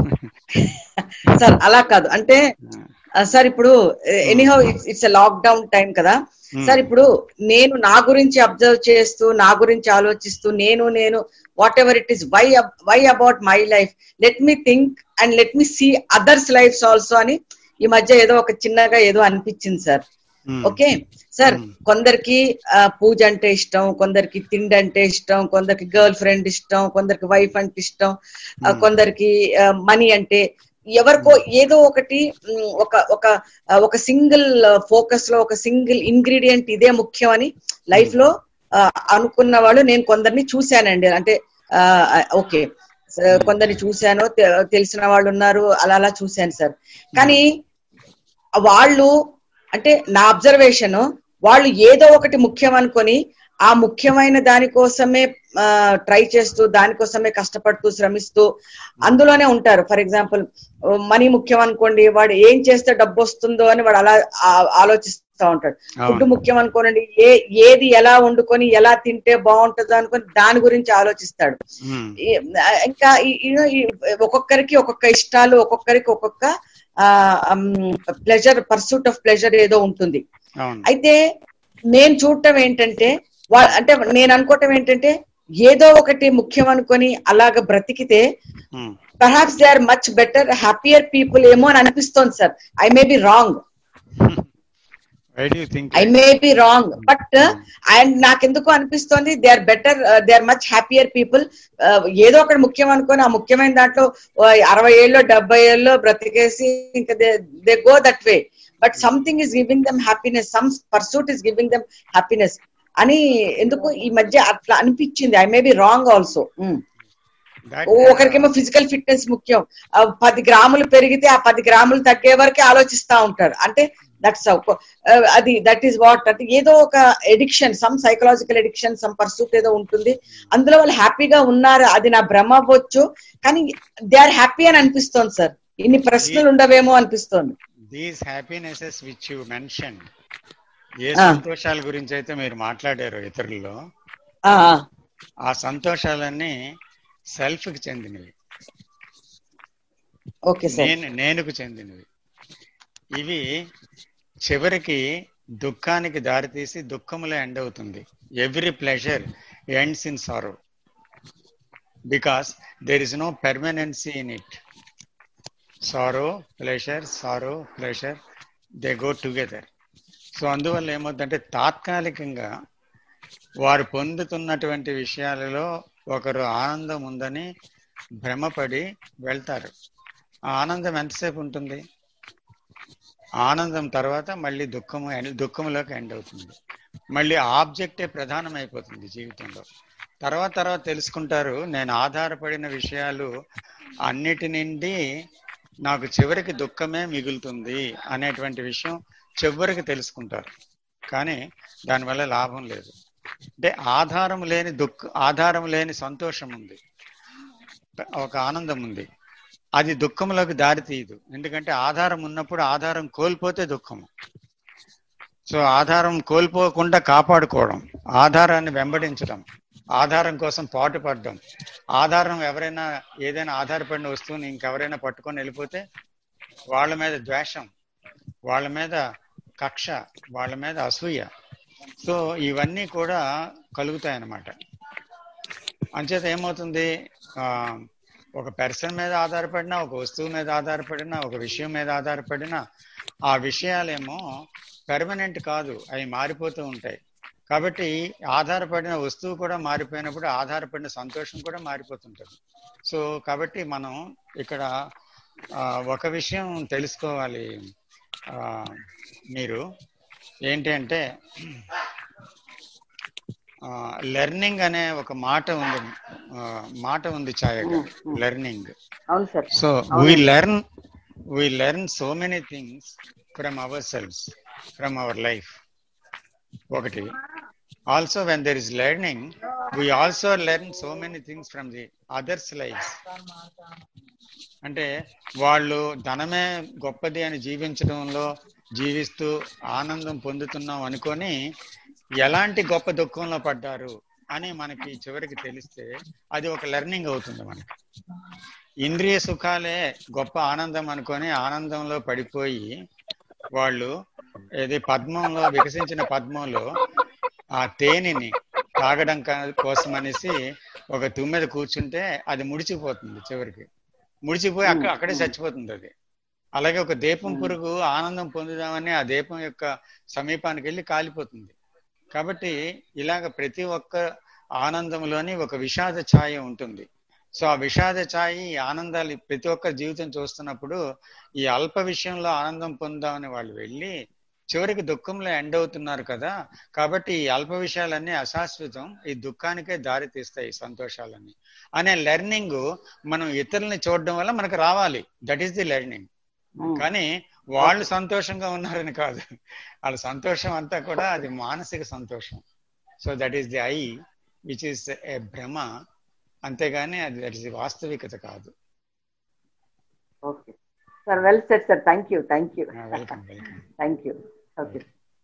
sir అలా కాదు అంటే ఆ, sir ఇప్పుడు anyhow it's lockdown time కదా Hmm. Sir ఇప్పుడు నేను నా గురించి అబ్జర్వ్ చేస్తూ నా గురించి ఆలోచిస్తూ నేను నేను whatever it is why why about my life let me think and let me see others life's also అని ఈ మధ్య ఏదో ఒక చిన్నగా ఏదో అనిపించింది సార్ ఓకే సార్ కొందరికి ఆ, పూజ అంటే ఇష్టం కొందరికి తిండి అంటే ఇష్టం కొందరికి గర్ల్ ఫ్రెండ్ ఇష్టం కొందరికి వైఫ్ అంటే ఇష్టం ఆ, కొందరికి మనీ అంటే ఎవరికో ఏదో ఒకటి మ్, ఒక ఒక ఆ, ఒక సింగిల్ ఫోకస్ లో ఒక సింగిల్ ఇంగ్రీడియంట్ ఇదే ముఖ్యం అని లైఫ్ లో ఆ, అనుకున్న వాళ్ళు నేను కొందరిని చూశానండి అంటే ఓకే కొందరిని చూశాను తె- తెలిసిన వాళ్ళు ఉన్నారు అలా అలా చూశాను సార్ కానీ వాళ్ళు అంటే నా అబ్జర్వేషన్ వాళ్ళు ఏదో ఒకటి ముఖ్యం అనుకొని ఆ ముఖ్యమైన దానికోసమే ట్రై చేస్తూ దానికోసమే కష్టపడుతూ శ్రమిస్తూ అందులోనే ఉంటారు ఫర్ ఎగ్జాంపుల్ మనీ ముఖ్యం అనుకోండి వాడు ఏం చేస్తే డబ్బు వస్తుందో అని వాడు అలా ఆ- ఆలోచిస్తూ ఉంటాడు ఫుడ్ ముఖ్యం అనుకోనండి ఏ ఏది ఎలా వండుకొని ఎలా తింటే బాగుంటుందో అనుకొని దాని గురించి ఆలోచిస్తాడు ఈ- ఇంకా ఈ- ఈ- ఈ ఒక్కొక్కరికి ఒక్కొక్క ఇష్టాలు ఒక్కొక్కరికి ఒక్కొక్క ప్లెజర్ పర్సూట్ ఆఫ్ ప్లెజర్ ఏదో ఉంటుంది అవును అయితే నేను చూడటం ఏంటంటే వా- అంటే నేను అనుకోవటం ఏంటంటే ఏదో ఒకటి ముఖ్యం అనుకొని అలాగ బ్రతికితే perhaps they are much better happier people ఏమో అని అనిపిస్తోంది sir I may be wrong why do think I may be wrong but and నాకెందుకు అనిపిస్తోంది they are better they are much happier people ఏదో ఒకటి ముఖ్యం అనుకొని ఆ ముఖ్యమైన దాంట్లో ఆ, అరవై ఏళ్ళు డెబ్బై ఏళ్ళు బ్రతికేసి ఇంకా they go that way but something is giving them happiness some pursuit is giving them happiness అని ఎందుకు ఈ మధ్య అట్లా అనిపించింది I may be wrong also ఒకరికేమో ఫిజికల్ ఫిట్నెస్ ముఖ్యం ఆ, పది గ్రాములు పెరిగితే ఆ పది గ్రాములు తగ్గే వరకే ఆలోచిస్తా ఉంటారు అంటే దట్స్ అది దట్ ఈస్ వాట్ అంటే ఏదో ఒక addiction some psychological addiction some pursuit ఏదో ఉంటుంది అందులో వాళ్ళు హ్యాపీగా ఉన్నారు అది నా భ్రమ అవ్వచ్చు కానీ దే ఆర్ హ్యాపీ అని అనిపిస్తోంది సార్ ఇన్ని ప్రశ్నలు ఉండవేమో అనిపిస్తోంది these happinesses which you mention a ఆ. సంతోషాల గురించి అయితే మీరు మాట్లాడారో ఇతరుల్లో ఆ, ఆ, ఆ సంతోషాలన్నీ సెల్ఫ్ కి చెందినవి ఓకే సార్ నేను నేనుకు చెందినవి ఇవి చివరికి దుఃఖానికి దారితీసి దుఃఖములో ఎండ్ అవుతుంది every pleasure ends in sorrow because there is no permanency in it sorrow pleasure sorrow pleasure they go together so అందువల్ల ఏమవుతుందంటే తాత్కాలికంగా వారు పొందుతున్నటువంటి విషయాలలో ఒకరు ఆనందం ఉందని భ్రమపడి వెళ్తారు ఆ ఆనందం ఎంతసేపు ఉంటుంది ఆనందం తర్వాత మళ్ళీ దుఃఖము ఎండ్- దుఃఖములోకి ఎండ్ అవుతుంది మళ్ళీ ఆబ్జెక్టే ప్రధానమైపోతుంది జీవితంలో తర్వాత తర్వాత తెలుసుకుంటారు నేను ఆధారపడిన విషయాలు అన్నిటి నుండి నాకు చివరికి దుఃఖమే మిగులుతుంది అనేటువంటి విషయం చివరికి తెలుసుకుంటారు కానీ దానివల్ల లాభం లేదు అంటే ఆధారం లేని దుఃఖ ఆధారం లేని సంతోషం ఉంది ఒక ఆనందం ఉంది అది దుఃఖంలోకి దారి తీయదు ఎందుకంటే ఆధారం ఉన్నప్పుడు ఆధారం కోల్పోతే దుఃఖము సో ఆధారం కోల్పోకుండా కాపాడుకోవడం ఆధారాన్ని వెంబడించడం ఆధారం కోసం పాటుపడడం ఆధారం ఎవరైనా ఏదైనా ఆధారపడిన వస్తువుని ఇంకెవరైనా పట్టుకొని వెళ్ళిపోతే వాళ్ళ మీద ద్వేషం వాళ్ళ మీద కక్ష వాళ్ళ మీద అసూయ సో ఇవన్నీ కూడా కలుగుతాయి అన్నమాట అంచేత ఏమవుతుంది ఆ, ఒక పర్సన్ మీద ఆధారపడినా ఒక వస్తువు మీద ఆధారపడినా ఒక విషయం మీద ఆధారపడినా ఆ విషయాలేమో పెర్మనెంట్ కాదు అవి మారిపోతూ ఉంటాయి కాబట్టి ఆధారపడిన వస్తువు కూడా మారిపోయినప్పుడు ఆధారపడిన సంతోషం కూడా మారిపోతుంటుంది సో కాబట్టి మనం ఇక్కడ ఆ, ఒక విషయం తెలుసుకోవాలి ఆ, మీరు ఏంటి అంటే లెర్నింగ్ అనే ఒక మాట ఉంది ఆ, మాట ఉంది ఛాయగా లెర్నింగ్ అవును sir so we learn we learn so many things from our selves from our life ఒకటి also when there is learning we also learn so many things from the others life అంటే వాళ్ళు ధనమే గొప్పది అని జీవించడంలో జీవిస్తూ ఆనందం పొందుతున్నాం అనుకొని ఎలాంటి గొప్ప దుఃఖంలో పడ్డారు అని మనకి చివరికి తెలిస్తే అది ఒక లెర్నింగ్ అవుతుంది మనకి ఇంద్రియ సుఖాలే గొప్ప ఆనందం అనుకొని ఆనందంలో పడిపోయి వాళ్ళు ఏది పద్మంలో వికసించిన పద్మంలో ఆ తేనెని తాగడం కా- కోసం అనేసి ఒక తుమ్మెద కూర్చుంటే అది ముడిచిపోతుంది చివరికి ముడిచిపోయి అక్కడ అక్కడే చచ్చిపోతుంది అది అలాగే ఒక దీపం పురుగు ఆనందం పొందుదామని ఆ దీపం యొక్క సమీపానికి వెళ్ళి కాలిపోతుంది కాబట్టి ఇలాగ ప్రతి ఒక్క ఆనందంలోని ఒక విషాద ఛాయ ఉంటుంది సో ఆ విషాద ఛాయ ఈ ఆనందాలు ప్రతి ఒక్క జీవితం చూస్తున్నప్పుడు ఈ అల్ప విషయంలో ఆనందం పొందామని వాళ్ళు వెళ్ళి చివరికి దుఃఖంలో ఎండ్ అవుతున్నారు కదా కాబట్టి ఈ అల్ప విషయాలన్నీ అశాశ్వతం ఈ దుఃఖానికే దారి తీస్తాయి ఈ సంతోషాలన్నీ అనే లెర్నింగ్ మనం ఇతరుల్ని చూడడం వల్ల మనకు రావాలి దట్ ఈస్ ది లెర్నింగ్ కానీ వాళ్ళు సంతోషంగా ఉన్నారని కాదు వాళ్ళ సంతోషం అంతా కూడా అది మానసిక సంతోషం so that is the I which is a భ్రమ అంతేగాని అది దట్ ఇస్ వాస్తవికత కాదు okay sir well set sir thank you thank you welcome welcome thank you okay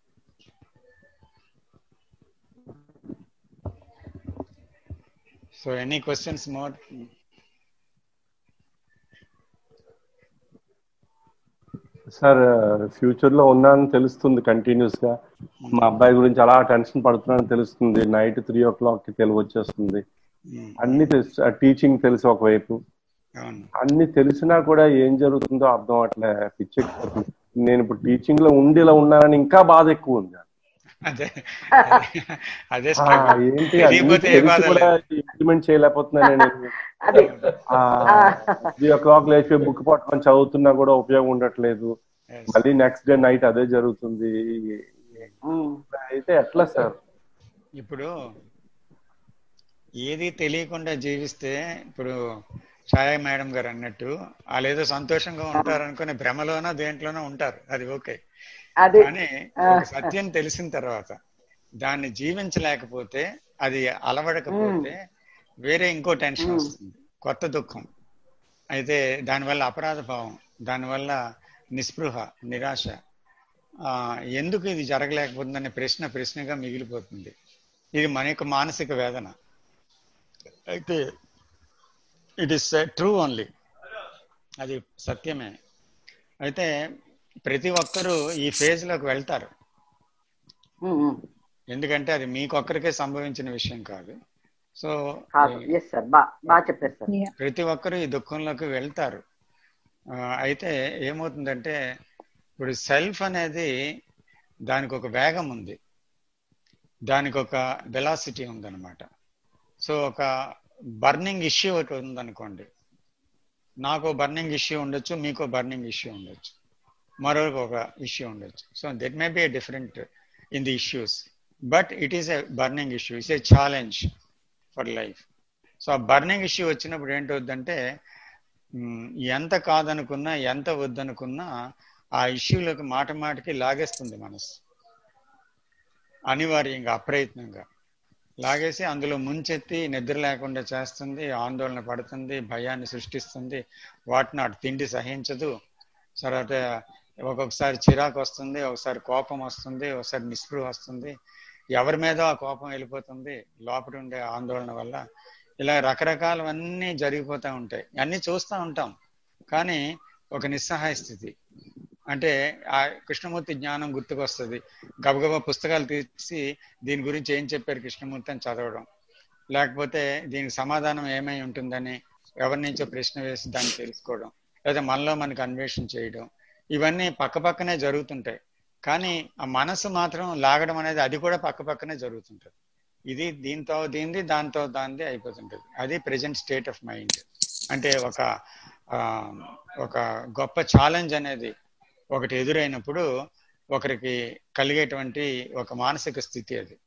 so any questions more sir future లో ఉన్నానని తెలుస్తుంది కంటిన్యూస్ గా మా అబ్బాయి గురించి అలా టెన్షన్ పడుతున్నానని తెలుస్తుంది నైట్ త్రీ ఓ క్లాక్ కి తెలివి వచ్చేస్తుంది అన్ని తెలుసు టీచింగ్ తెలుసు ఒకవైపు అవును అన్ని తెలిసినా కూడా ఏం జరుగుతుందో అర్థం అవట్లే పిచ్చెక్కిపోతుంది నేను ఇప్పుడు టీచింగ్ లో ఉండి ఇలా ఉన్నానని ఇంకా బాధ ఎక్కువ ఉంది అదే అదే ఆ, struggle. ఏంటి అన్ని తెలియకపోతే ఏ తెలిసి బాధ కూడా లేదు ఇంప్లిమెంట్ చేయలేకపోతున్నాను నేను అదే త్రీ ఓ క్లాక్ లేచి బుక్ పట్టుకొని చదువుతున్నా కూడా ఉపయోగం ఉండట్లేదు Yes. మళ్ళీ నెక్స్ట్ డే నైట్ అదే జరుగుతుంది అయితే ఎట్లా సార్ ఇప్పుడు ఏది తెలియకుండా జీవిస్తే ఇప్పుడు ఛాయా మేడం గారు అన్నట్టు వాళ్ళు ఏదో సంతోషంగా ఉంటారు అనుకునే భ్రమలోనో దేంట్లోనో ఉంటారు అది ఓకే అదే కానీ ఒక సత్యం తెలిసిన తర్వాత దాన్ని జీవించలేకపోతే అది అలవడకపోతే వేరే ఇంకో టెన్షన్ వస్తుంది కొత్త దుఃఖం అయితే దానివల్ల అపరాధ భావం దానివల్ల నిస్పృహ నిరాశ ఆ, ఎందుకు ఇది జరగలేకపోతుందనే ప్రశ్న ప్రశ్నగా మిగిలిపోతుంది ఇది మన యొక్క మానసిక వేదన అయితే ఇట్ ఇస్ ట్రూ ఓన్లీ అది సత్యమే అయితే ప్రతి ఒక్కరూ ఈ ఫేజ్ లోకి వెళ్తారు ఎందుకంటే అది మీకొక్కరికే సంభవించిన విషయం కాదు సో కాదు ఎస్ సార్ బా బాగా చెప్పారు సార్ ప్రతి ఒక్కరు ఈ దుఃఖంలోకి వెళ్తారు ఆ, అయితే ఏమవుతుందంటే ఇప్పుడు సెల్ఫ్ అనేది దానికి ఒక వేగం ఉంది దానికి ఒక వెలాసిటీ ఉందన్నమాట సో ఒక బర్నింగ్ ఇష్యూ ఒకటి ఉందనుకోండి నాకు బర్నింగ్ ఇష్యూ ఉండొచ్చు మీకు బర్నింగ్ ఇష్యూ ఉండొచ్చు మరొక ఒక ఇష్యూ ఉండొచ్చు so that may be a different in the issues but it is a burning issue it's a challenge for life so ఆ బర్నింగ్ ఇష్యూ వచ్చినప్పుడు ఏంటవుద్దంటే మ్, ఎంత కాదనుకున్నా ఎంత వద్దనుకున్నా ఆ ఇష్యూలోకి మాట మాటకి లాగేస్తుంది మనసు అనివార్యంగా అప్రయత్నంగా లాగేసి అందులో ముంచెత్తి నిద్ర లేకుండా చేస్తుంది ఆందోళన పడుతుంది భయాన్ని సృష్టిస్తుంది వాట్ నాట్ తిండి సహించదు తర్వాత ఒక్కొక్కసారి చిరాకు వస్తుంది ఒకసారి కోపం వస్తుంది ఒకసారి నిస్పృహ వస్తుంది ఎవరి మీద ఆ కోపం వెళ్ళిపోతుంది లోపల ఉండే ఆందోళన వల్ల ఇలా రకరకాలవన్నీ జరిగిపోతూ ఉంటాయి అన్నీ చూస్తూ ఉంటాం కానీ ఒక నిస్సహాయ స్థితి అంటే ఆ కృష్ణమూర్తి జ్ఞానం గుర్తుకొస్తుంది గబగబా పుస్తకాలు తీసి దీని గురించి ఏం చెప్పారు కృష్ణమూర్తి అని చదవడం లేకపోతే దీనికి సమాధానం ఏమై ఉంటుందని ఎవరి నుంచో ప్రశ్న వేసి దాన్ని తెలుసుకోవడం లేదా మనలో మనకు అన్వేషణ చేయడం ఇవన్నీ పక్క పక్కనే జరుగుతుంటాయి కానీ ఆ మనసు మాత్రం లాగడం అనేది అది కూడా పక్క పక్కనే జరుగుతుంటది ఇది దీంతో దీనిది దాంతో దానిది అయిపోతుంటది అది ప్రెజెంట్ స్టేట్ ఆఫ్ మైండ్ అంటే ఒక ఆ, ఒక గొప్ప ఛాలెంజ్ అనేది ఒకటి ఎదురైనప్పుడు ఒకరికి కలిగేటువంటి ఒక మానసిక స్థితి అది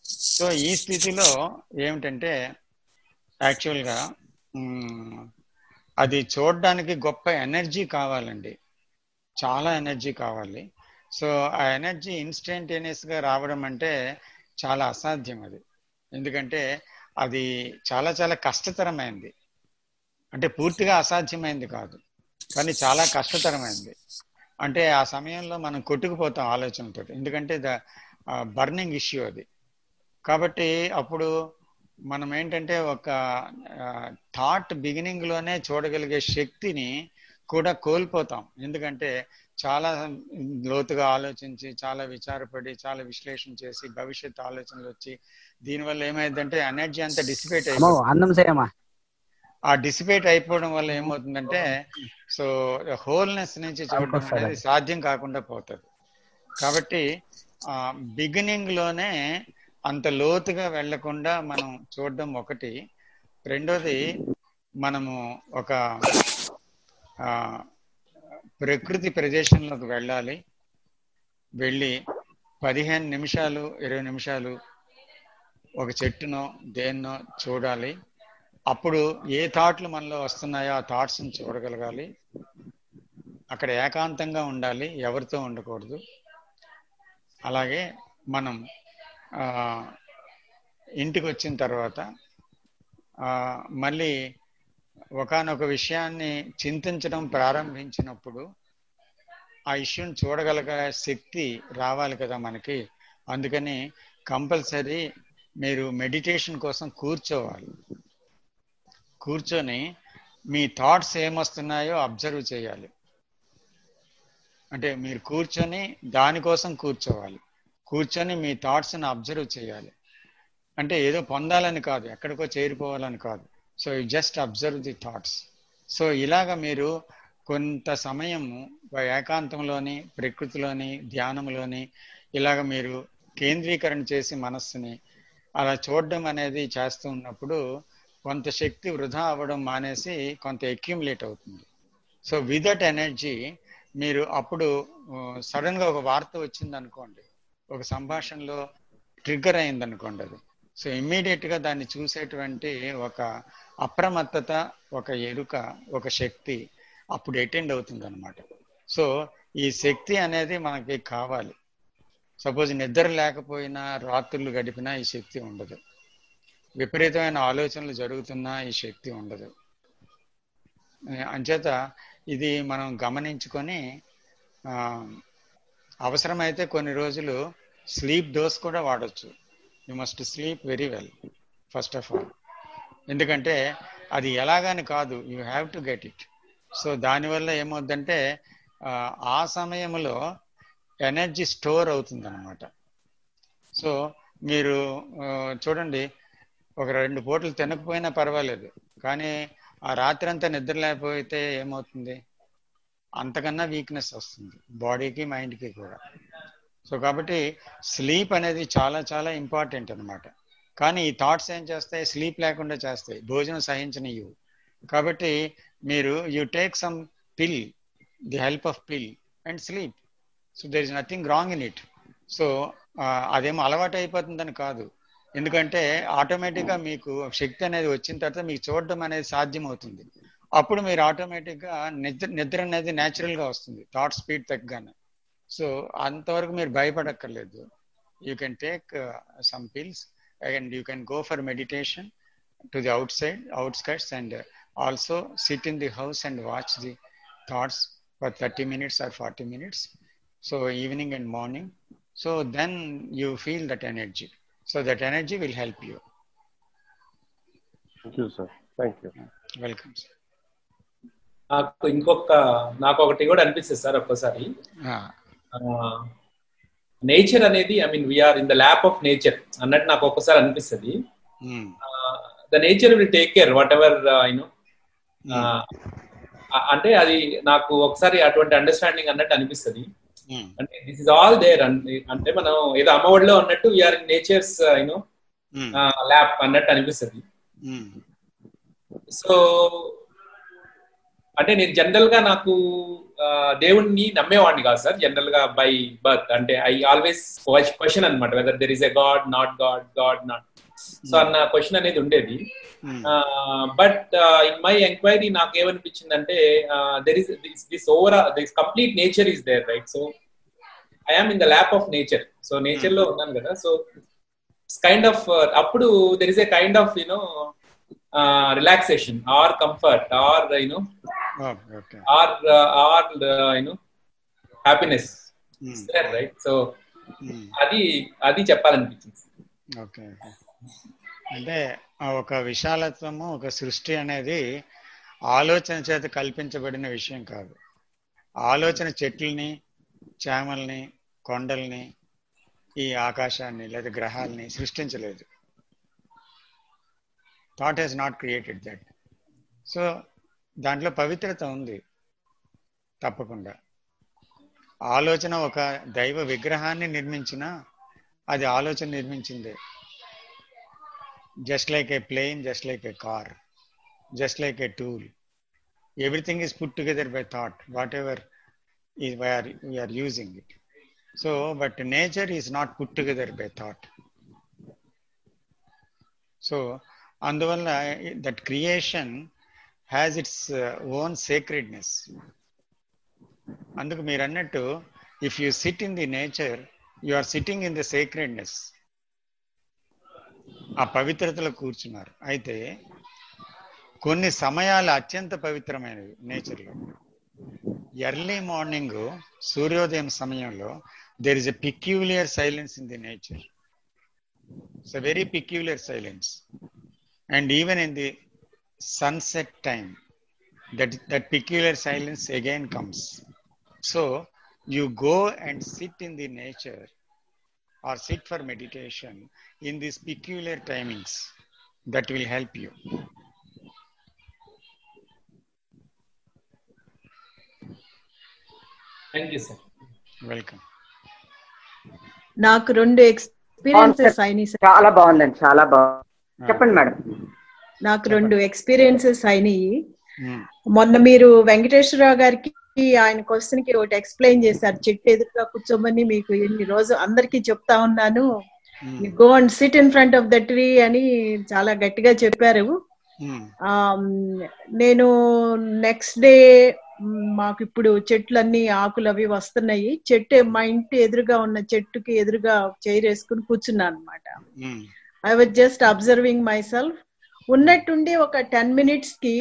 సో ఈ స్థితిలో ఏమిటంటే యాక్చువల్గా మ్, అది చూడడానికి గొప్ప ఎనర్జీ కావాలండి చాలా ఎనర్జీ కావాలి సో ఆ ఎనర్జీ ఇన్స్టంటేనియస్ గా రావడం అంటే చాలా అసాధ్యం అది ఎందుకంటే అది చాలా చాలా కష్టతరమైంది అంటే పూర్తిగా అసాధ్యమైంది కాదు కానీ చాలా కష్టతరమైంది అంటే ఆ సమయంలో మనం కొట్టుకుపోతాం ఆలోచనతో ఎందుకంటే ద బర్నింగ్ ఇష్యూ అది కాబట్టి అప్పుడు మనం ఏంటంటే ఒక థాట్ బిగినింగ్ లోనే చూడగలిగే శక్తిని కూడా కోల్పోతాం ఎందుకంటే చాలా లోతుగా ఆలోచించి చాలా విచారపడి చాలా విశ్లేషణ చేసి భవిష్యత్ ఆలోచనలు వచ్చి దీనివల్ల ఏమైందంటే ఎనర్జీ అంతా డిసిపేట్ అమ్మో అయిపోతుంది అన్నం చేయమ్మా ఆ డిసిపేట్ అయిపోవడం వల్ల ఏమవుతుందంటే సో హోల్నెస్ నుంచి చూడడం అనేది సాధ్యం కాకుండా పోతుంది కాబట్టి ఆ బిగినింగ్ లోనే అంత లోతుగా వెళ్లకుండా మనం చూడడం ఒకటి రెండోది మనము ఒక ఆ ప్రకృతి ప్రదేశంలోకి వెళ్ళాలి వెళ్ళి పదిహేను నిమిషాలు ఇరవై నిమిషాలు ఒక చెట్టునో దేన్నో చూడాలి అప్పుడు ఏ థాట్లు మనలో వస్తున్నాయో ఆ థాట్స్ని చూడగలగాలి అక్కడ ఏకాంతంగా ఉండాలి ఎవరితో ఉండకూడదు అలాగే మనం ఆ, ఇంటికి వచ్చిన తర్వాత ఆ, మళ్ళీ ఒకానొక విషయాన్ని చింతించడం ప్రారంభించినప్పుడు ఆ ఇష్యూని చూడగలిగే శక్తి రావాలి కదా మనకి అందుకని కంపల్సరీ మీరు మెడిటేషన్ కోసం కూర్చోవాలి కూర్చొని మీ థాట్స్ ఏమొస్తున్నాయో అబ్జర్వ్ చేయాలి అంటే మీరు కూర్చొని దానికోసం కూర్చోవాలి కూర్చొని మీ థాట్స్ని అబ్జర్వ్ చేయాలి అంటే ఏదో పొందాలని కాదు ఎక్కడికో చేరిపోవాలని కాదు so you just observe the thoughts so ఇలాగ మీరు కొంత సమయము ఏకాంతంలోని ప్రకృతిలోని ధ్యానంలోని ఇలాగ మీరు కేంద్రీకరణ చేసి మనస్సుని అలా చూడడం అనేది చేస్తూ ఉన్నప్పుడు కొంత శక్తి వృధా అవ్వడం మానేసి కొంత అక్యుములేట్ అవుతుంది సో విత్ దట్ ఎనర్జీ మీరు అప్పుడు సడన్ గా ఒక వార్త వచ్చింది అనుకోండి ఒక సంభాషణలో ట్రిగ్గర్ అయింది అనుకోండి అది సో ఇమ్మీడియట్ గా దాన్ని చూసేటువంటి ఒక అప్రమత్తత ఒక ఎరుక ఒక శక్తి అప్పుడు అటెండ్ అవుతుంది అనమాట సో ఈ శక్తి అనేది మనకి కావాలి సపోజ్ నిద్ర లేకపోయినా రాత్రులు గడిపినా ఈ శక్తి ఉండదు విపరీతమైన ఆలోచనలు జరుగుతున్నా ఈ శక్తి ఉండదు అంచేత ఇది మనం గమనించుకొని ఆ, అవసరమైతే కొన్ని రోజులు స్లీప్ డోస్ కూడా వాడచ్చు you must sleep very well first of all ఎందుకంటే అది ఎలాగని కాదు you have to get it so దానివల్ల ఏమవుద్దంటే ఆ, ఆ సమయంలో ఎనర్జీ స్టోర్ అవుతుంది అనమాట సో మీరు ఆ, చూడండి ఒక రెండు పూటలు తినకపోయినా పర్వాలేదు కానీ ఆ రాత్రి అంతా నిద్ర లేకపోతే ఏమవుతుంది అంతకన్నా వీక్నెస్ వస్తుంది బాడీకి మైండ్కి కూడా సో కాబట్టి స్లీప్ అనేది చాలా చాలా ఇంపార్టెంట్ అన్నమాట కానీ ఈ థాట్స్ ఏం చేస్తాయి స్లీప్ లేకుండా చేస్తాయి భోజనం సహించనియు కాబట్టి మీరు you take some pill the help of pill and sleep so there is nothing wrong in it so అదేమో అలవాటు అయిపోతుందని కాదు ఎందుకంటే ఆటోమేటిక్గా మీకు శక్తి అనేది వచ్చిన తర్వాత మీకు చూడడం అనేది సాధ్యం అవుతుంది అప్పుడు మీరు ఆటోమేటిక్గా నిద్ర నిద్ర అనేది natural గా వస్తుంది థాట్ స్పీడ్ తగ్గగానే సో అంతవరకు మీరు భయపడక్కర్లేదు you can take some pills and you can go for meditation to the outside outskirts and also sit in the house and watch the thoughts for thirty minutes or forty minutes so evening and morning so then you feel that energy so that energy will help you Thank you, sir. Thank you. Welcome sir నాకు ఇంకొక నాకు ఒకటి కూడా అనిపిస్తుంది sir ఒక్కోసారి nature అనేది I mean we're in the lap of nature అన్నట్టు నాకు ఒక్కసారి అనిపిస్తుంది the nature will take care whatever you know అంటే అది నాకు ఒకసారి అటువంటి అండర్స్టాండింగ్ అన్నట్టు అనిపిస్తుంది అంటే దిస్ ఇస్ ఆల్ దేర్ అంటే మనం ఏదో అమ్మఒడిలో ఉన్నట్టు we're in nature's you know lap అన్నట్టు అనిపిస్తుంది సో అంటే నేను జనరల్ గా నాకు దేవుణ్ణి నమ్మేవాడిని కాదు సార్ జనరల్ గా బై బర్త్ అంటే ఐ ఆల్వేస్ క్వశ్చన్ అనమాట whether there is a god not god god not so అన్న క్వశ్చన్ అనేది ఉండేది బట్ ఇన్ మై ఎంక్వైరీ నాకు ఏమనిపించిందంటే there is this over this complete nature is there right so I'm in the lap of nature so nature లో ఉన్నాను కదా so kind of అప్పుడు there is a kind of you know relaxation or comfort are you know or or you know happiness right so అది అది చెప్పాలనిపించింది okay అంటే ఒక విశాలత్వము ఒక సృష్టి అనేది ఆలోచన చేత కల్పించబడిన విషయం కాదు ఆలోచన చెట్లని చేమల్ని కొండల్ని ఈ ఆకాశాన్ని లేదా గ్రహాలని సృష్టించలేదు thought has not created that so దాంట్లో పవిత్రత ఉంది తప్పకుండా ఆలోచన ఒక దైవ విగ్రహాన్ని నిర్మించిన అది ఆలోచన నిర్మించిందే just like a plane just like a car just like a tool everything is put together by thought whatever is where we are using it. So, but nature is not put together by thought. So, అందువల్ల that creation has its own sacredness అందుకు మీరు అన్నట్టు if you sit in the nature you are sitting in the sacredness ఆ పవిత్రతలో కూర్చున్నారు అయితే కొన్ని సమయాలు అత్యంత పవిత్రమైనవి నేచర్లో ఎర్లీ మార్నింగ్ సూర్యోదయం సమయంలో there is a peculiar silence in the nature it's a very peculiar silence and even in the sunset time that that peculiar silence again comes so you go and sit in the nature or sit for meditation in these peculiar timings that will help you. Thank you sir welcome నాకు రెండు experiences అయినాయి sir చాలా బాగుందండి చాలా బాగుంది చెప్పండి madam నాకు రెండు ఎక్స్పీరియన్సెస్ అయినాయి మొన్న మీరు వెంకటేశ్వరరావు గారికి ఆయన క్వశ్చన్ కి ఒకటి ఎక్స్ప్లెయిన్ చేశారు చెట్టు ఎదురుగా కూర్చోమని మీకు ఎన్ని రోజు అందరికి చెప్తా ఉన్నాను go and sit in front of the tree అని చాలా గట్టిగా చెప్పారు నేను నెక్స్ట్ డే మాకు ఇప్పుడు చెట్లన్నీ ఆకులు అవి వస్తున్నాయి చెట్టు మా ఇంటి ఎదురుగా ఉన్న చెట్టుకి ఎదురుగా చైర్ వేసుకుని కూర్చున్నాను అనమాట I was just observing myself ఉన్నట్టుండి ఒక టెన్ మినిట్స్ కి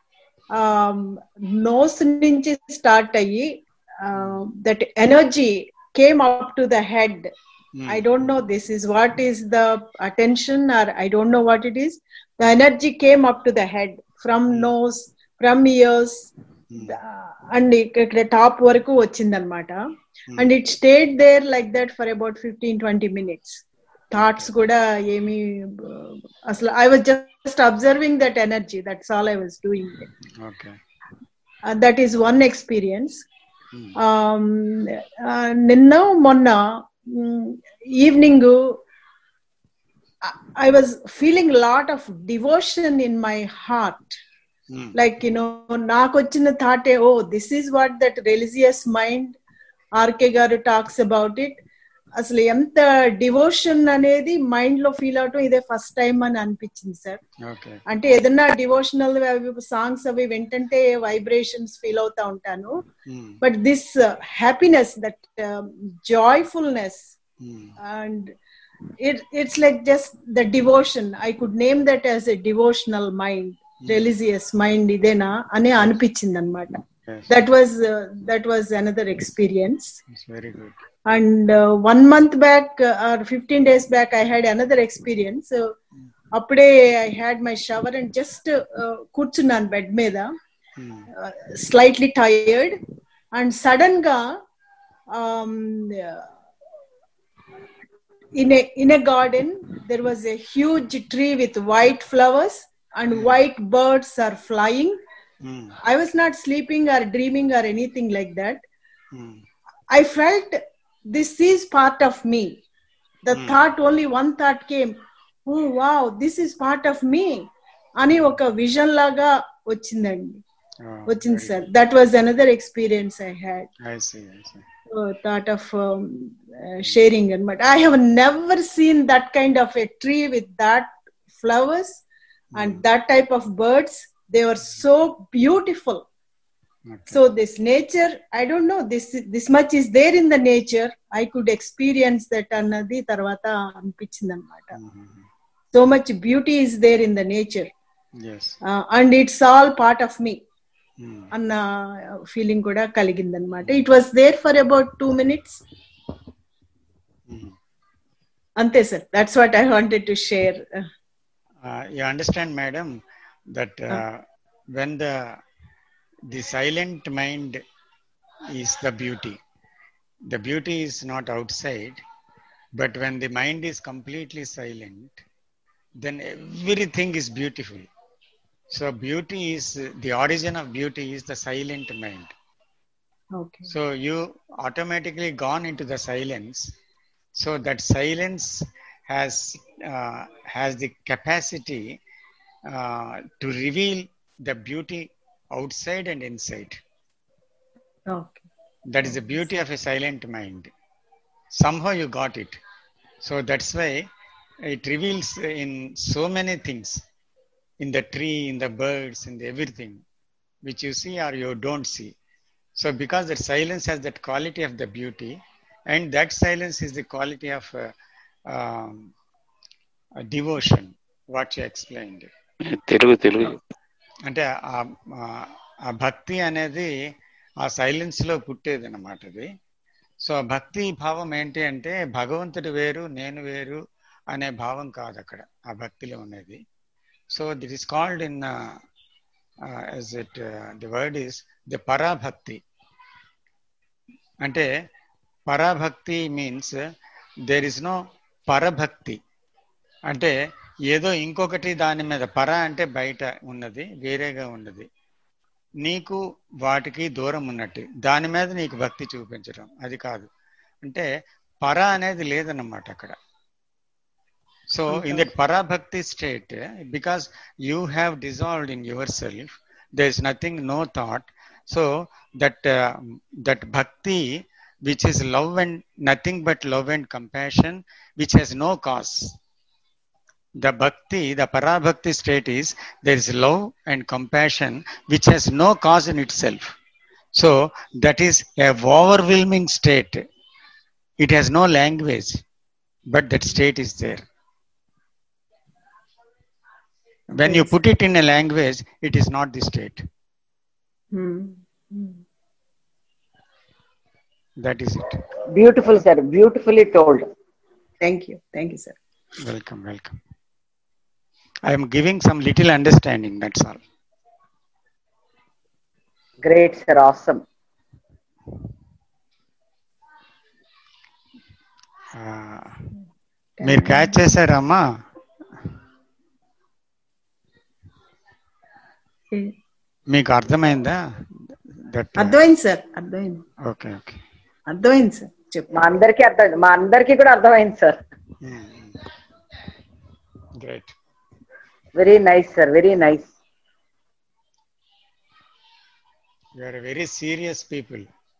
నోస్ నుంచి స్టార్ట్ అయ్యి that energy came up to the head I don't know this is what is the attention or I don't know what it is the energy came up to the head from nose from ears and ఇక్కడ top వరకు వచ్చిందనమాట and it state there like that for about fifteen twenty minutes thoughts కూడా ఏమి అసలు I was just observing that energy that's all I was doing that is one experience నిన్న మొన్న evening I was feeling lot of devotion in my heart like you know నాకు వచ్చిన థాటే oh this is what that religious mind RK గారు talks about it అసలు ఎంత devotion అనేది mind లో ఫీల్ అవటం ఇదే ఫస్ట్ టైం అని అనిపించింది సార్ అంటే ఏదన్నా డివోషనల్ సాంగ్స్ అవి వింటంటే వైబ్రేషన్స్ ఫీల్ అవుతా ఉంటాను but this happiness that joyfulness and it it's like just the devotion I could name that as a devotional mind religious mind ఇదేనా అని అనిపించింది అనమాట that was that was another experience very good and one month back or fifteen days back I had another experience అప్పుడే I had my shower and just కూర్చున్నాను bed మీద slightly tired and sudden గా in a in a garden there was a huge tree with white flowers and white birds are flying i was not sleeping or dreaming or anything like that i felt this is part of me the thought only one thought came oh wow this is part of me అని ఒక vision లాగా వచ్చిందండి Oh, వచ్చింది very sir that was another experience I had I see, I see. Thought of sharing అనమాట I have never seen that kind of a tree with that flowers and that type of birds they are so beautiful so this nature I don't know this this much is there in the nature I could experience that అన్నది తర్వాత అనిపించింది అనమాట so much beauty is there in the nature Yes. And it's all part of me అన్న feeling కూడా కలిగింది అనమాట it was there for about two minutes అంతే sir that's what I wanted to share Uh, you understand, madam, that uh, when the the silent mind is the beauty, the beauty is not outside, but when the mind is completely silent, then everything is beautiful. So beauty is the origin of beauty is the silent mind. Okay So you automatically gone into the silence. So that silence has uh, has the capacity uh, to reveal the beauty outside and inside. Okay That is the beauty of a silent mind. Somehow you got it. So that's why it reveals in so many things, in the tree, in the birds, in the everything, which you see or you don't see. So because that silence has that quality of the beauty, and that silence is the quality of uh, um, a devotion, what you explained. Telugu Telugu అంటే ఆ- ఆ- ఆ భక్తి అనేది ఆ silence లో పుట్టేది అనమాట అది సో ఆ భక్తి భావం ఏంటి అంటే భగవంతుడు వేరు నేను వేరు అనే భావం కాదు అక్కడ ఆ భక్తిలో ఉన్నది so that is called in as it the word is the పరాభక్తి అంటే పరాభక్తి మీన్స్ దేర్ ఇస్ నో పరభక్తి అంటే ఏదో ఇంకొకటి దాని మీద పర అంటే బయట ఉన్నది వేరేగా ఉన్నది నీకు వాటికి దూరం ఉన్నట్టు దాని మీద నీకు భక్తి చూపించడం అది కాదు అంటే పర అనేది లేదన్నమాట అక్కడ సో ఇన్ దట్ పరాభక్తి state because you have dissolved in yourself there is nothing no thought so that that భక్తి which is love and nothing but love and compassion which has no cause the bhakti, the parabhakti state is there is love and compassion which has no cause in itself. So that is a overwhelming state. It has no language, but that state is there. When you put it in a language, it is not the state. That is it. Beautiful, sir. Beautifully told. Thank you. Thank you, sir. Welcome, welcome. I am giving some little understanding, that's all. Great, sir. Awesome. ఆ, మీరు catch చేశారమ్మా మీకు అర్థమైందా that అర్థమైంది sir అర్థమైంది okay okay అర్థమైంది sir చెప్పు మా అందరికీ అర్థమైంది మా అందరికీ కూడా అర్థమైంది sir great very nice sir very nice you are very serious people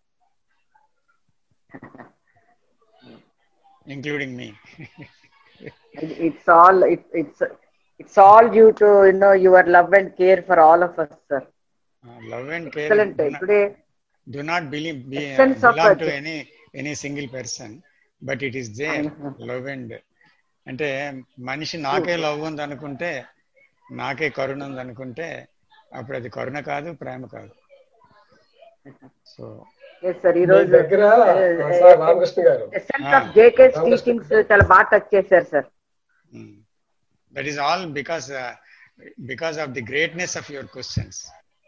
including me it's all it, it's it's all due to you know your love and care for all of us sir love and care excellent today do not believe be, Essence of belong to it. any any single person but it is there love and అంటే మనిషి నాకే love ఉంది అనుకుంటే నాకే కరుణ ఉంది అనుకుంటే అప్పుడు అది కరుణ కాదు ప్రేమ కాదు సో yes sir ఈ మీ రోజు దగ్గర సార్ రామకృష్ణ గారు ఎసెన్స్ ఆఫ్ జేకేస్ టీచింగ్స్ చాలా బాగా టచ్ చేశారు sir that is all because because of the greatness of your questions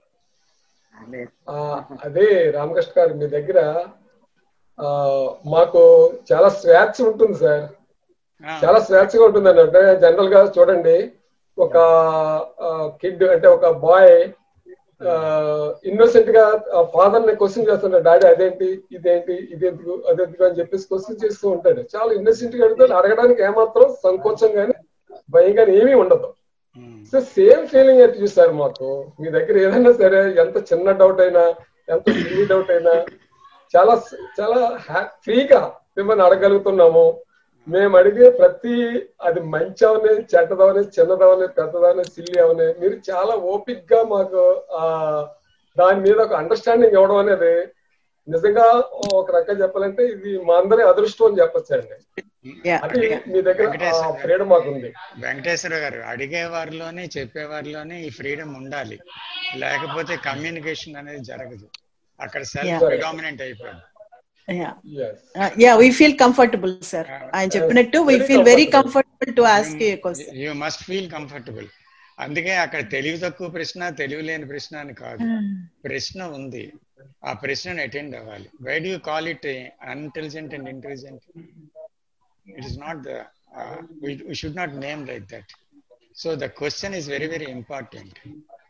ఆ, అదే రామకృష్ణ గారు మీ దగ్గర ఆ, మాకు చాలా స్వేచ్ఛ ఉంటుంది సార్ చాలా స్వేచ్ఛగా ఉంటుంది అంటే జనరల్ గా చూడండి ఒక కిడ్ అంటే ఒక బాయ్ ఇన్నోసెంట్ గా ఫాదర్ ని క్వశ్చన్ చేస్తుంటాడు డాడీ అదేంటి ఇదేంటి ఇదెందుకు అదెందుకు అని చెప్పేసి క్వశ్చన్ చేస్తూ ఉంటాడు చాలా ఇన్నోసెంట్ గా అడుగుతాడు అడగడానికి ఏమాత్రం సంకోచం గానీ భయం గానీ ఏమీ ఉండదు సో సేమ్ ఫీలింగ్ అయితే చూసారు మాకు మీ దగ్గర ఏదైనా సరే ఎంత చిన్న డౌట్ అయినా ఎంత సిల్లీ డౌట్ అయినా చాలా చాలా ఫ్రీగా మిమ్మల్ని అడగలుగుతున్నాము మేము అడిగే ప్రతి అది మంచి అవనే చెడ్డదవనే చిన్నదవనే పెద్దదవనే సిల్లి అవనే మీరు చాలా ఓపిక్ గా మాకు ఆ దాని మీద ఒక అండర్స్టాండింగ్ ఇవ్వడం అనేది నిజంగా ఒక రకంగా చెప్పాలంటే ఇది మా అందరి అదృష్టం అని చెప్పొచ్చు అండి అది మీ దగ్గర ఫ్రీడమ్ మాకు ఉంది వెంకటేశ్వర గారు అడిగే వారిలోనే చెప్పే వారిలోనే ఈ ఫ్రీడమ్ ఉండాలి లేకపోతే కమ్యూనికేషన్ అనేది జరగదు అక్కడ సెల్ఫ్ Yeah. ప్రిడామినెంట్ అయిపోయింది yeah we feel comfortable sir ఆయన చెప్పినట్టు we feel very comfortable to ask a question you must feel comfortable అందుకే అక్కడ తెలివి తక్కువ ప్రశ్న తెలివి లేని ప్రశ్న అని కాదు ప్రశ్న ఉంది ఆ ప్రశ్నను అటెండ్ అవ్వాలి why do you call it unintelligent and intelligent it is not the we should not name like that so the question is very very important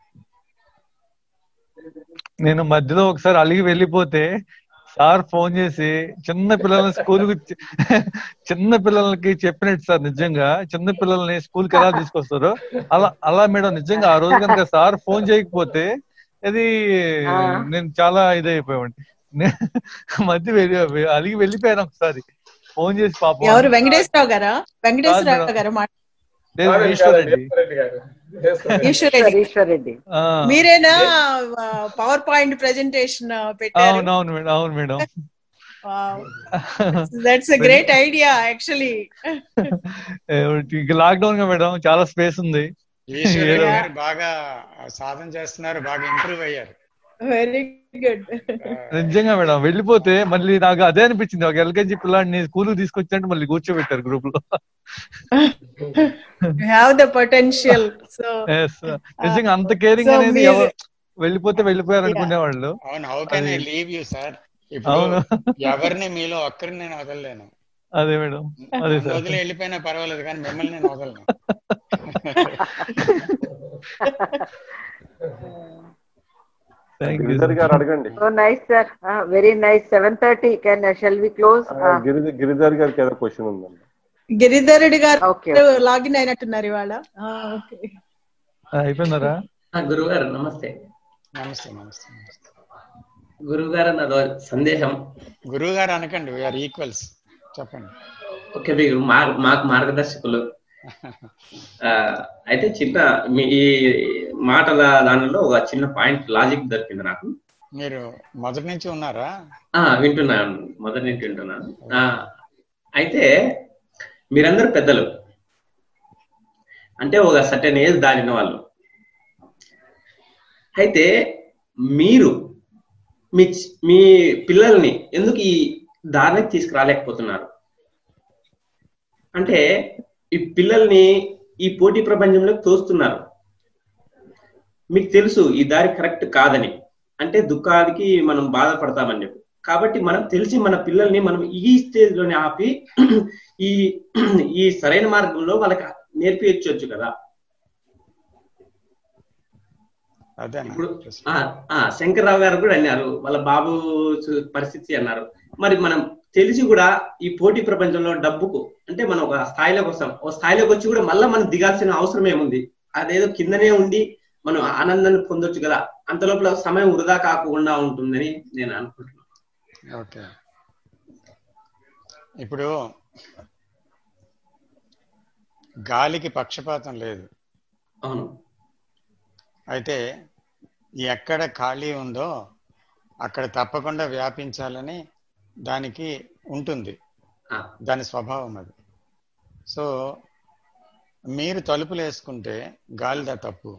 నేను మధ్యలో ఒకసారి అలిగి వెళ్ళిపోతే సార్ ఫోన్ చేసి చిన్న పిల్లల్ని స్కూల్ చిన్న పిల్లలకి చెప్పినట్టు సార్ నిజంగా చిన్న పిల్లల్ని స్కూల్ కి ఎలా తీసుకొస్తారు అలా అలా మేడం నిజంగా ఆ రోజు కనుక సార్ ఫోన్ చేయకపోతే అది నేను చాలా ఇదైపోయామండి నే- మధ్య వెళ్ళి అలిగి వెళ్ళిపోయాను ఒకసారి ఫోన్ చేసి పాపం ఎవరు వెంకటేశ్వరరావు గారా వెంకటేశ్వరరావు కాదు గారు మాట లేదు, కాదండి, ఈశ్వర్ కాదండి, రెడ్డి ఈశ్వర్ రెడ్డి గారు ఈశ్వర్ ఈశ్వర్ రెడ్డి ఈశ్వర్ రెడ్డి ఆ, మీరేనా పవర్ పాయింట్ ప్రెజెంటేషన్ పెట్టారు అవునవును మేడం అవును madam that's a great idea actually ఇంకా లాక్డౌన్ గా మేడం చాలా స్పేస్ ఉంది ఈశ్వర్ ఏదో- గారు బాగా సాధన చేస్తున్నారు బాగా ఇంప్రూవ్ అయ్యారు వెరీ గుడ్ నిజంగా మేడం వెళ్ళిపోతే మళ్ళీ నాకు అదే అనిపించింది ఒక ఎల్కేజీ పిల్లాడిని స్కూల్ తీసుకొచ్చినట్టు మళ్ళీ కూర్చోబెట్టారు గ్రూప్ లో have the potential so Yes. నిజంగా అంత కేరింగ్ So అనేది మీరు- ఎవ- వెళ్ళిపోతే వెళ్ళిపోయారు అనుకునేవాళ్ళు అవును హౌ కెన్ ఐ అది- లీవ్ యూ సార్ ఇప్పుడు అవును ఎవరిని మీలో ఒక్కరిని నేను వదలలేను అదే మేడం అదే నన్ను సార్ వదిలి వెళ్ళిపోయినా పర్వాలేదు కానీ మిమ్మల్ని నేను వదలను థ్యాంక్ యూ గిరిధర్ గారు అడగండి So nice, sir. Uh, very nice. 7.30. Can, uh, shall we close? ఆ, గిరిధర్ గిరిధర్ గారికి ఏదో క్వశ్చన్ ఉందండి గిరిధర్ రెడ్డి గారు Okay. లాగిన్ అయినట్టున్నారు ఇవాళ ఓకే అయిపోయిందరా గురువు గారు నమస్తే నమస్తే నమస్తే నమస్తే గురువు గారు నాదో సందేహం గురువు గారు అనకండి వీఆర్ ఈక్వల్స్ చెప్పండి ఓకే మీకు మా- మాకు మార్గదర్శకులు ఆ, అయితే చిన్న మీ ఈ మాటల దానిలో ఒక చిన్న పాయింట్ లాజిక్ దొరికింది నాకు మీరు మొదటి నుంచి ఉన్నారా ఆ వింటున్నాను మొదటి నుంచి వింటున్నాను ఆ, అయితే మీరందరూ పెద్దలు అంటే ఒక సర్టెన్ ఏజ్ దాటిన వాళ్ళు అయితే మీరు మీ చి- మీ పిల్లల్ని ఎందుకు ఈ దారికి తీసుకురాలేకపోతున్నారు అంటే ఈ పిల్లల్ని ఈ పోటీ ప్రపంచంలోకి తోస్తున్నారు మీకు తెలుసు ఈ దారి కరెక్ట్ కాదని అంటే దుఃఖానికి మనం బాధపడతామని చెప్పి కాబట్టి మనం తెలిసి మన పిల్లల్ని మనం ఈ స్టేజ్ లోనే ఆపి ఈ ఈ సరైన మార్గంలో వాళ్ళకి నేర్పించవచ్చు కదా అదే ఇప్పుడు ఆ, ఆ, శంకర్రావు గారు కూడా అన్నారు వాళ్ళ బాబు చు- పరిస్థితి అన్నారు మరి మనం తెలిసి కూడా ఈ పోటీ ప్రపంచంలో డబ్బుకు అంటే మనం ఒక స్థాయిలోకి వస్తాం ఒక స్థాయిలోకి వచ్చి కూడా మళ్ళీ మనం దిగాల్సిన అవసరం ఏముంది అదేదో కిందనే ఉండి మనం ఆనందాన్ని పొందొచ్చు కదా అంత లోపల సమయం వృధా కాకుండా ఉంటుందని నేను అనుకుంటున్నాను ఓకే ఇప్పుడు గాలికి పక్షపాతం లేదు అవును అయితే ఎక్కడ ఖాళీ ఉందో అక్కడ తప్పకుండా వ్యాపించాలని దానికి ఉంటుంది దాని స్వభావం అది సో మీరు తలుపులు వేసుకుంటే గాలిదా తప్పు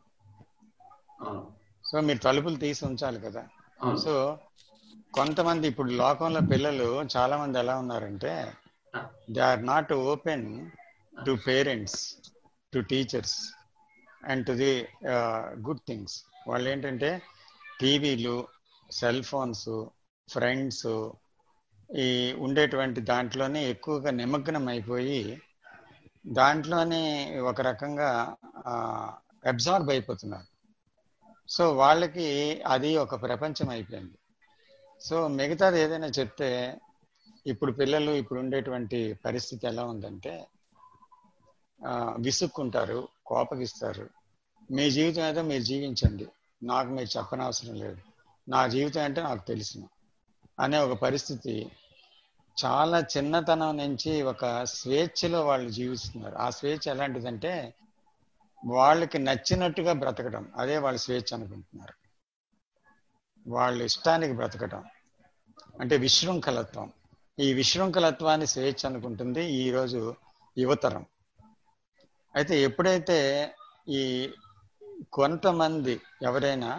సో మీరు తలుపులు తీసి ఉంచాలి కదా సో కొంతమంది ఇప్పుడు లోకంలో పిల్లలు చాలా మంది ఎలా ఉన్నారంటే they are not open to parents to teachers and to the good things వాళ్ళు ఏంటంటే టీవీలు సెల్ ఫోన్స్ ఫ్రెండ్స్ ఈ ఉండేటువంటి దాంట్లోనే ఎక్కువగా నిమగ్నం అయిపోయి దాంట్లోనే ఒక రకంగా అబ్జార్బ్ అయిపోతున్నారు సో వాళ్ళకి అది ఒక ప్రపంచం అయిపోయింది సో మిగతాది ఏదైనా చెప్తే ఇప్పుడు పిల్లలు ఇప్పుడు ఉండేటువంటి పరిస్థితి ఎలా ఉందంటే ఆ, విసుక్కుంటారు కోపగిస్తారు మీ జీవితం ఏదో మీరు జీవించండి నాకు మీరు చెప్పనవసరం లేదు నా జీవితం అంటే నాకు తెలుసును అనే ఒక పరిస్థితి చాలా చిన్నతనం నుంచి ఒక స్వేచ్ఛలో వాళ్ళు జీవిస్తున్నారు ఆ స్వేచ్ఛ ఎలాంటిదంటే వాళ్ళకి నచ్చినట్టుగా బ్రతకడం అదే వాళ్ళ స్వేచ్ఛ అనుకుంటున్నారు వాళ్ళ ఇష్టానికి బ్రతకడం అంటే విశృంఖలత్వం ఈ విశృంఖలత్వాన్ని స్వేచ్ఛ అనుకుంటుంది ఈరోజు యువతరం అయితే ఎప్పుడైతే ఈ కొంతమంది ఎవరైనా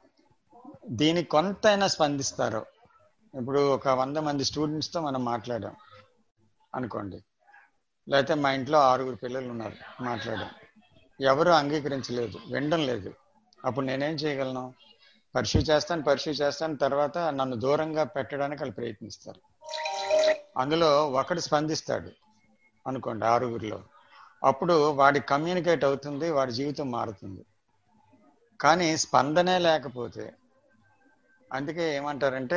దీనికి కొంతైనా స్పందిస్తారో ఇప్పుడు ఒక వంద మంది స్టూడెంట్స్తో మనం మాట్లాడాం అనుకోండి లేకపోతే మా ఇంట్లో ఆరుగురు పిల్లలు ఉన్నారు మాట్లాడాం ఎవరు అంగీకరించలేదు వినడం లేదు అప్పుడు నేనేం చేయగలను పర్ష్యూ చేస్తాను పర్ష్యూ చేస్తాను తర్వాత నన్ను దూరంగా పెట్టడానికి వాళ్ళు ప్రయత్నిస్తారు అందులో ఒకడు స్పందిస్తాడు అనుకోండి ఆరుగురిలో అప్పుడు వాడి కమ్యూనికేట్ అవుతుంది వాడి జీవితం మారుతుంది కానీ స్పందనే లేకపోతే అందుకే ఏమంటారంటే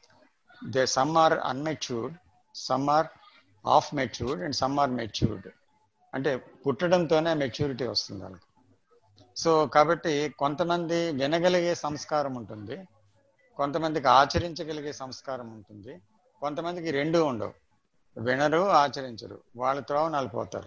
they some are unmatured some are of matured and some are matured అంటే పుట్టడంతోనే మెచ్యూరిటీ వస్తుంది వాళ్ళకి సో కాబట్టి కొంతమంది వినగలిగే సంస్కారం ఉంటుంది కొంతమందికి ఆచరించగలిగే సంస్కారం ఉంటుంది కొంతమందికి రెండూ ఉండవు వినరు ఆచరించరు వాళ్ళ త్రోవ నలిపోతారు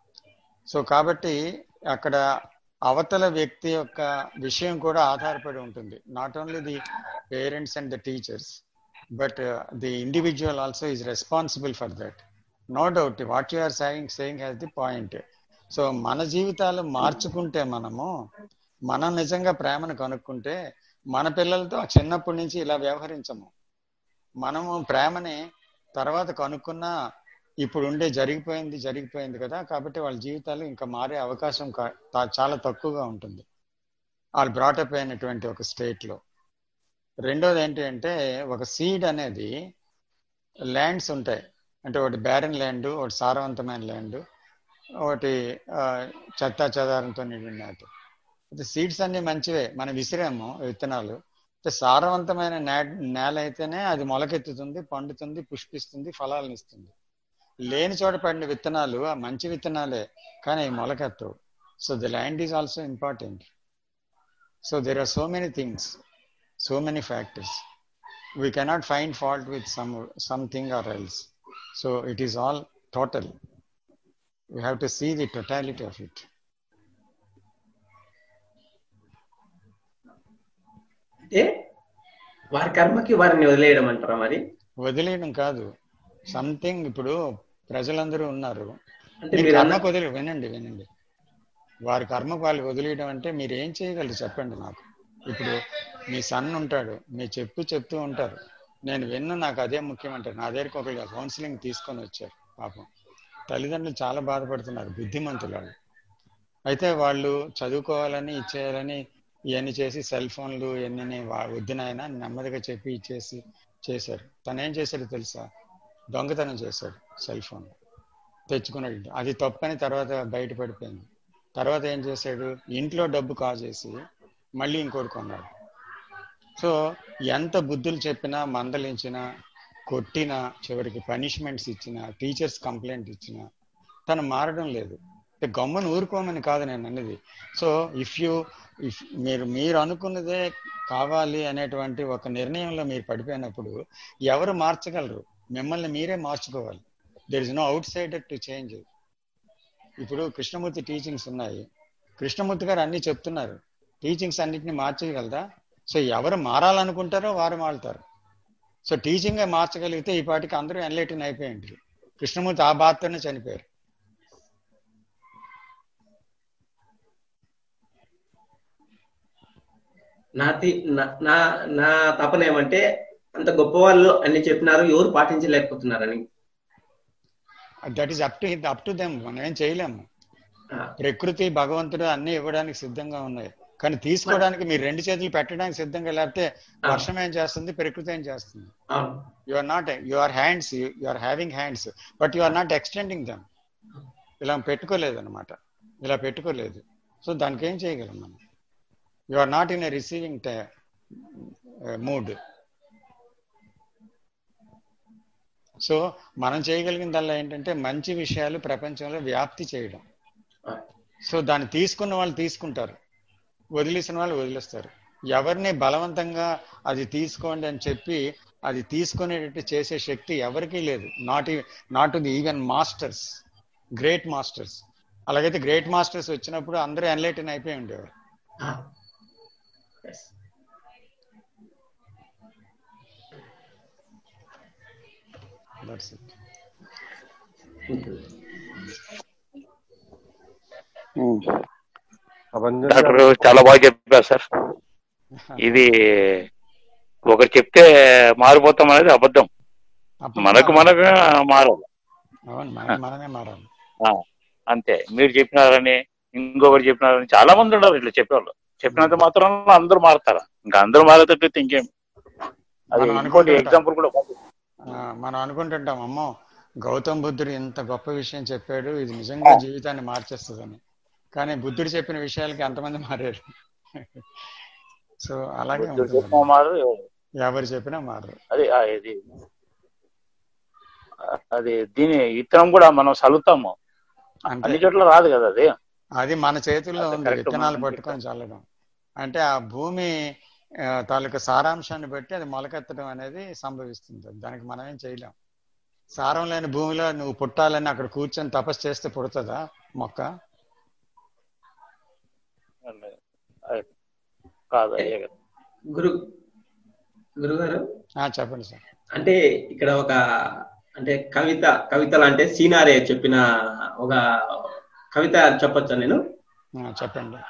సో కాబట్టి అక్కడ అవతల వ్యక్తి యొక్క విషయం కూడా ఆధారపడి ఉంటుంది not only the parents and the teachers but the individual also is responsible for that no doubt what you are saying saying has the point so మన జీవితాలు మార్చుకుంటే మనము మనం నిజంగా ప్రేమను కనుక్కుంటే మన పిల్లలతో చిన్నప్పటి నుంచి ఇలా వ్యవహరించము మనము ప్రేమని తర్వాత కనుక్కున్నా ఇప్పుడు ఉండే జరిగిపోయింది జరిగిపోయింది కదా కాబట్టి వాళ్ళ జీవితాలు ఇంకా మారే అవకాశం చాలా తక్కువగా ఉంటుంది వాళ్ళు బ్రాటప్ అయినటువంటి ఒక స్టేట్లో రెండోది ఏంటి అంటే ఒక సీడ్ అనేది ల్యాండ్స్ ఉంటాయి అంటే ఒకటి బ్యారన్ ల్యాండ్ ఒకటి సారవంతమైన ల్యాండ్ ఒకటి చెత్త చెదారంతో నిండిన అయితే సీడ్స్ అన్ని మంచివే మనం విసిరాము విత్తనాలు సారవంతమైన నేల అయితేనే అది మొలకెత్తుతుంది పండుతుంది పుష్పిస్తుంది ఫలాలను ఇస్తుంది లేని చోట పడిన విత్తనాలు ఆ మంచి విత్తనాలే కానీ అవి మొలకెత్తవు so the land is also important so there are so many things so many factors we cannot find fault with some something or else so it is all total we have to see the totality of it అంటే వారి కర్మకి వారిని వదిలేయడం అంటారా మరి వదిలేయడం కాదు something ఇప్పుడు ప్రజలందరూ ఉన్నారు అంటే మీరు మీరు కర్మకు వదిలి వినండి వినండి వారి కర్మకు వాళ్ళు వదిలేయడం అంటే మీరు ఏం చేయగలరు చెప్పండి నాకు ఇప్పుడు మీ సన్ ఉంటాడు మీ చెప్పు చెప్తూ ఉంటారు నేను విన్ను నాకు అదే ముఖ్యం అంటారు నా దగ్గరికి ఒకళ్ళు కౌన్సిలింగ్ తీసుకొని వచ్చారు పాపం తల్లిదండ్రులు చాలా బాధపడుతున్నారు బుద్ధిమంతులు వాళ్ళు అయితే వాళ్ళు చదువుకోవాలని ఇచ్చేయాలని ఇవన్నీ చేసి సెల్ ఫోన్లు ఇవన్నీ వద్దునైనా నెమ్మదిగా చెప్పి ఇచ్చేసి చేశారు తను ఏం చేశాడు తెలుసా దొంగతనం చేశాడు సెల్ ఫోన్ తెచ్చుకున్నాడు అది తప్పని తర్వాత బయటపడిపోయింది తర్వాత ఏం చేశాడు ఇంట్లో డబ్బు కాజేసి మళ్ళీ ఇంకోటి కొన్నాడు సో ఎంత బుద్ధులు చెప్పినా మందలించినా కొట్టినా చివరికి పనిష్మెంట్స్ ఇచ్చినా టీచర్స్ కంప్లైంట్ ఇచ్చినా తను మారడం లేదు గమ్మును ఊరుకోమని కాదు నేను అన్నది సో ఇఫ్ యూ ఇఫ్ మీరు మీరు అనుకున్నదే కావాలి అనేటువంటి ఒక నిర్ణయంలో మీరు పడిపోయినప్పుడు ఎవరు మార్చగలరు మిమ్మల్ని మీరే మార్చుకోవాలి there is no outsider to change ఇప్పుడు కృష్ణమూర్తి టీచింగ్స్ ఉన్నాయి కృష్ణమూర్తి గారు అన్ని చెప్తున్నారు టీచింగ్స్ అన్నిటిని మార్చగలదా సో ఎవరు మారాలనుకుంటారో వారు మారుతారు సో టీచింగ్ మార్చగలిగితే ఈ పాటికి అందరూ ఎన్లైటిన్ అయిపోయింది కృష్ణమూర్తి ఆ బాధతోనే చనిపోయారు నా తి- నా- నా నా తపన ఏమంటే అంత గొప్ప వాళ్ళు అన్ని చెప్పినారు ఎవరు పాటించలేకపోతున్నారని that is up to up to them మనం ఏం చేయలేము ప్రకృతి భగవంతుడు అన్ని ఇవ్వడానికి సిద్ధంగా ఉన్నాయి కానీ తీసుకోవడానికి మీరు రెండు చేతులు పెట్టడానికి సిద్ధంగా లేకపోతే వర్షం ఏం చేస్తుంది ప్రకృతి ఏం చేస్తుంది you are not you are hands you are having hands but you are not extending them ఇలా పెట్టుకోలేదు అనమాట ఇలా పెట్టుకోలేదు సో దానికి ఏం చేయగలం మనం you are not in a receiving mood so మనం చేయగలిగిందల్లా ఏంటంటే మంచి విషయాలు ప్రపంచంలో వ్యాప్తి చేయడం సో దాన్ని తీసుకున్న వాళ్ళు తీసుకుంటారు వదిలేసిన వాళ్ళు వదిలేస్తారు ఎవరిని బలవంతంగా అది తీసుకోండి అని చెప్పి అది తీసుకునేటట్టు చేసే శక్తి ఎవరికీ లేదు not not the even masters great masters అలాగైతే గ్రేట్ మాస్టర్స్ వచ్చినప్పుడు అందరూ ఎన్లైటన్ అయిపోయి ఉండేవారు దట్స్ ఇట్ డాక్టర్ చాలా బాగా చెప్పారు సార్ ఇది ఒకరు చెప్తే మారిపోతాం అనేది అబద్ధం మనకు మనకు మారాలి అవును మనకి మనమే మారాలి ఆ, అంతే మీరు చెప్పినారని ఇంకొకరు చెప్పినారని చాలా మంది ఉన్నారు ఇట్లా చెప్పేవాళ్ళు చెప్పినంత మాత్రం అందరూ మారుతారా ఇంకా అందరూ మారేటట్టు ఇంకేం అది మనం ఇంకోటి అనుకుంటుంటాం. ఎగ్జాంపుల్ కూడా ఆ, మనం అనుకుంటుంటాం అమ్మో గౌతమ్ బుద్ధుడు ఇంత గొప్ప విషయం చెప్పాడు ఇది నిజంగా జీవితాన్ని మార్చేస్తుందని కానీ బుద్ధుడు చెప్పిన విషయాలకి ఎంతమంది మారారు సో అలాగే బుద్ధుడు ఉంటుంది చెప్పినా మారు ఎవరు చెప్పినా మారరు అది ఆ, ఇది అది దీని ఇత్తనం కూడా మనం చల్లుతాము అంతే. అన్ని చోట్ల రాదు కదా అది అది మన చేతుల్లో అది ఉంది correct విత్తనాలు మనం పట్టుకొని చల్లడం అంటే ఆ భూమి ఆ, తాలూకా సారాంశాన్ని బట్టి అది మొలకెత్తడం అనేది సంభవిస్తుంది దానికి మనం ఏం చేయలేం సారం లేని భూమిలో నువ్వు పుట్టాలని అక్కడ కూర్చొని తపస్సు చేస్తే పుడుతుందా మొక్క అది కాదు అయ్యే కదా గురు గురుగారు ఆ, చెప్పండి సార్ అంటే ఇక్కడ ఒక అంటే కవిత కవితలు అంటే సీనారే చెప్పిన ఒక కవిత చెప్పొచ్చా నేను ఆ, చెప్పండి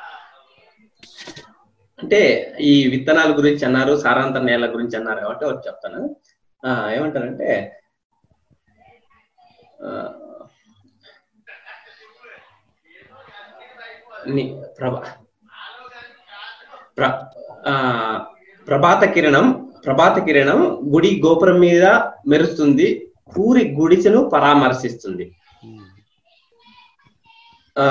అంటే ఈ విత్తనాల గురించి అన్నారు సారాంతర నేల గురించి అన్నారు కాబట్టి ఒకటి చెప్తాను ఆ, ఏమంటారంటే ఆ, ని- ప్రభ ప్ర- ఆ, ప్రభాత కిరణం ప్రభాత కిరణం గుడి గోపురం మీద మెరుస్తుంది పూరి గుడిసెను పరామర్శిస్తుంది ఆ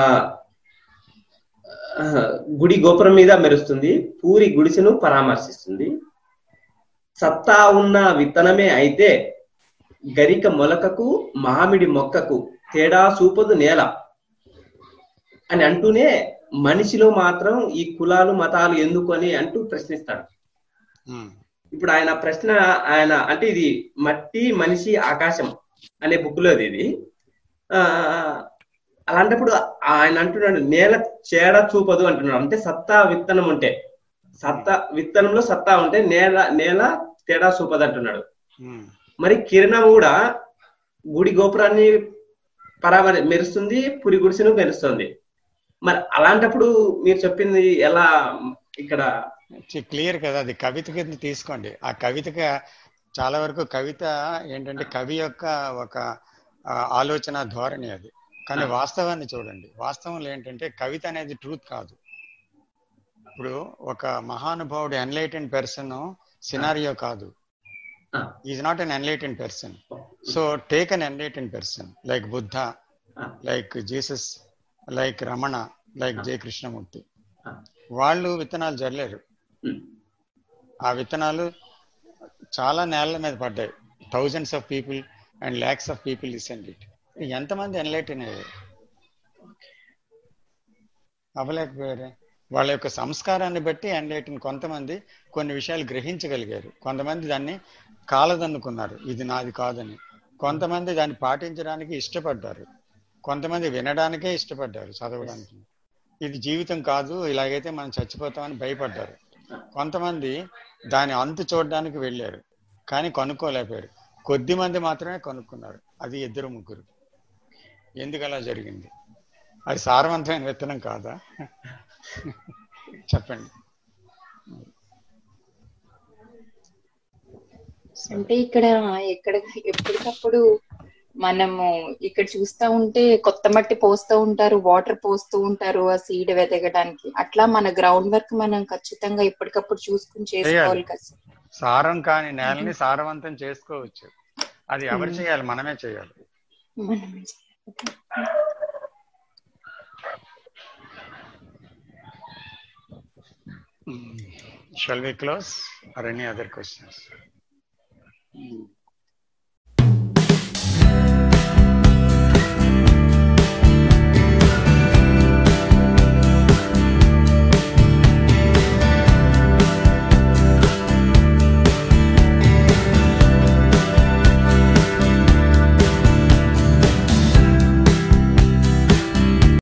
ఆ, గుడి గోపురం మీద మెరుస్తుంది పూరి గుడిసెను పరామర్శిస్తుంది సత్తా ఉన్న విత్తనమే అయితే గరిక మొలకకు మామిడి మొక్కకు తేడా చూపదు నేల అని అంటూనే మనిషిలో మాత్రం ఈ కులాలు మతాలు ఎందుకు అని అంటూ ప్రశ్నిస్తాడు ఇప్పుడు ఆయన ప్రశ్న ఆయన అంటే ఇది మట్టి మనిషి ఆకాశం అనే బుక్ లోది ఇది ఆ అలాంటప్పుడు ఆయన అంటున్నాడు నేల చేడ చూపదు అంటున్నాడు అంటే సత్తా విత్తనం ఉంటే సత్తా విత్తనంలో సత్తా ఉంటే నేల నేల తేడా చూపదు అంటున్నాడు మరి కిరణం కూడా గుడి గోపురాన్ని పరామరి మెరుస్తుంది పురి గుడిసెను మెరుస్తుంది మరి అలాంటప్పుడు మీరు చెప్పింది ఎలా ఇక్కడ క్లియర్ కదా అది కవిత కింద తీసుకోండి ఆ కవితకి చాలా వరకు కవిత ఏంటంటే కవి యొక్క ఒక ఆ, ఆలోచన ధోరణి అది కానీ వాస్తవాన్ని చూడండి వాస్తవంలో ఏంటంటే కవిత అనేది ట్రూత్ కాదు ఇప్పుడు ఒక మహానుభావుడు ఎన్లైటెన్ పర్సన్ సినారియో కాదు is not an enlighten person so take an enlighten person like Buddha like Jesus like Ramana like Jaya Krishnamurti వాళ్ళు విత్తనాలు జల్లారు ఆ విత్తనాలు చాలా నేలల మీద పడ్డాయి thousands of people and lakhs of people listened it ఎంతమంది ఎన్లైటెన్ అయ్యారు అవ్వలేకపోయారే వాళ్ళ యొక్క సంస్కారాన్ని బట్టి ఎన్లైటెన్ కొంతమంది కొన్ని విషయాలు గ్రహించగలిగారు కొంతమంది దాన్ని కాలదన్నుకున్నారు ఇది నాది కాదని కొంతమంది దాన్ని పాటించడానికి ఇష్టపడ్డారు కొంతమంది వినడానికే ఇష్టపడ్డారు చదవడానికి ఇది జీవితం కాదు ఇలాగైతే మనం చచ్చిపోతామని భయపడ్డారు కొంతమంది దాని అంతు చూడడానికి వెళ్ళారు కానీ కనుక్కోలేకపోయారు కొద్ది మంది మాత్రమే కనుక్కున్నారు అది ఇద్దరు ముగ్గురు ఎందుకు అలా జరిగింది అది సారవంతమైన విత్తనం కాదా చెప్పండి అంటే ఇక్కడ ఎక్కడ ఎప్పటికప్పుడు మనము ఇక్కడ చూస్తా ఉంటే కొత్త మట్టి పోస్తూ ఉంటారు వాటర్ పోస్తూ ఉంటారు ఆ సీడ్ వెదగడానికి అట్లా మన గ్రౌండ్ వర్క్ మనం ఖచ్చితంగా ఎప్పటికప్పుడు చూసుకుని చేసుకోవాలి కదా సార్. సారం కాని నేలని సారవంతం చేసుకోవచ్చు అది ఎవరు చేయాలి మనమే చేయాలి మనమే Shall we close or any other questions? Mm.